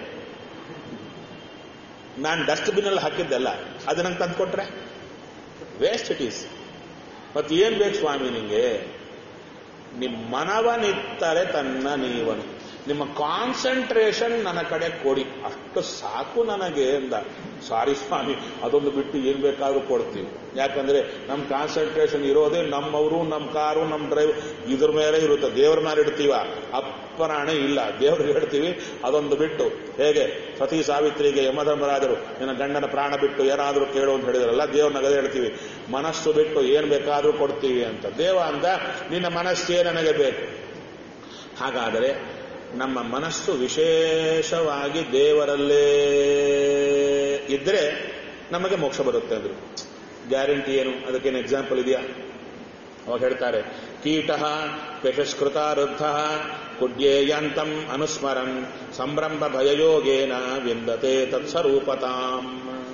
Speaker 1: ನಾನು ಡಸ್ಟ್ಬಿನ್ ಅಲ್ಲಿ ಹಾಕಿದ್ದೆಲ್ಲ ಅದು ನಂಗೆ ತಂದು ಕೊಟ್ರೆ ವೇಸ್ಟ್ ಇಟ್ ಈಸ್ ಮತ್ತೆ ಏನ್ ಬೇಕು ಸ್ವಾಮಿ ನಿಂಗೆ ನಿಮ್ಮ ಮನವನಿತ್ತರೆ ತನ್ನ ನೀವನು ನಿಮ್ಮ ಕಾನ್ಸಂಟ್ರೇಷನ್ ನನ್ನ ಕಡೆ ಕೊಡಿ ಅಷ್ಟು ಸಾಕು ನನಗೆ ಅಂದ ಸಾರಿ ಸ್ವಾಮಿ ಅದೊಂದು ಬಿಟ್ಟು ಏನ್ ಬೇಕಾದ್ರೂ ಕೊಡ್ತೀವಿ ಯಾಕಂದ್ರೆ ನಮ್ಮ ಕಾನ್ಸಂಟ್ರೇಷನ್ ಇರೋದೇ ನಮ್ಮವರು ನಮ್ಮ ಕಾರು ನಮ್ಮ ಡ್ರೈವ್ ಇದ್ರ ಮೇಲೆ ಇರುತ್ತೆ ದೇವ್ರ ಮೇಲೆ ಇಡ್ತೀವ ಅಪ್ಪನಾಣೆ ಇಲ್ಲ ದೇವ್ರಿಗೆ ಹೇಳ್ತೀವಿ ಅದೊಂದು ಬಿಟ್ಟು ಹೇಗೆ ಸತಿ ಸಾವಿತ್ರಿಗೆ ಯಮಧರ್ಮರಾಜರು ನಿನ್ನ ಗಂಡನ ಪ್ರಾಣ ಬಿಟ್ಟು ಏನಾದರೂ ಕೇಳು ಅಂತ ಹೇಳಿದ್ರಲ್ಲ ದೇವ್ರನ್ನ ಗದೆ ಹೇಳ್ತೀವಿ ಮನಸ್ಸು ಬಿಟ್ಟು ಏನ್ ಬೇಕಾದ್ರೂ ಕೊಡ್ತೀವಿ ಅಂತ ದೇವ ಅಂದ ನಿನ್ನ ಮನಸ್ಸೇ ನನಗೆ ಬೇಕು ಹಾಗಾದರೆ ನಮ್ಮ ಮನಸ್ಸು ವಿಶೇಷವಾಗಿ ದೇವರಲ್ಲೇ ಇದ್ರೆ ನಮಗೆ ಮೋಕ್ಷ ಬರುತ್ತೆ ಅಂದ್ರು ಗ್ಯಾರಂಟಿ ಏನು ಅದಕ್ಕೇನು ಎಕ್ಸಾಂಪಲ್ ಇದೆಯಾ ಅವಾಗ ಹೇಳ್ತಾರೆ ಕೀಟ ಯಶಸ್ಕೃತ ವೃದ್ಧ ಕುಡ್ಯೇಯಾಂತಂ ಅನುಸ್ಮರನ್ ಸಂಭ್ರಮ ಭಯಯೋಗೇನ ವಿಂದತೆ ತತ್ಸ್ವರೂಪತಾಂ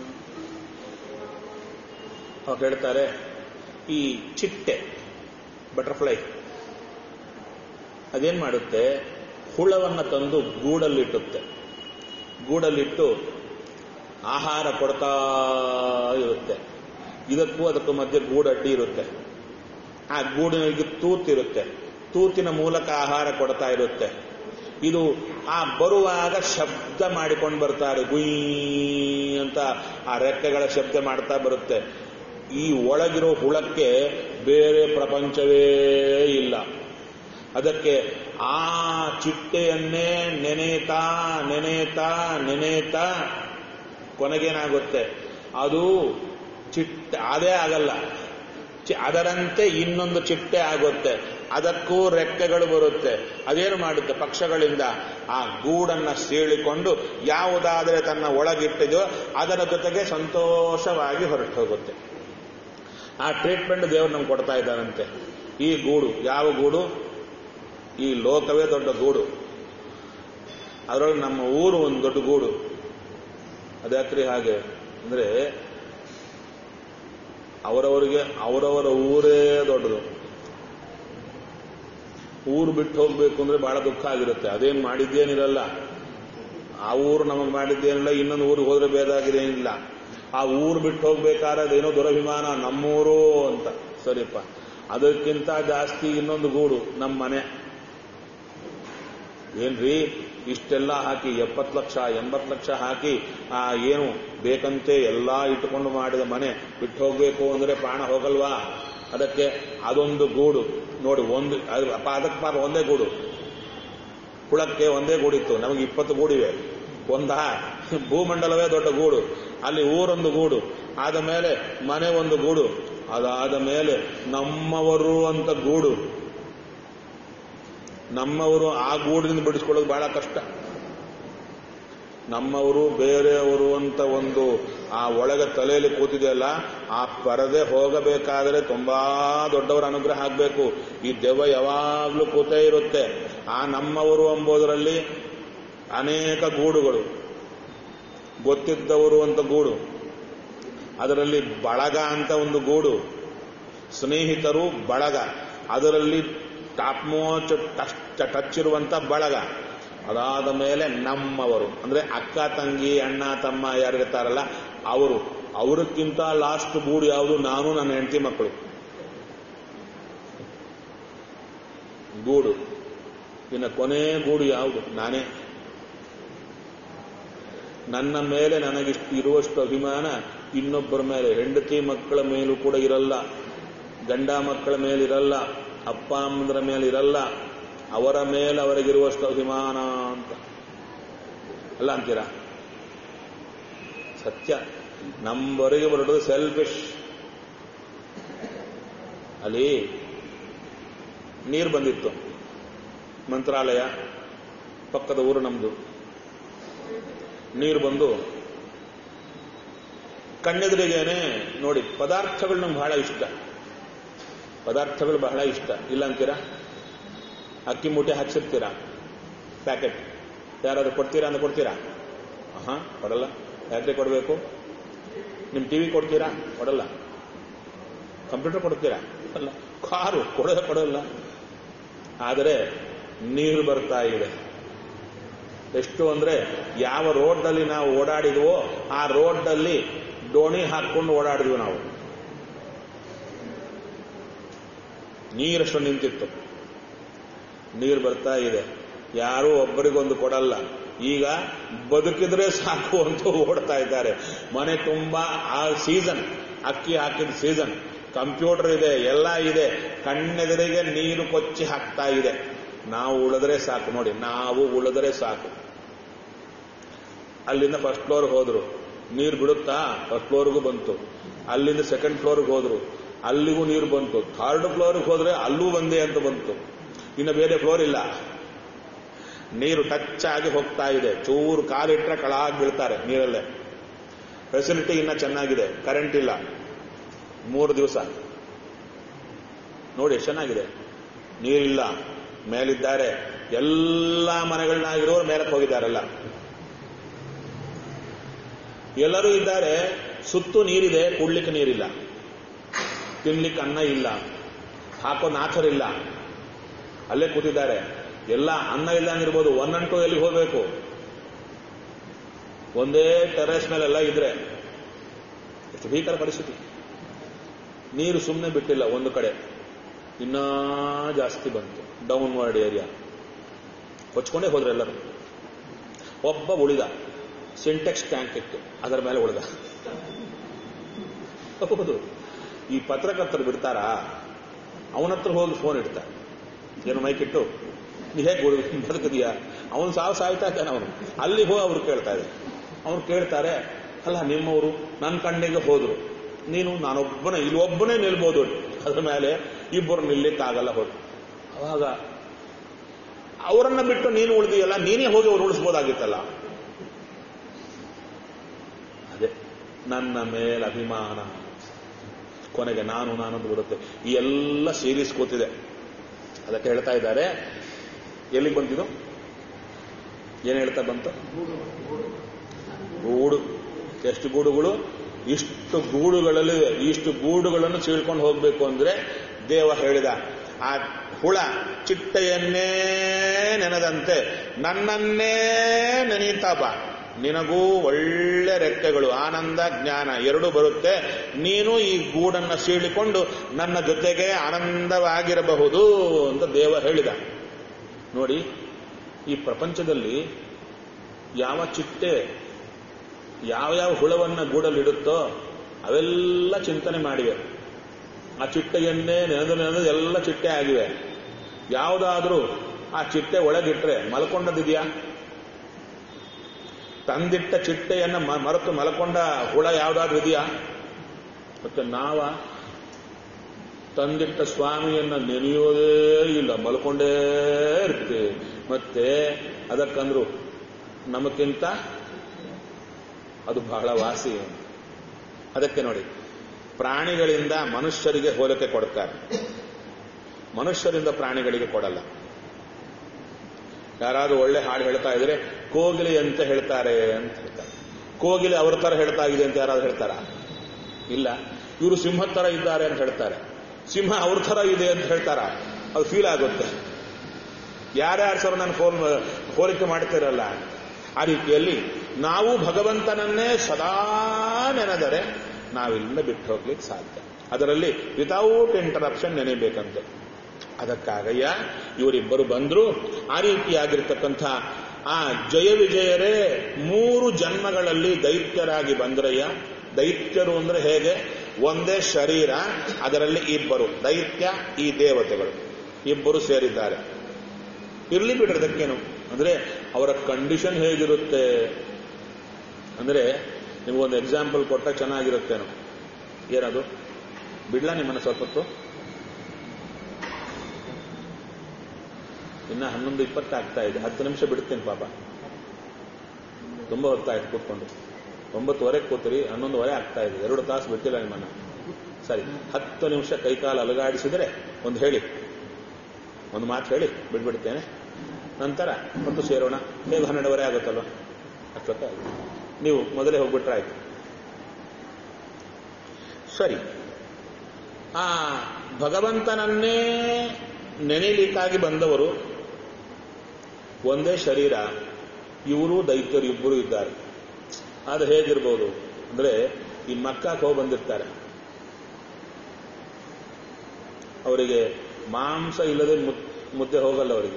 Speaker 1: ಅವಾಗ ಹೇಳ್ತಾರೆ ಈ ಚಿಟ್ಟೆ ಬಟರ್ಫ್ಲೈ ಅದೇನ್ ಮಾಡುತ್ತೆ ಹುಳವನ್ನು ತಂದು ಗೂಡಲ್ಲಿಟ್ಟುತ್ತೆ ಗೂಡಲ್ಲಿಟ್ಟು ಆಹಾರ ಕೊಡ್ತಾ ಇರುತ್ತೆ ಇದಕ್ಕೂ ಅದಕ್ಕೂ ಮಧ್ಯೆ ಗೂಡಡ್ಡಿ ಇರುತ್ತೆ ಆ ಗೂಡಿನಿಗೆ ತೂತಿರುತ್ತೆ ತೂತಿನ ಮೂಲಕ ಆಹಾರ ಕೊಡ್ತಾ ಇರುತ್ತೆ ಇದು ಆ ಬರುವಾಗ ಶಬ್ದ ಮಾಡಿಕೊಂಡು ಬರ್ತಾರೆ ಗುಯ್ ಅಂತ ಆ ರೆಕ್ಕೆಗಳ ಶಬ್ದ ಮಾಡ್ತಾ ಬರುತ್ತೆ ಈ ಒಳಗಿರೋ ಹುಳಕ್ಕೆ ಬೇರೆ ಪ್ರಪಂಚವೇ ಇಲ್ಲ ಅದಕ್ಕೆ ಆ ಚಿಟ್ಟೆಯನ್ನೇ ನೆನೆತಾ ನೆನೆತಾ ನೆನೆತಾ ಕೊನೆಗೇನಾಗುತ್ತೆ ಅದು ಚಿಟ್ಟೆ ಅದೇ ಆಗಲ್ಲ ಅದರಂತೆ ಇನ್ನೊಂದು ಚಿಟ್ಟೆ ಆಗುತ್ತೆ ಅದಕ್ಕೂ ರೆಕ್ಕೆಗಳು ಬರುತ್ತೆ ಅದೇನು ಮಾಡುತ್ತೆ ಪಕ್ಷಗಳಿಂದ ಆ ಗೂಡನ್ನ ಸೀಳಿಕೊಂಡು ಯಾವುದಾದರೆ ತನ್ನ ಒಳಗಿಟ್ಟಿದೆಯೋ ಅದರ ಜೊತೆಗೆ ಸಂತೋಷವಾಗಿ ಹೊರಟು ಹೋಗುತ್ತೆ ಆ ಟ್ರೀಟ್ಮೆಂಟ್ ದೇವರು ನಮ್ಗೆ ಕೊಡ್ತಾ ಇದ್ದಾರಂತೆ ಈ ಗೂಡು ಯಾವ ಗೂಡು ಈ ಲೋಕವೇ ದೊಡ್ಡ ಗೂಡು ಅದರೊಳಗೆ ನಮ್ಮ ಊರು ಒಂದು ದೊಡ್ಡ ಗೂಡು ಅದ್ಯಾಕ್ರಿ ಹಾಗೆ ಅಂದ್ರೆ ಅವರವರಿಗೆ ಅವರವರ ಊರೇ ದೊಡ್ಡದು ಊರು ಬಿಟ್ಟು ಹೋಗ್ಬೇಕು ಅಂದ್ರೆ ಬಹಳ ದುಃಖ ಆಗಿರುತ್ತೆ ಅದೇನ್ ಮಾಡಿದ್ದೇನಿರಲ್ಲ ಆ ಊರು ನಮಗೆ ಮಾಡಿದ್ದೇನಿಲ್ಲ ಇನ್ನೊಂದು ಊರಿಗೆ ಹೋದ್ರೆ ಬೇದಾಗಿದೇನಿಲ್ಲ ಆ ಊರು ಬಿಟ್ಟು ಹೋಗ್ಬೇಕಾದ್ರೆ ಅದೇನೋ ದುರಭಿಮಾನ ನಮ್ಮೂರು ಅಂತ ಸರಿಪ್ಪ ಅದಕ್ಕಿಂತ ಜಾಸ್ತಿ ಇನ್ನೊಂದು ಗೂಡು ನಮ್ಮ ಮನೆ ಏನ್ರಿ ಇಷ್ಟೆಲ್ಲ ಹಾಕಿ ಎಪ್ಪತ್ತು ಲಕ್ಷ ಎಂಬತ್ತು ಲಕ್ಷ ಹಾಕಿ ಆ ಏನು ಬೇಕಂತೆ ಎಲ್ಲ ಇಟ್ಟುಕೊಂಡು ಮಾಡಿದ ಮನೆ ಬಿಟ್ಟು ಹೋಗ್ಬೇಕು ಅಂದ್ರೆ ಪ್ರಾಣ ಹೋಗಲ್ವಾ ಅದಕ್ಕೆ ಅದೊಂದು ಗೂಡು ನೋಡಿ ಒಂದು ಅದಕ್ಕೆ ಪಾಪ ಒಂದೇ ಗೂಡು ಹುಳಕ್ಕೆ ಒಂದೇ ಗೂಡಿತ್ತು ನಮಗೆ ಇಪ್ಪತ್ತು ಗೂಡಿವೆ ಒಂದ ಭೂಮಂಡಲವೇ ದೊಡ್ಡ ಗೂಡು ಅಲ್ಲಿ ಊರೊಂದು ಗೂಡು ಆದ ಮೇಲೆ ಮನೆ ಒಂದು ಗೂಡು ಅದಾದ ಮೇಲೆ ನಮ್ಮವರು ಅಂತ ಗೂಡು ನಮ್ಮವರು ಆ ಗೂಡಿನಿಂದ ಬಿಡಿಸ್ಕೊಳ್ಳೋದು ಬಹಳ ಕಷ್ಟ ನಮ್ಮವರು ಬೇರೆಯವರು ಅಂತ ಒಂದು ಆ ಒಳಗೆ ತಲೆಯಲ್ಲಿ ಕೂತಿದೆಯಲ್ಲ ಆ ಪರದೆ ಹೋಗಬೇಕಾದರೆ ತುಂಬಾ ದೊಡ್ಡವರ ಅನುಗ್ರಹ ಆಗಬೇಕು ಈ ದೆವ್ವ ಯಾವಾಗಲೂ ಕೂತೇ ಇರುತ್ತೆ ಆ ನಮ್ಮವರು ಎಂಬುದರಲ್ಲಿ ಅನೇಕ ಗೂಡುಗಳು ಗೊತ್ತಿದ್ದವರು ಅಂತ ಗೂಡು ಅದರಲ್ಲಿ ಬಳಗ ಅಂತ ಒಂದು ಗೂಡು ಸ್ನೇಹಿತರು ಬಳಗ ಅದರಲ್ಲಿ ಟಾಪ್ ಮೋಚ್ ಟಚ್ ಇರುವಂತ ಬಳಗ ಅದಾದ ಮೇಲೆ ನಮ್ಮವರು ಅಂದ್ರೆ ಅಕ್ಕ ತಂಗಿ ಅಣ್ಣ ತಮ್ಮ ಯಾರಿರ್ತಾರಲ್ಲ ಅವರು ಅವರಕ್ಕಿಂತ ಲಾಸ್ಟ್ ಗೂಡು ಯಾವುದು ನಾನು ನನ್ನ ಹೆಂಡತಿ ಮಕ್ಕಳು ಗೂಡು ಇನ್ನು ಕೊನೆ ಗೂಡು ಯಾವುದು ನಾನೇ ನನ್ನ ಮೇಲೆ ನನಗಿಷ್ಟು ಇರುವಷ್ಟು ಅಭಿಮಾನ ಇನ್ನೊಬ್ಬರ ಮೇಲೆ ಹೆಂಡತಿ ಮಕ್ಕಳ ಮೇಲೂ ಕೂಡ ಇರಲ್ಲ ಗಂಡ ಮಕ್ಕಳ ಮೇಲಿರಲ್ಲ ಅಪ್ಪ ಅಮ್ಮಂದ್ರ ಮೇಲೆ ಇರಲ್ಲ ಅವರ ಮೇಲೆ ಅವರಿಗಿರುವಷ್ಟು ಅಭಿಮಾನ ಅಂತ ಅಲ್ಲ ಅಂತೀರಾ ಸತ್ಯ ನಮ್ಮವರೆಗೆ ಹೊರಡೋದು ಸೆಲ್ಫಿಶ್ ಅಲ್ಲಿ ನೀರು ಬಂದಿತ್ತು ಮಂತ್ರಾಲಯ ಪಕ್ಕದ ಊರು ನಮ್ದು ನೀರು ಬಂದು ಕಣ್ಣೆದುರಿಗೇನೆ ನೋಡಿ ಪದಾರ್ಥಗಳು ನಮ್ಗೆ ಬಹಳ ಇಷ್ಟ ಪದಾರ್ಥಗಳು ಬಹಳ ಇಷ್ಟ ಇಲ್ಲ ಅಂತೀರಾ ಅಕ್ಕಿ ಮೂಟೆ ಹಾಕ್ಸಿರ್ತೀರಾ ಪ್ಯಾಕೆಟ್ ಯಾರಾದ್ರೂ ಕೊಡ್ತೀರಾ ಅಂತ ಕೊಡ್ತೀರಾ ಹಾ ಕೊಡಲ್ಲ ಯಾಕೆ ಕೊಡಬೇಕು ನಿಮ್ಮ ಟಿವಿ ಕೊಡ್ತೀರಾ ಕೊಡಲ್ಲ ಕಂಪ್ಯೂಟರ್ ಕೊಡ್ತೀರಾ ಅಲ್ಲ ಕಾರು ಕೊಡೋದೇ ಕೊಡಲ್ಲ ಆದರೆ ನೀರು ಬರ್ತಾ ಇದೆ ಎಷ್ಟು ಅಂದ್ರೆ ಯಾವ ರೋಡ್ನಲ್ಲಿ ನಾವು ಓಡಾಡಿದ್ವೋ ಆ ರೋಡ್ನಲ್ಲಿ ದೋಣಿ ಹಾಕೊಂಡು ಓಡಾಡಿದ್ವಿ ನಾವು ನೀರಷ್ಟು ನಿಂತಿತ್ತು ನೀರು ಬರ್ತಾ ಇದೆ ಯಾರೂ ಒಬ್ಬರಿಗೊಂದು ಕೊಡಲ್ಲ ಈಗ ಬದುಕಿದ್ರೆ ಸಾಕು ಅಂತ ಓಡ್ತಾ ಇದ್ದಾರೆ ಮನೆ ತುಂಬಾ ಆ ಸೀಸನ್ ಅಕ್ಕಿ ಹಾಕಿದ ಸೀಸನ್ ಕಂಪ್ಯೂಟರ್ ಇದೆ ಎಲ್ಲ ಇದೆ ಕಣ್ಣೆದುರಿಗೆ ನೀರು ಕೊಚ್ಚಿ ಹಾಕ್ತಾ ಇದೆ ನಾವು ಉಳಿದ್ರೆ ಸಾಕು ನೋಡಿ ನಾವು ಉಳಿದ್ರೆ ಸಾಕು ಅಲ್ಲಿಂದ ಫಸ್ಟ್ ಫ್ಲೋರ್ ಹೋದ್ರು ನೀರು ಬಿಡುತ್ತಾ ಫಸ್ಟ್ ಫ್ಲೋರ್ಗೂ ಬಂತು ಅಲ್ಲಿಂದ ಸೆಕೆಂಡ್ ಫ್ಲೋರ್ಗೆ ಹೋದ್ರು ಅಲ್ಲಿಗೂ ನೀರು ಬಂತು ಥರ್ಡ್ ಫ್ಲೋರ್ಗೆ ಹೋದ್ರೆ ಅಲ್ಲೂ ಬಂದೆ ಅಂತ ಬಂತು ಇನ್ನು ಬೇರೆ ಫ್ಲೋರ್ ಇಲ್ಲ ನೀರು ಟಚ್ ಆಗಿ ಹೋಗ್ತಾ ಇದೆ ಚೂರು ಕಾಲಿಟ್ರೆ ಕಳಾಗಿ ಬೀಳ್ತಾರೆ ನೀರಲ್ಲೇ ಫೆಸಿಲಿಟಿ ಇನ್ನ ಚೆನ್ನಾಗಿದೆ ಕರೆಂಟ್ ಇಲ್ಲ ಮೂರು ದಿವಸ ನೋಡಿ ಎಷ್ಟು ಚೆನ್ನಾಗಿದೆ ನೀರಿಲ್ಲ ಮೇಲಿದ್ದಾರೆ ಎಲ್ಲ ಮನೆಗಳನ್ನಾಗಿರೋರು ಮೇಲಕ್ಕೆ ಹೋಗಿದ್ದಾರಲ್ಲ ಎಲ್ಲರೂ ಇದ್ದಾರೆ ಸುತ್ತು ನೀರಿದೆ ಕುಡ್ಲಿಕ್ಕೆ ನೀರಿಲ್ಲ ತಿನ್ಲಿಕ್ಕೆ ಅನ್ನ ಇಲ್ಲ ಹಾಕೋ ನಾಚರಿಲ್ಲ ಅಲ್ಲೇ ಕೂತಿದ್ದಾರೆ ಎಲ್ಲ ಅನ್ನ ಇಲ್ಲ ಅಂದಿರ್ಬೋದು ಒನ್ನಂಟು ಎಲ್ಲಿ ಹೋಗಬೇಕು ಒಂದೇ ಟೆರೆಸ್ ಮೇಲೆಲ್ಲ ಇದ್ರೆ ಎಷ್ಟು ಭೀಕರ ಪರಿಸ್ಥಿತಿ ನೀರು ಸುಮ್ಮನೆ ಬಿಟ್ಟಿಲ್ಲ ಒಂದು ಕಡೆ ಇನ್ನೂ ಜಾಸ್ತಿ ಬಂತು ಡೌನ್ವರ್ಡ್ ಏರಿಯಾ ಹೊಚ್ಕೊಂಡೇ ಹೋದ್ರೆ ಎಲ್ಲರೂ ಒಬ್ಬ ಉಳಿದ ಸಿಂಟೆಕ್ಸ್ ಟ್ಯಾಂಕ್ ಇತ್ತು ಅದರ ಮೇಲೆ ಉಳಿದ ಹೌದು ಈ ಪತ್ರಕರ್ತರು ಬಿಡ್ತಾರಾ ಅವನ ಹತ್ರ ಹೋಗಿ ಫೋನ್ ಇಡ್ತಾರೆ ಏನು ಮೈಕಿಟ್ಟು ನೀ ಹೇಗೆ ಬದುಕಿದೀಯಾ ಅವನು ಸಾವು ಸಾಯ್ತಾ ಇದ್ದಾನೆ ಅವನು ಅಲ್ಲಿ ಹೋಗಿ ಅವ್ರು ಕೇಳ್ತಾ ಇದೆ ಅವ್ರು ಕೇಳ್ತಾರೆ ಅಲ್ಲ ನಿಮ್ಮವರು ನನ್ನ ಕಣ್ಣಿಗೆ ಹೋದ್ರು ನೀನು ನಾನೊಬ್ಬನೇ ಇಲ್ಲಿ ಒಬ್ಬನೇ ನಿಲ್ಬೋದು ಅದ್ರ ಮೇಲೆ ಇಬ್ಬರು ನಿಲ್ಲಿಕ್ಕಾಗಲ್ಲ ಹೋದ್ರು ಅವಾಗ ಅವರನ್ನ ಬಿಟ್ಟು ನೀನು ಉಳಿದಿಯಲ್ಲ ನೀನೇ ಹೋಗಿ ಅವ್ರು ಉಳಿಸ್ಬೋದಾಗಿತ್ತಲ್ಲ ಅದೇ ನನ್ನ ಮೇಲೆ ಅಭಿಮಾನ ಕೊನೆಗೆ ನಾನು ನಾನು ಅಂತ ಬರುತ್ತೆ ಈ ಎಲ್ಲ ಸೀರೀಸ್ ಕೂತಿದೆ ಅದಕ್ಕೆ ಹೇಳ್ತಾ ಇದ್ದಾರೆ ಎಲ್ಲಿಗೆ ಬಂತಿದ್ದು ಏನ್ ಹೇಳ್ತಾ ಬಂತು ಗೂಡು ಎಷ್ಟು ಗೂಡುಗಳು ಇಷ್ಟು ಗೂಡುಗಳಲ್ಲಿ ಇಷ್ಟು ಗೂಡುಗಳನ್ನು ಚೀಳ್ಕೊಂಡು ಹೋಗ್ಬೇಕು ಅಂದ್ರೆ ದೇವ ಹೇಳಿದ ಆ ಹುಳ ಚಿಟ್ಟೆಯನ್ನೇ ನೆನೆದಂತೆ ನನ್ನನ್ನೇ ನೆನೀತಾ ಬಾ ನಿನಗೂ ಒಳ್ಳೆ ರೆಕ್ಕೆಗಳು ಆನಂದ ಜ್ಞಾನ ಎರಡು ಬರುತ್ತೆ ನೀನು ಈ ಗೂಡನ್ನ ಸೀಳಿಕೊಂಡು ನನ್ನ ಜೊತೆಗೆ ಆನಂದವಾಗಿರಬಹುದು ಅಂತ ದೇವ ಹೇಳಿದ ನೋಡಿ ಈ ಪ್ರಪಂಚದಲ್ಲಿ ಯಾವ ಚಿಟ್ಟೆ ಯಾವ ಯಾವ ಹುಳವನ್ನ ಗೂಡಲ್ಲಿಡುತ್ತೋ ಅವೆಲ್ಲ ಚಿಂತನೆ ಮಾಡಿವೆ ಆ ಚಿಟ್ಟೆಯನ್ನೇ ನೆನೆದು ನೆನೆದು ಎಲ್ಲ ಚಿಟ್ಟೆ ಆಗಿವೆ ಯಾವುದಾದ್ರೂ ಆ ಚಿಟ್ಟೆ ಒಳಗಿಟ್ರೆ ಮಲ್ಕೊಂಡದಿದೆಯಾ ತಂದಿಟ್ಟ ಚಿಟ್ಟೆಯನ್ನ ಮ- ಮರೆತು ಮಲ್ಕೊಂಡ ಹುಳ ಯಾವ್ದಾದ್ರೂ ಇದೆಯಾ ಮತ್ತೆ ನಾವ ತಂದಿಟ್ಟ ಸ್ವಾಮಿಯನ್ನ ನೆನೆಯೋದೇ ಇಲ್ಲ ಮಲ್ಕೊಂಡೇ ಇರ್ತೀವಿ ಮತ್ತೆ ಅದಕ್ಕಂದ್ರು ನಮಕ್ಕಿಂತ ಅದು ಬಹಳ ವಾಸಿ ಅದಕ್ಕೆ ನೋಡಿ ಪ್ರಾಣಿಗಳಿಂದ ಮನುಷ್ಯರಿಗೆ ಹೋಲಿಕೆ ಕೊಡ್ತಾರೆ ಮನುಷ್ಯರಿಂದ ಪ್ರಾಣಿಗಳಿಗೆ ಕೊಡಲ್ಲ ಯಾರಾದ್ರೂ ಒಳ್ಳೆ ಹಾಡು ಹೇಳ್ತಾ ಇದ್ರೆ ಕೋಗಿಲೆ ಅಂತ ಹೇಳ್ತಾರೆ ಅಂತ ಹೇಳ್ತಾರೆ ಕೋಗಿಲೆ ಅವ್ರ ತರ ಹೇಳ್ತಾ ಇದೆ ಅಂತ ಯಾರಾದ್ರೂ ಹೇಳ್ತಾರ ಇಲ್ಲ ಇವರು ಸಿಂಹದ ತರ ಇದ್ದಾರೆ ಅಂತ ಹೇಳ್ತಾರೆ ಸಿಂಹ ಅವ್ರ ತರ ಇದೆ ಅಂತ ಹೇಳ್ತಾರ ಅದು ಫೀಲ್ ಆಗುತ್ತೆ ಯಾರ್ಯಾರು ಸರ್ ನಾನು ಫೋನ್ ಹೋಲಿಕೆ ಮಾಡ್ತಿರಲ್ಲ ಆ ರೀತಿಯಲ್ಲಿ ನಾವು ಭಗವಂತನನ್ನೇ ಸದಾ ನೆನೆದರೆ ನಾವಿಲ್ಲಿಂದ ಬಿಟ್ಟು ಹೋಗ್ಲಿಕ್ಕೆ ಸಾಧ್ಯ ಅದರಲ್ಲಿ ವಿತೌಟ್ ಇಂಟರಪ್ಷನ್ ನೆನೆಬೇಕಂತೆ ಅದಕ್ಕಾಗಯ್ಯ ಇವರಿಬ್ಬರು ಬಂದ್ರು ಆ ರೀತಿಯಾಗಿರ್ತಕ್ಕಂಥ ಆ ಜಯ ವಿಜಯರೇ ಮೂರು ಜನ್ಮಗಳಲ್ಲಿ ದೈತ್ಯರಾಗಿ ಬಂದ್ರಯ್ಯ ದೈತ್ಯರು ಅಂದ್ರೆ ಹೇಗೆ ಒಂದೇ ಶರೀರ ಅದರಲ್ಲಿ ಇಬ್ಬರು ದೈತ್ಯ ಈ ದೇವತೆಗಳು ಇಬ್ಬರು ಸೇರಿದ್ದಾರೆ ಇರ್ಲಿ ಬಿಡ್ರದಕ್ಕೇನು ಅಂದ್ರೆ ಅವರ ಕಂಡೀಷನ್ ಹೇಗಿರುತ್ತೆ ಅಂದ್ರೆ ನಿಮಗೊಂದು ಎಕ್ಸಾಂಪಲ್ ಕೊಟ್ಟ ಚೆನ್ನಾಗಿರುತ್ತೇನೋ ಏನದು ಬಿಡ್ಲಾ ನಿಮ್ಮನ್ನ ಸ್ವಲ್ಪ ಹೊತ್ತು ಇನ್ನ ಹನ್ನೊಂದು ಇಪ್ಪತ್ತು ಆಗ್ತಾ ಇದೆ ಹತ್ತು ನಿಮಿಷ ಬಿಡ್ತೇನೆ ಪಾಪ ತುಂಬಾ ಹೊತ್ತಾಯ್ತು ಕೂತ್ಕೊಂಡು ಒಂಬತ್ತುವರೆಗೆ ಕೂತಿರಿ ಹನ್ನೊಂದುವರೆ ಆಗ್ತಾ ಇದೆ ಎರಡು ತಾಸು ಬಿಟ್ಟಿಲ್ಲ ನಿಮ್ಮನ್ನ ಸರಿ ಹತ್ತು ನಿಮಿಷ ಕೈಕಾಲು ಅಲಗಾಡಿಸಿದರೆ ಒಂದು ಹೇಳಿ ಒಂದು ಮಾತು ಹೇಳಿ ಬಿಟ್ಬಿಡ್ತೇನೆ ನಂತರ ಮತ್ತು ಸೇರೋಣ ಹೇಗೆ ಹನ್ನೆರಡುವರೆ ಆಗುತ್ತಲ್ವ ಅಷ್ಟೊತ್ತಾಗುತ್ತೆ ನೀವು ಮೊದಲೇ ಹೋಗ್ಬಿಟ್ರೆ ಆಯ್ತು ಸರಿ ಆ ಭಗವಂತನನ್ನೇ ನೆನೆಯಲಿಕ್ಕಾಗಿ ಬಂದವರು ಒಂದೇ ಶರೀರ ಇವರು ದೈತ್ಯರು ಇಬ್ಬರು ಇದ್ದಾರೆ ಅದು ಹೇಗಿರ್ಬೋದು ಅಂದ್ರೆ ಈ ಮಕ್ಕಕ್ಕೆ ಹೋಗಿ ಬಂದಿರ್ತಾರೆ ಅವರಿಗೆ ಮಾಂಸ ಇಲ್ಲದೆ ಮುದ್ದೆ ಹೋಗಲ್ಲ ಅವರಿಗೆ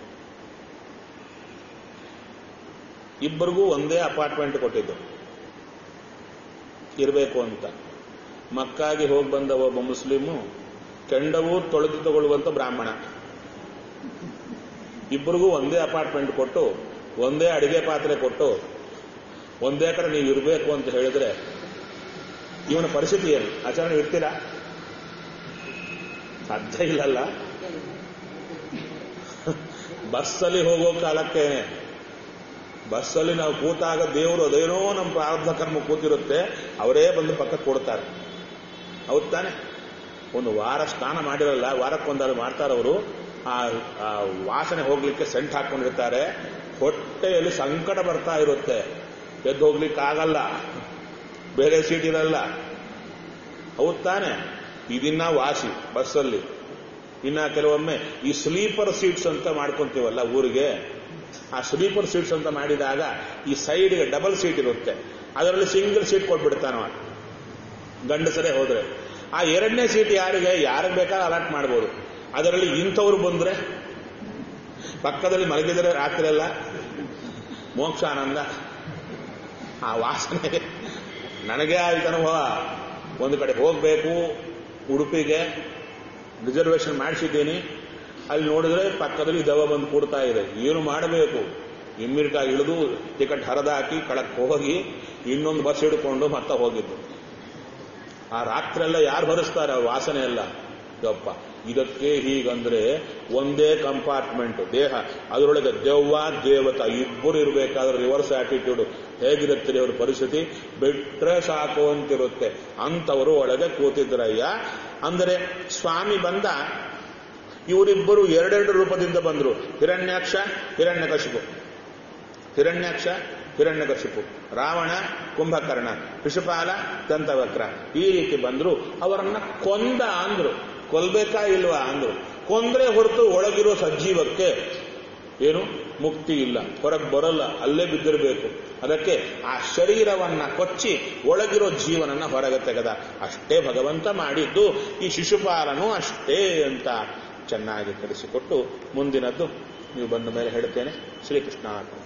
Speaker 1: ಇಬ್ಬರಿಗೂ ಒಂದೇ ಅಪಾರ್ಟ್ಮೆಂಟ್ ಕೊಟ್ಟಿದ್ದು ಇರಬೇಕು ಅಂತ ಮಕ್ಕಾಗಿ ಹೋಗಿ ಬಂದ ಒಬ್ಬ ಮುಸ್ಲಿಮು ಕೆಂಡವೂ ತೊಳೆದು ತಗೊಳ್ಳುವಂತ ಬ್ರಾಹ್ಮಣ ಇಬ್ಬರಿಗೂ ಒಂದೇ ಅಪಾರ್ಟ್ಮೆಂಟ್ ಕೊಟ್ಟು ಒಂದೇ ಅಡಿಗೆ ಪಾತ್ರೆ ಕೊಟ್ಟು ಒಂದೇ ಕಡೆ ನೀವು ಇರಬೇಕು ಅಂತ ಹೇಳಿದ್ರೆ ಇವನ ಪರಿಸ್ಥಿತಿ ಏನು ಆಚರಣೆ ಇರ್ತೀರಾ ಸಾಧ್ಯ ಇಲ್ಲಲ್ಲ ಬಸ್ಸಲ್ಲಿ ಹೋಗೋ ಕಾಲಕ್ಕೆ ಬಸ್ಸಲ್ಲಿ ನಾವು ಕೂತಾಗ ದೇವರು ಅದೇನೋ ನಮ್ಮ ಪ್ರಾರಬ್ಧ ಕರ್ಮ ಕೂತಿರುತ್ತೆ ಅವರೇ ಬಂದು ಪಕ್ಕಕ್ಕೆ ಕೊಡ್ತಾರೆ ಹೌದು ತಾನೆ ಒಂದು ವಾರ ಸ್ನಾನ ಮಾಡಿರಲ್ಲ ವಾರಕ್ಕೊಂದಾರು ಮಾಡ್ತಾರವರು ಆ ಆ ವಾಸನೆ ಹೋಗ್ಲಿಕ್ಕೆ ಸೆಂಟ್ ಹಾಕೊಂಡಿರ್ತಾರೆ ಹೊಟ್ಟೆಯಲ್ಲಿ ಸಂಕಟ ಬರ್ತಾ ಇರುತ್ತೆ ಎದ್ದು ಹೋಗ್ಲಿಕ್ಕೆ ಆಗಲ್ಲ ಬೇರೆ ಸೀಟ್ ಇರಲ್ಲ ಹೌದು ತಾನೆ ಇದಿನ್ನ ವಾಸಿ ಬಸ್ಸಲ್ಲಿ ಇನ್ನ ಕೆಲವೊಮ್ಮೆ ಈ ಸ್ಲೀಪರ್ ಸೀಟ್ಸ್ ಅಂತ ಮಾಡ್ಕೊಂತೀವಲ್ಲ ಊರಿಗೆ ಆ ಸ್ಲೀಪರ್ ಸೀಟ್ಸ್ ಅಂತ ಮಾಡಿದಾಗ ಈ ಸೈಡ್ಗೆ ಡಬಲ್ ಸೀಟ್ ಇರುತ್ತೆ ಅದರಲ್ಲಿ ಸಿಂಗಲ್ ಸೀಟ್ ಕೊಟ್ಬಿಡ್ತಾನವ ಗಂಡಸರೇ ಹೋದ್ರೆ ಆ ಎರಡನೇ ಸೀಟ್ ಯಾರಿಗೆ ಯಾರಿಗೆ ಬೇಕಾದ್ರೆ ಅಲಾಟ್ ಮಾಡ್ಬೋದು ಅದರಲ್ಲಿ ಇಂಥವ್ರು ಬಂದ್ರೆ ಪಕ್ಕದಲ್ಲಿ ಮಲಗಿದರೆ ರಾತ್ರಿ ಎಲ್ಲ ಮೋಕ್ಷ ಆನಂದ ಆ ವಾಸನೆ ನನಗೆ ಆಯ್ತು ಅನುಭವ ಒಂದು ಕಡೆ ಹೋಗಬೇಕು ಉಡುಪಿಗೆ ರಿಸರ್ವೇಶನ್ ಮಾಡಿಸಿದ್ದೀನಿ ಅಲ್ಲಿ ನೋಡಿದ್ರೆ ಪಕ್ಕದಲ್ಲಿ ದವ ಬಂದು ಕೂಡ್ತಾ ಇದೆ ಏನು ಮಾಡಬೇಕು ಇಮ್ಮಿಡಿಯೇಟ್ ಆಗಿ ಇಳಿದು ಟಿಕೆಟ್ ಹರಿದಾಕಿ ಕಳಕ್ಕೆ ಹೋಗಿ ಇನ್ನೊಂದು ಬಸ್ ಹಿಡ್ಕೊಂಡು ಮತ್ತೆ ಹೋಗಿದ್ದು ಆ ರಾತ್ರೆಲ್ಲ ಯಾರು ಭರಿಸ್ತಾರೆ ಆ ವಾಸನೆ ಎಲ್ಲ ಯಪ್ಪ ಇದಕ್ಕೆ ಹೀಗಂದ್ರೆ ಒಂದೇ ಕಂಪಾರ್ಟ್ಮೆಂಟ್ ದೇಹ ಅದರೊಳಗೆ ದೆವ್ವ ದೇವತ ಇಬ್ಬರು ಇರಬೇಕಾದ್ರೆ ರಿವರ್ಸ್ ಆಟಿಟ್ಯೂಡ್ ಹೇಗಿರುತ್ತೆ ಅವ್ರ ಪರಿಸ್ಥಿತಿ ಬಿಟ್ರೆ ಸಾಕು ಅಂತಿರುತ್ತೆ ಅಂಥವರು ಒಳಗೆ ಕೂತಿದ್ರಯ್ಯ ಅಂದರೆ ಸ್ವಾಮಿ ಬಂದ ಇವರಿಬ್ಬರು ಎರಡೆರಡು ರೂಪದಿಂದ ಬಂದರು ಹಿರಣ್ಯಾಕ್ಷ ಹಿರಣ್ಯಕಶಿಪು ಹಿರಣ್ಯಾಕ್ಷ ಹಿರಣ್ಯಕಶಿಪು ರಾವಣ ಕುಂಭಕರ್ಣ ಶಿಶುಪಾಲ ದಂತವಕ್ರ ಈ ರೀತಿ ಬಂದ್ರು ಅವರನ್ನ ಕೊಂದ ಅಂದ್ರು ಕೊಲ್ಬೇಕಾ ಇಲ್ವಾ ಅಂದ್ರು ಕೊಂದ್ರೆ ಹೊರತು ಒಳಗಿರೋ ಸಜ್ಜೀವಕ್ಕೆ ಏನು ಮುಕ್ತಿ ಇಲ್ಲ ಹೊರಗೆ ಬರಲ್ಲ ಅಲ್ಲೇ ಬಿದ್ದಿರಬೇಕು ಅದಕ್ಕೆ ಆ ಶರೀರವನ್ನ ಕೊಚ್ಚಿ ಒಳಗಿರೋ ಜೀವನನ್ನ ಹೊರಗೆ ತೆಗೆದ ಅಷ್ಟೇ ಭಗವಂತ ಮಾಡಿದ್ದು ಈ ಶಿಶುಪಾಲನು ಅಷ್ಟೇ ಅಂತ ಚೆನ್ನಾಗಿ ಕಲಿಸಿಕೊಟ್ಟು ಮುಂದಿನದ್ದು ನೀವು ಬಂದ ಮೇಲೆ ಹೇಳ್ತೇನೆ ಶ್ರೀಕೃಷ್ಣ